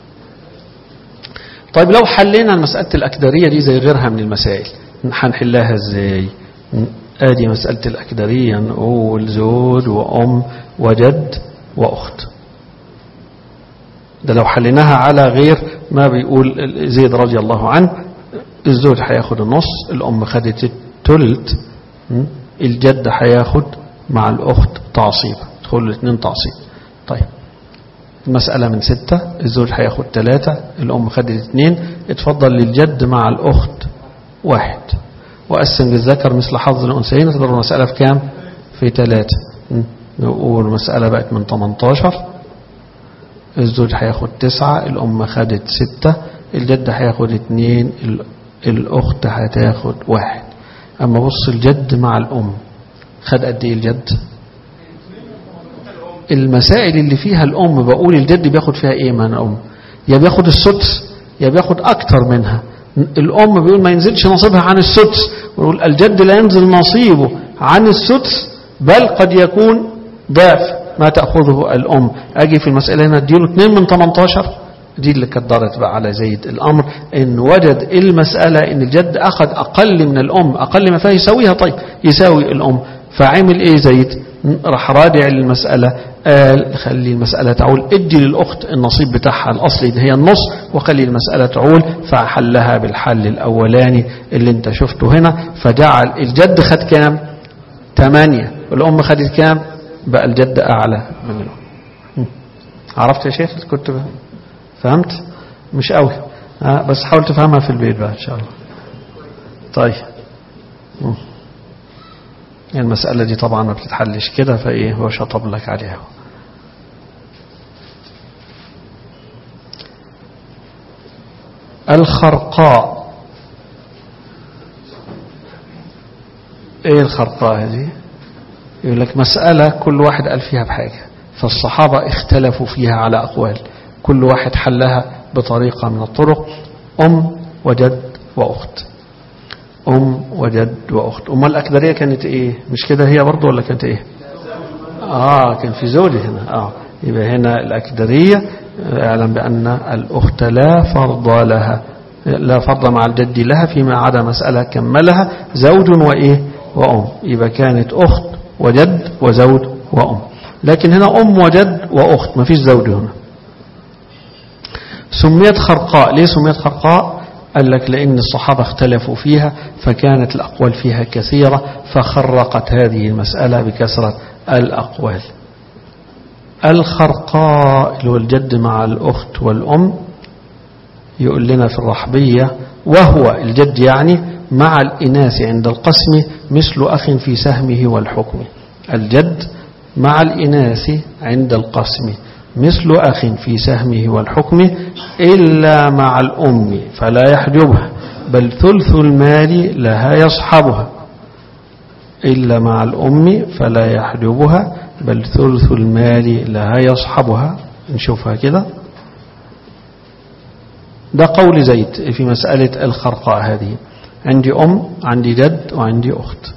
طيب لو حلينا مسألة الأكدرية دي زي غيرها من المسائل هنحلها ازاي ادي مسألة الأكدرية نقول زوج وأم وجد وأخت ده لو حليناها على غير ما بيقول زيد رضي الله عنه الزوج هياخد النص الأم خدت التلت الجد هياخد مع الأخت تعصيب تدخل الاثنين تعصيب طيب المسألة من ستة الزوج هياخد ثلاثة الأم خدت اثنين اتفضل للجد مع الأخت واحد وقسم للذكر مثل حظ الأنثيين تضرب المسألة في كام في ثلاثة نقول المسألة بقت من 18 الزوج هياخد تسعة الأم خدت ستة الجد هياخد اتنين الأخت هتاخد واحد أما بص الجد مع الأم خد قد إيه الجد المسائل اللي فيها الأم بقول الجد بياخد فيها إيه من الأم يا بياخد السدس يا بياخد أكتر منها الأم بيقول ما ينزلش نصيبها عن السدس ويقول الجد لا ينزل نصيبه عن السدس بل قد يكون ضعف ما تأخذه الأم أجي في المسألة هنا اديله 2 من 18 دي اللي كدرت بقى على زيد الأمر إن وجد المسألة إن الجد أخذ أقل من الأم أقل ما فيها يساويها طيب يساوي الأم فعمل إيه زيد راح رادع المسألة قال خلي المسألة تعول ادي للأخت النصيب بتاعها الأصلي ده هي النص وخلي المسألة تعول فحلها بالحل الأولاني اللي انت شفته هنا فجعل الجد خد كام ثمانية والأم خدت كام بقى الجد أعلى من الأم عرفت يا شيخ كنت فهمت مش قوي آه بس حاول تفهمها في البيت بقى إن شاء الله طيب المسألة دي طبعا ما بتتحلش كده فإيه هو شطب لك عليها الخرقاء ايه الخرقاء هذه يقول لك مسألة كل واحد قال فيها بحاجة فالصحابة اختلفوا فيها على أقوال كل واحد حلها بطريقة من الطرق أم وجد وأخت أم وجد وأخت أم الأكدرية كانت إيه مش كده هي برضو ولا كانت إيه آه كان في زوجي هنا آه يبقى هنا الأكدرية اعلم بأن الأخت لا فرض لها لا فرض مع الجد لها فيما عدا مسألة كملها زوج وإيه وأم يبقى كانت أخت وجد وزوج وأم لكن هنا أم وجد وأخت ما فيش زوج هنا سميت خرقاء ليه سميت خرقاء قال لك لأن الصحابة اختلفوا فيها فكانت الأقوال فيها كثيرة فخرقت هذه المسألة بكثرة الأقوال الخرقاء اللي هو الجد مع الأخت والأم يقول لنا في الرحبية وهو الجد يعني مع الإناث عند القسم مثل أخ في سهمه والحكم الجد مع الإناث عند القسم مثل أخ في سهمه والحكم إلا مع الأم فلا يحجبها بل ثلث المال لها يصحبها إلا مع الأم فلا يحجبها بل ثلث المال لها يصحبها نشوفها كده ده قول زيد في مسألة الخرقاء هذه عندي أم عندي جد وعندي أخت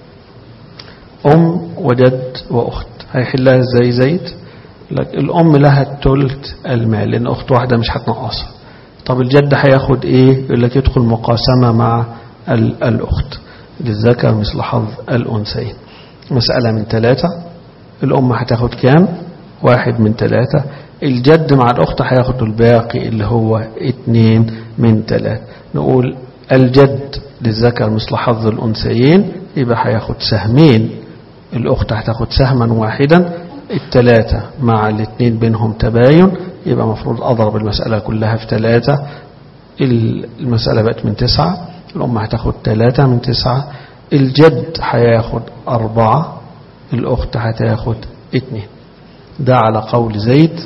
أم وجد وأخت هيحلها ازاي زيد لك الأم لها التلت المال لأن أخت واحدة مش هتنقصها طب الجد هياخد إيه يقول لك يدخل مقاسمة مع الأخت للذكر مثل حظ الأنثيين مسألة من ثلاثة الأم هتاخد كام واحد من ثلاثة الجد مع الأخت هياخد الباقي اللي هو اتنين من ثلاثة نقول الجد للذكر مثل حظ الأنثيين يبقى هياخد سهمين الأخت هتاخد سهما واحدا الثلاثة مع الاثنين بينهم تباين يبقى مفروض أضرب المسألة كلها في ثلاثة المسألة بقت من تسعة الأم هتاخد ثلاثة من تسعة الجد هياخد أربعة الأخت هتاخد اتنين ده على قول زيد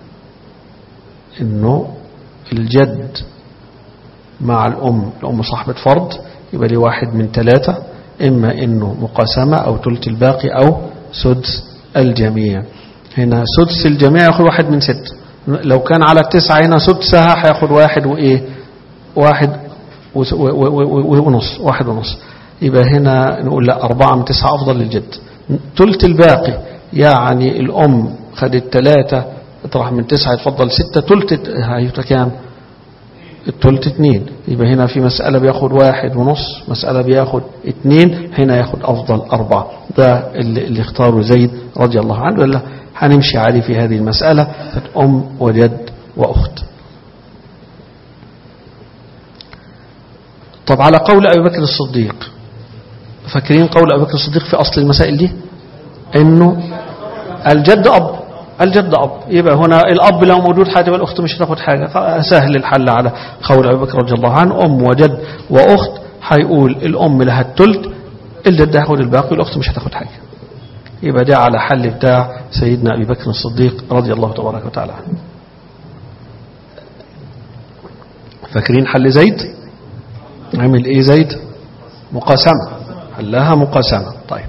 انه الجد مع الأم الأم صاحبة فرض يبقى لي واحد من ثلاثة إما إنه مقاسمة أو تلت الباقي أو سدس الجميع هنا سدس الجميع ياخد واحد من ست لو كان على التسعة هنا سدسها هياخد واحد وإيه واحد ونص واحد ونص يبقى هنا نقول لا أربعة من تسعة أفضل للجد تلت الباقي يعني الأم خدت ثلاثة اطرح من تسعة يتفضل ستة تلت هيبقى كام التلت اتنين يبقى هنا في مسألة بياخد واحد ونص مسألة بياخد اتنين هنا ياخد أفضل أربعة ده اللي, اللي اختاره زيد رضي الله عنه ولا هنمشي عليه في هذه المسألة أم وجد وأخت طب على قول أبي بكر الصديق فاكرين قول أبي بكر الصديق في أصل المسائل دي انه الجد أب الجد أب يبقى هنا الأب لو موجود حاجة والأخت مش هتاخد حاجة سهل الحل على قول أبي بكر رضي الله عنه أم وجد وأخت هيقول الأم لها التلت الجد هياخد الباقي والأخت مش هتاخد حاجة يبقى ده على حل بتاع سيدنا أبي بكر الصديق رضي الله تبارك وتعالى عنه فاكرين حل زيد عمل ايه زيد مقاسمة حلها مقاسمة طيب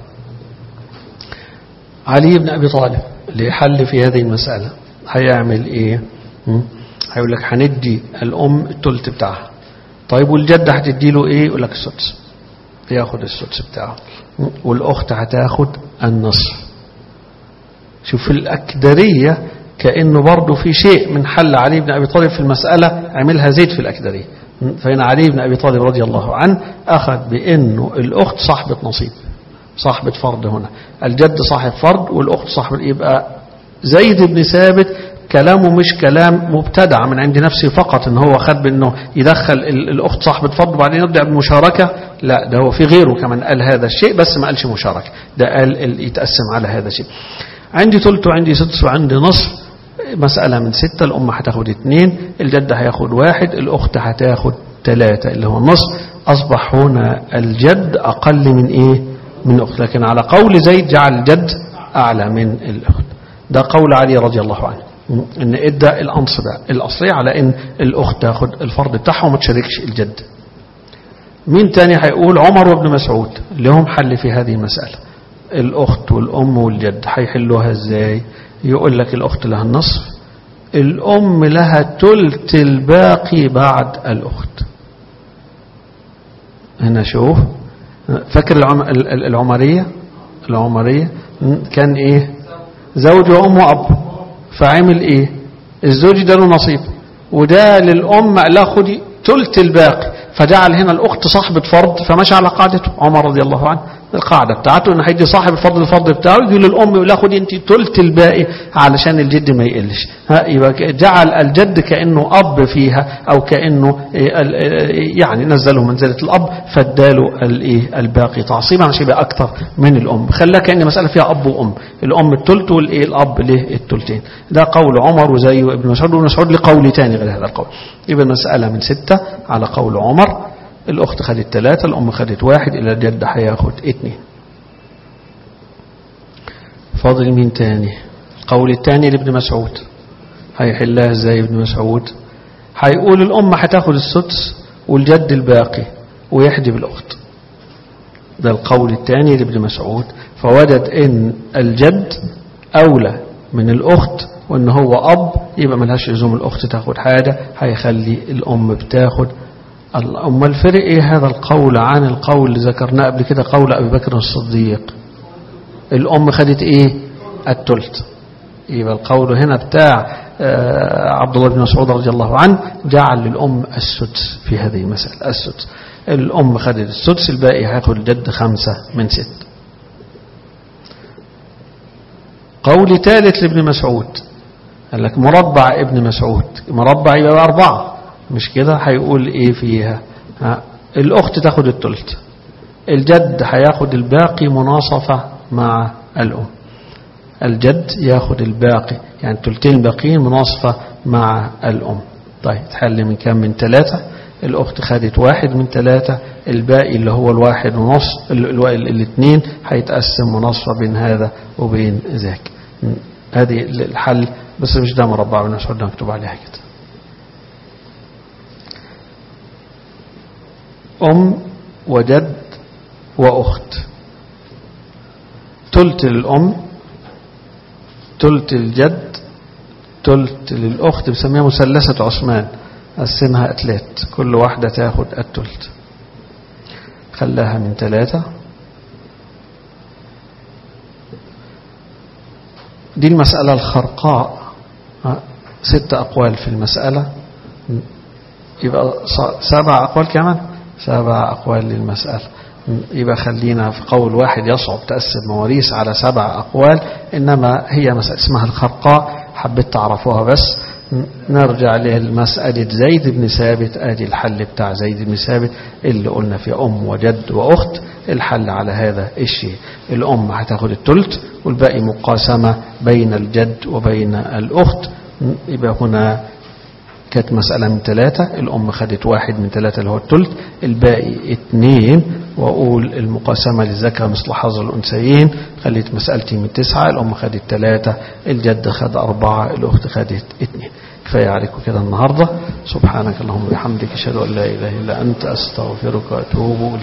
علي بن أبي طالب لحل في هذه المسألة هيعمل ايه هيقول لك هندي الأم التلت بتاعها طيب والجد هتدي له ايه يقول لك السدس ياخد السدس بتاعه والأخت هتاخد النصف شوف الأكدرية كأنه برضه في شيء من حل علي بن أبي طالب في المسألة عملها زيد في الأكدرية فهنا علي بن أبي طالب رضي الله عنه أخذ بأنه الأخت صاحبة نصيب صاحبة فرض هنا الجد صاحب فرض والأخت صاحب يبقى زيد بن ثابت كلامه مش كلام مبتدع من عند نفسه فقط ان هو خد بانه يدخل الأخت صاحبة فرض وبعدين يبدأ بالمشاركة لا ده هو في غيره كمان قال هذا الشيء بس ما قالش مشاركة ده قال يتقسم على هذا الشيء عندي ثلث وعندي سدس وعندي نصف مسألة من ستة الأم هتاخد اثنين الجد هياخد واحد الأخت هتاخد ثلاثة اللي هو النصف أصبح هنا الجد أقل من إيه من الأخت لكن على قول زيد جعل الجد أعلى من الأخت ده قول علي رضي الله عنه ان ادى الانصبة الاصلية على ان الاخت تاخد الفرض بتاعها وما تشاركش الجد مين تاني هيقول عمر وابن مسعود لهم حل في هذه المسألة الاخت والام والجد هيحلوها ازاي يقول لك الاخت لها النصف الام لها تلت الباقي بعد الاخت هنا شوف فاكر العمرية العمرية كان ايه زوج وام واب فعمل ايه الزوج ده له نصيب وده للأم لا خدي تلت الباقي فجعل هنا الأخت صاحبة فرض فمشى على قاعدته عمر رضي الله عنه القاعدة بتاعته انه هيدي صاحب الفضل الفضل بتاعه يقول للأم يقول لها خدي انت تلت الباقي علشان الجد ما يقلش ها يبقى جعل الجد كأنه أب فيها أو كأنه يعني نزله منزلة الأب فاداله الايه الباقي تعصيبا عشان يبقى أكثر من الأم خلاها كأن مسألة فيها أب وأم الأم التلت والإيه الأب له التلتين ده قول عمر وزيه ابن مسعود وابن مسعود لقول تاني غير هذا القول يبقى المسألة من ستة على قول عمر الأخت خدت ثلاثة الأم خدت واحد إلى الجد هياخد اتنين فاضل مين تاني القول التاني لابن مسعود هيحلها ازاي ابن مسعود هيقول الأم هتاخد السدس والجد الباقي ويحجب الأخت ده القول الثاني لابن مسعود فوجد ان الجد أولى من الأخت وان هو أب يبقى ملهاش لزوم الأخت تاخد حاجة هيخلي الأم بتاخد أما الفرق إيه هذا القول عن القول اللي ذكرناه قبل كده قول أبي بكر الصديق الأم خدت إيه التلت يبقى القول هنا بتاع عبد الله بن مسعود رضي الله عنه جعل للأم السدس في هذه المسألة السدس الأم خدت السدس الباقي هياخد الجد خمسة من ست قول ثالث لابن مسعود قال لك مربع ابن مسعود مربع يبقى أربعة مش كده هيقول ايه فيها ها الأخت تاخد التلت الجد هياخد الباقي مناصفة مع الأم الجد ياخد الباقي يعني التلتين الباقيين مناصفة مع الأم طيب تحل من كام من ثلاثة الأخت خدت واحد من ثلاثة الباقي اللي هو الواحد ونص الاثنين هيتقسم مناصفة بين هذا وبين ذاك هذه الحل بس مش ده مربع بالنسبة ده مكتوب عليها كده أم وجد وأخت تلت للأم تلت الجد تلت للأخت بسميها مثلثة عثمان قسمها أتلات كل واحدة تاخد التلت خلاها من ثلاثة دي المسألة الخرقاء ست أقوال في المسألة يبقى سبع أقوال كمان سبع أقوال للمسألة يبقى خلينا في قول واحد يصعب تقسم مواريث على سبع أقوال إنما هي مسألة اسمها الخرقاء حبيت تعرفوها بس نرجع لمسألة زيد بن ثابت ادي الحل بتاع زيد بن ثابت اللي قلنا فيه أم وجد وأخت الحل على هذا الشيء الأم هتاخد التلت والباقي مقاسمة بين الجد وبين الأخت يبقى هنا كانت مسألة من ثلاثة الأم خدت واحد من ثلاثة اللي هو التلت الباقي اثنين وأقول المقاسمة للذكر مثل حظ الأنثيين خليت مسألتي من تسعة الأم خدت ثلاثة الجد خد أربعة الأخت خدت اثنين كفاية عليكم كده النهاردة سبحانك اللهم وبحمدك أشهد أن لا إله إلا أنت أستغفرك وأتوب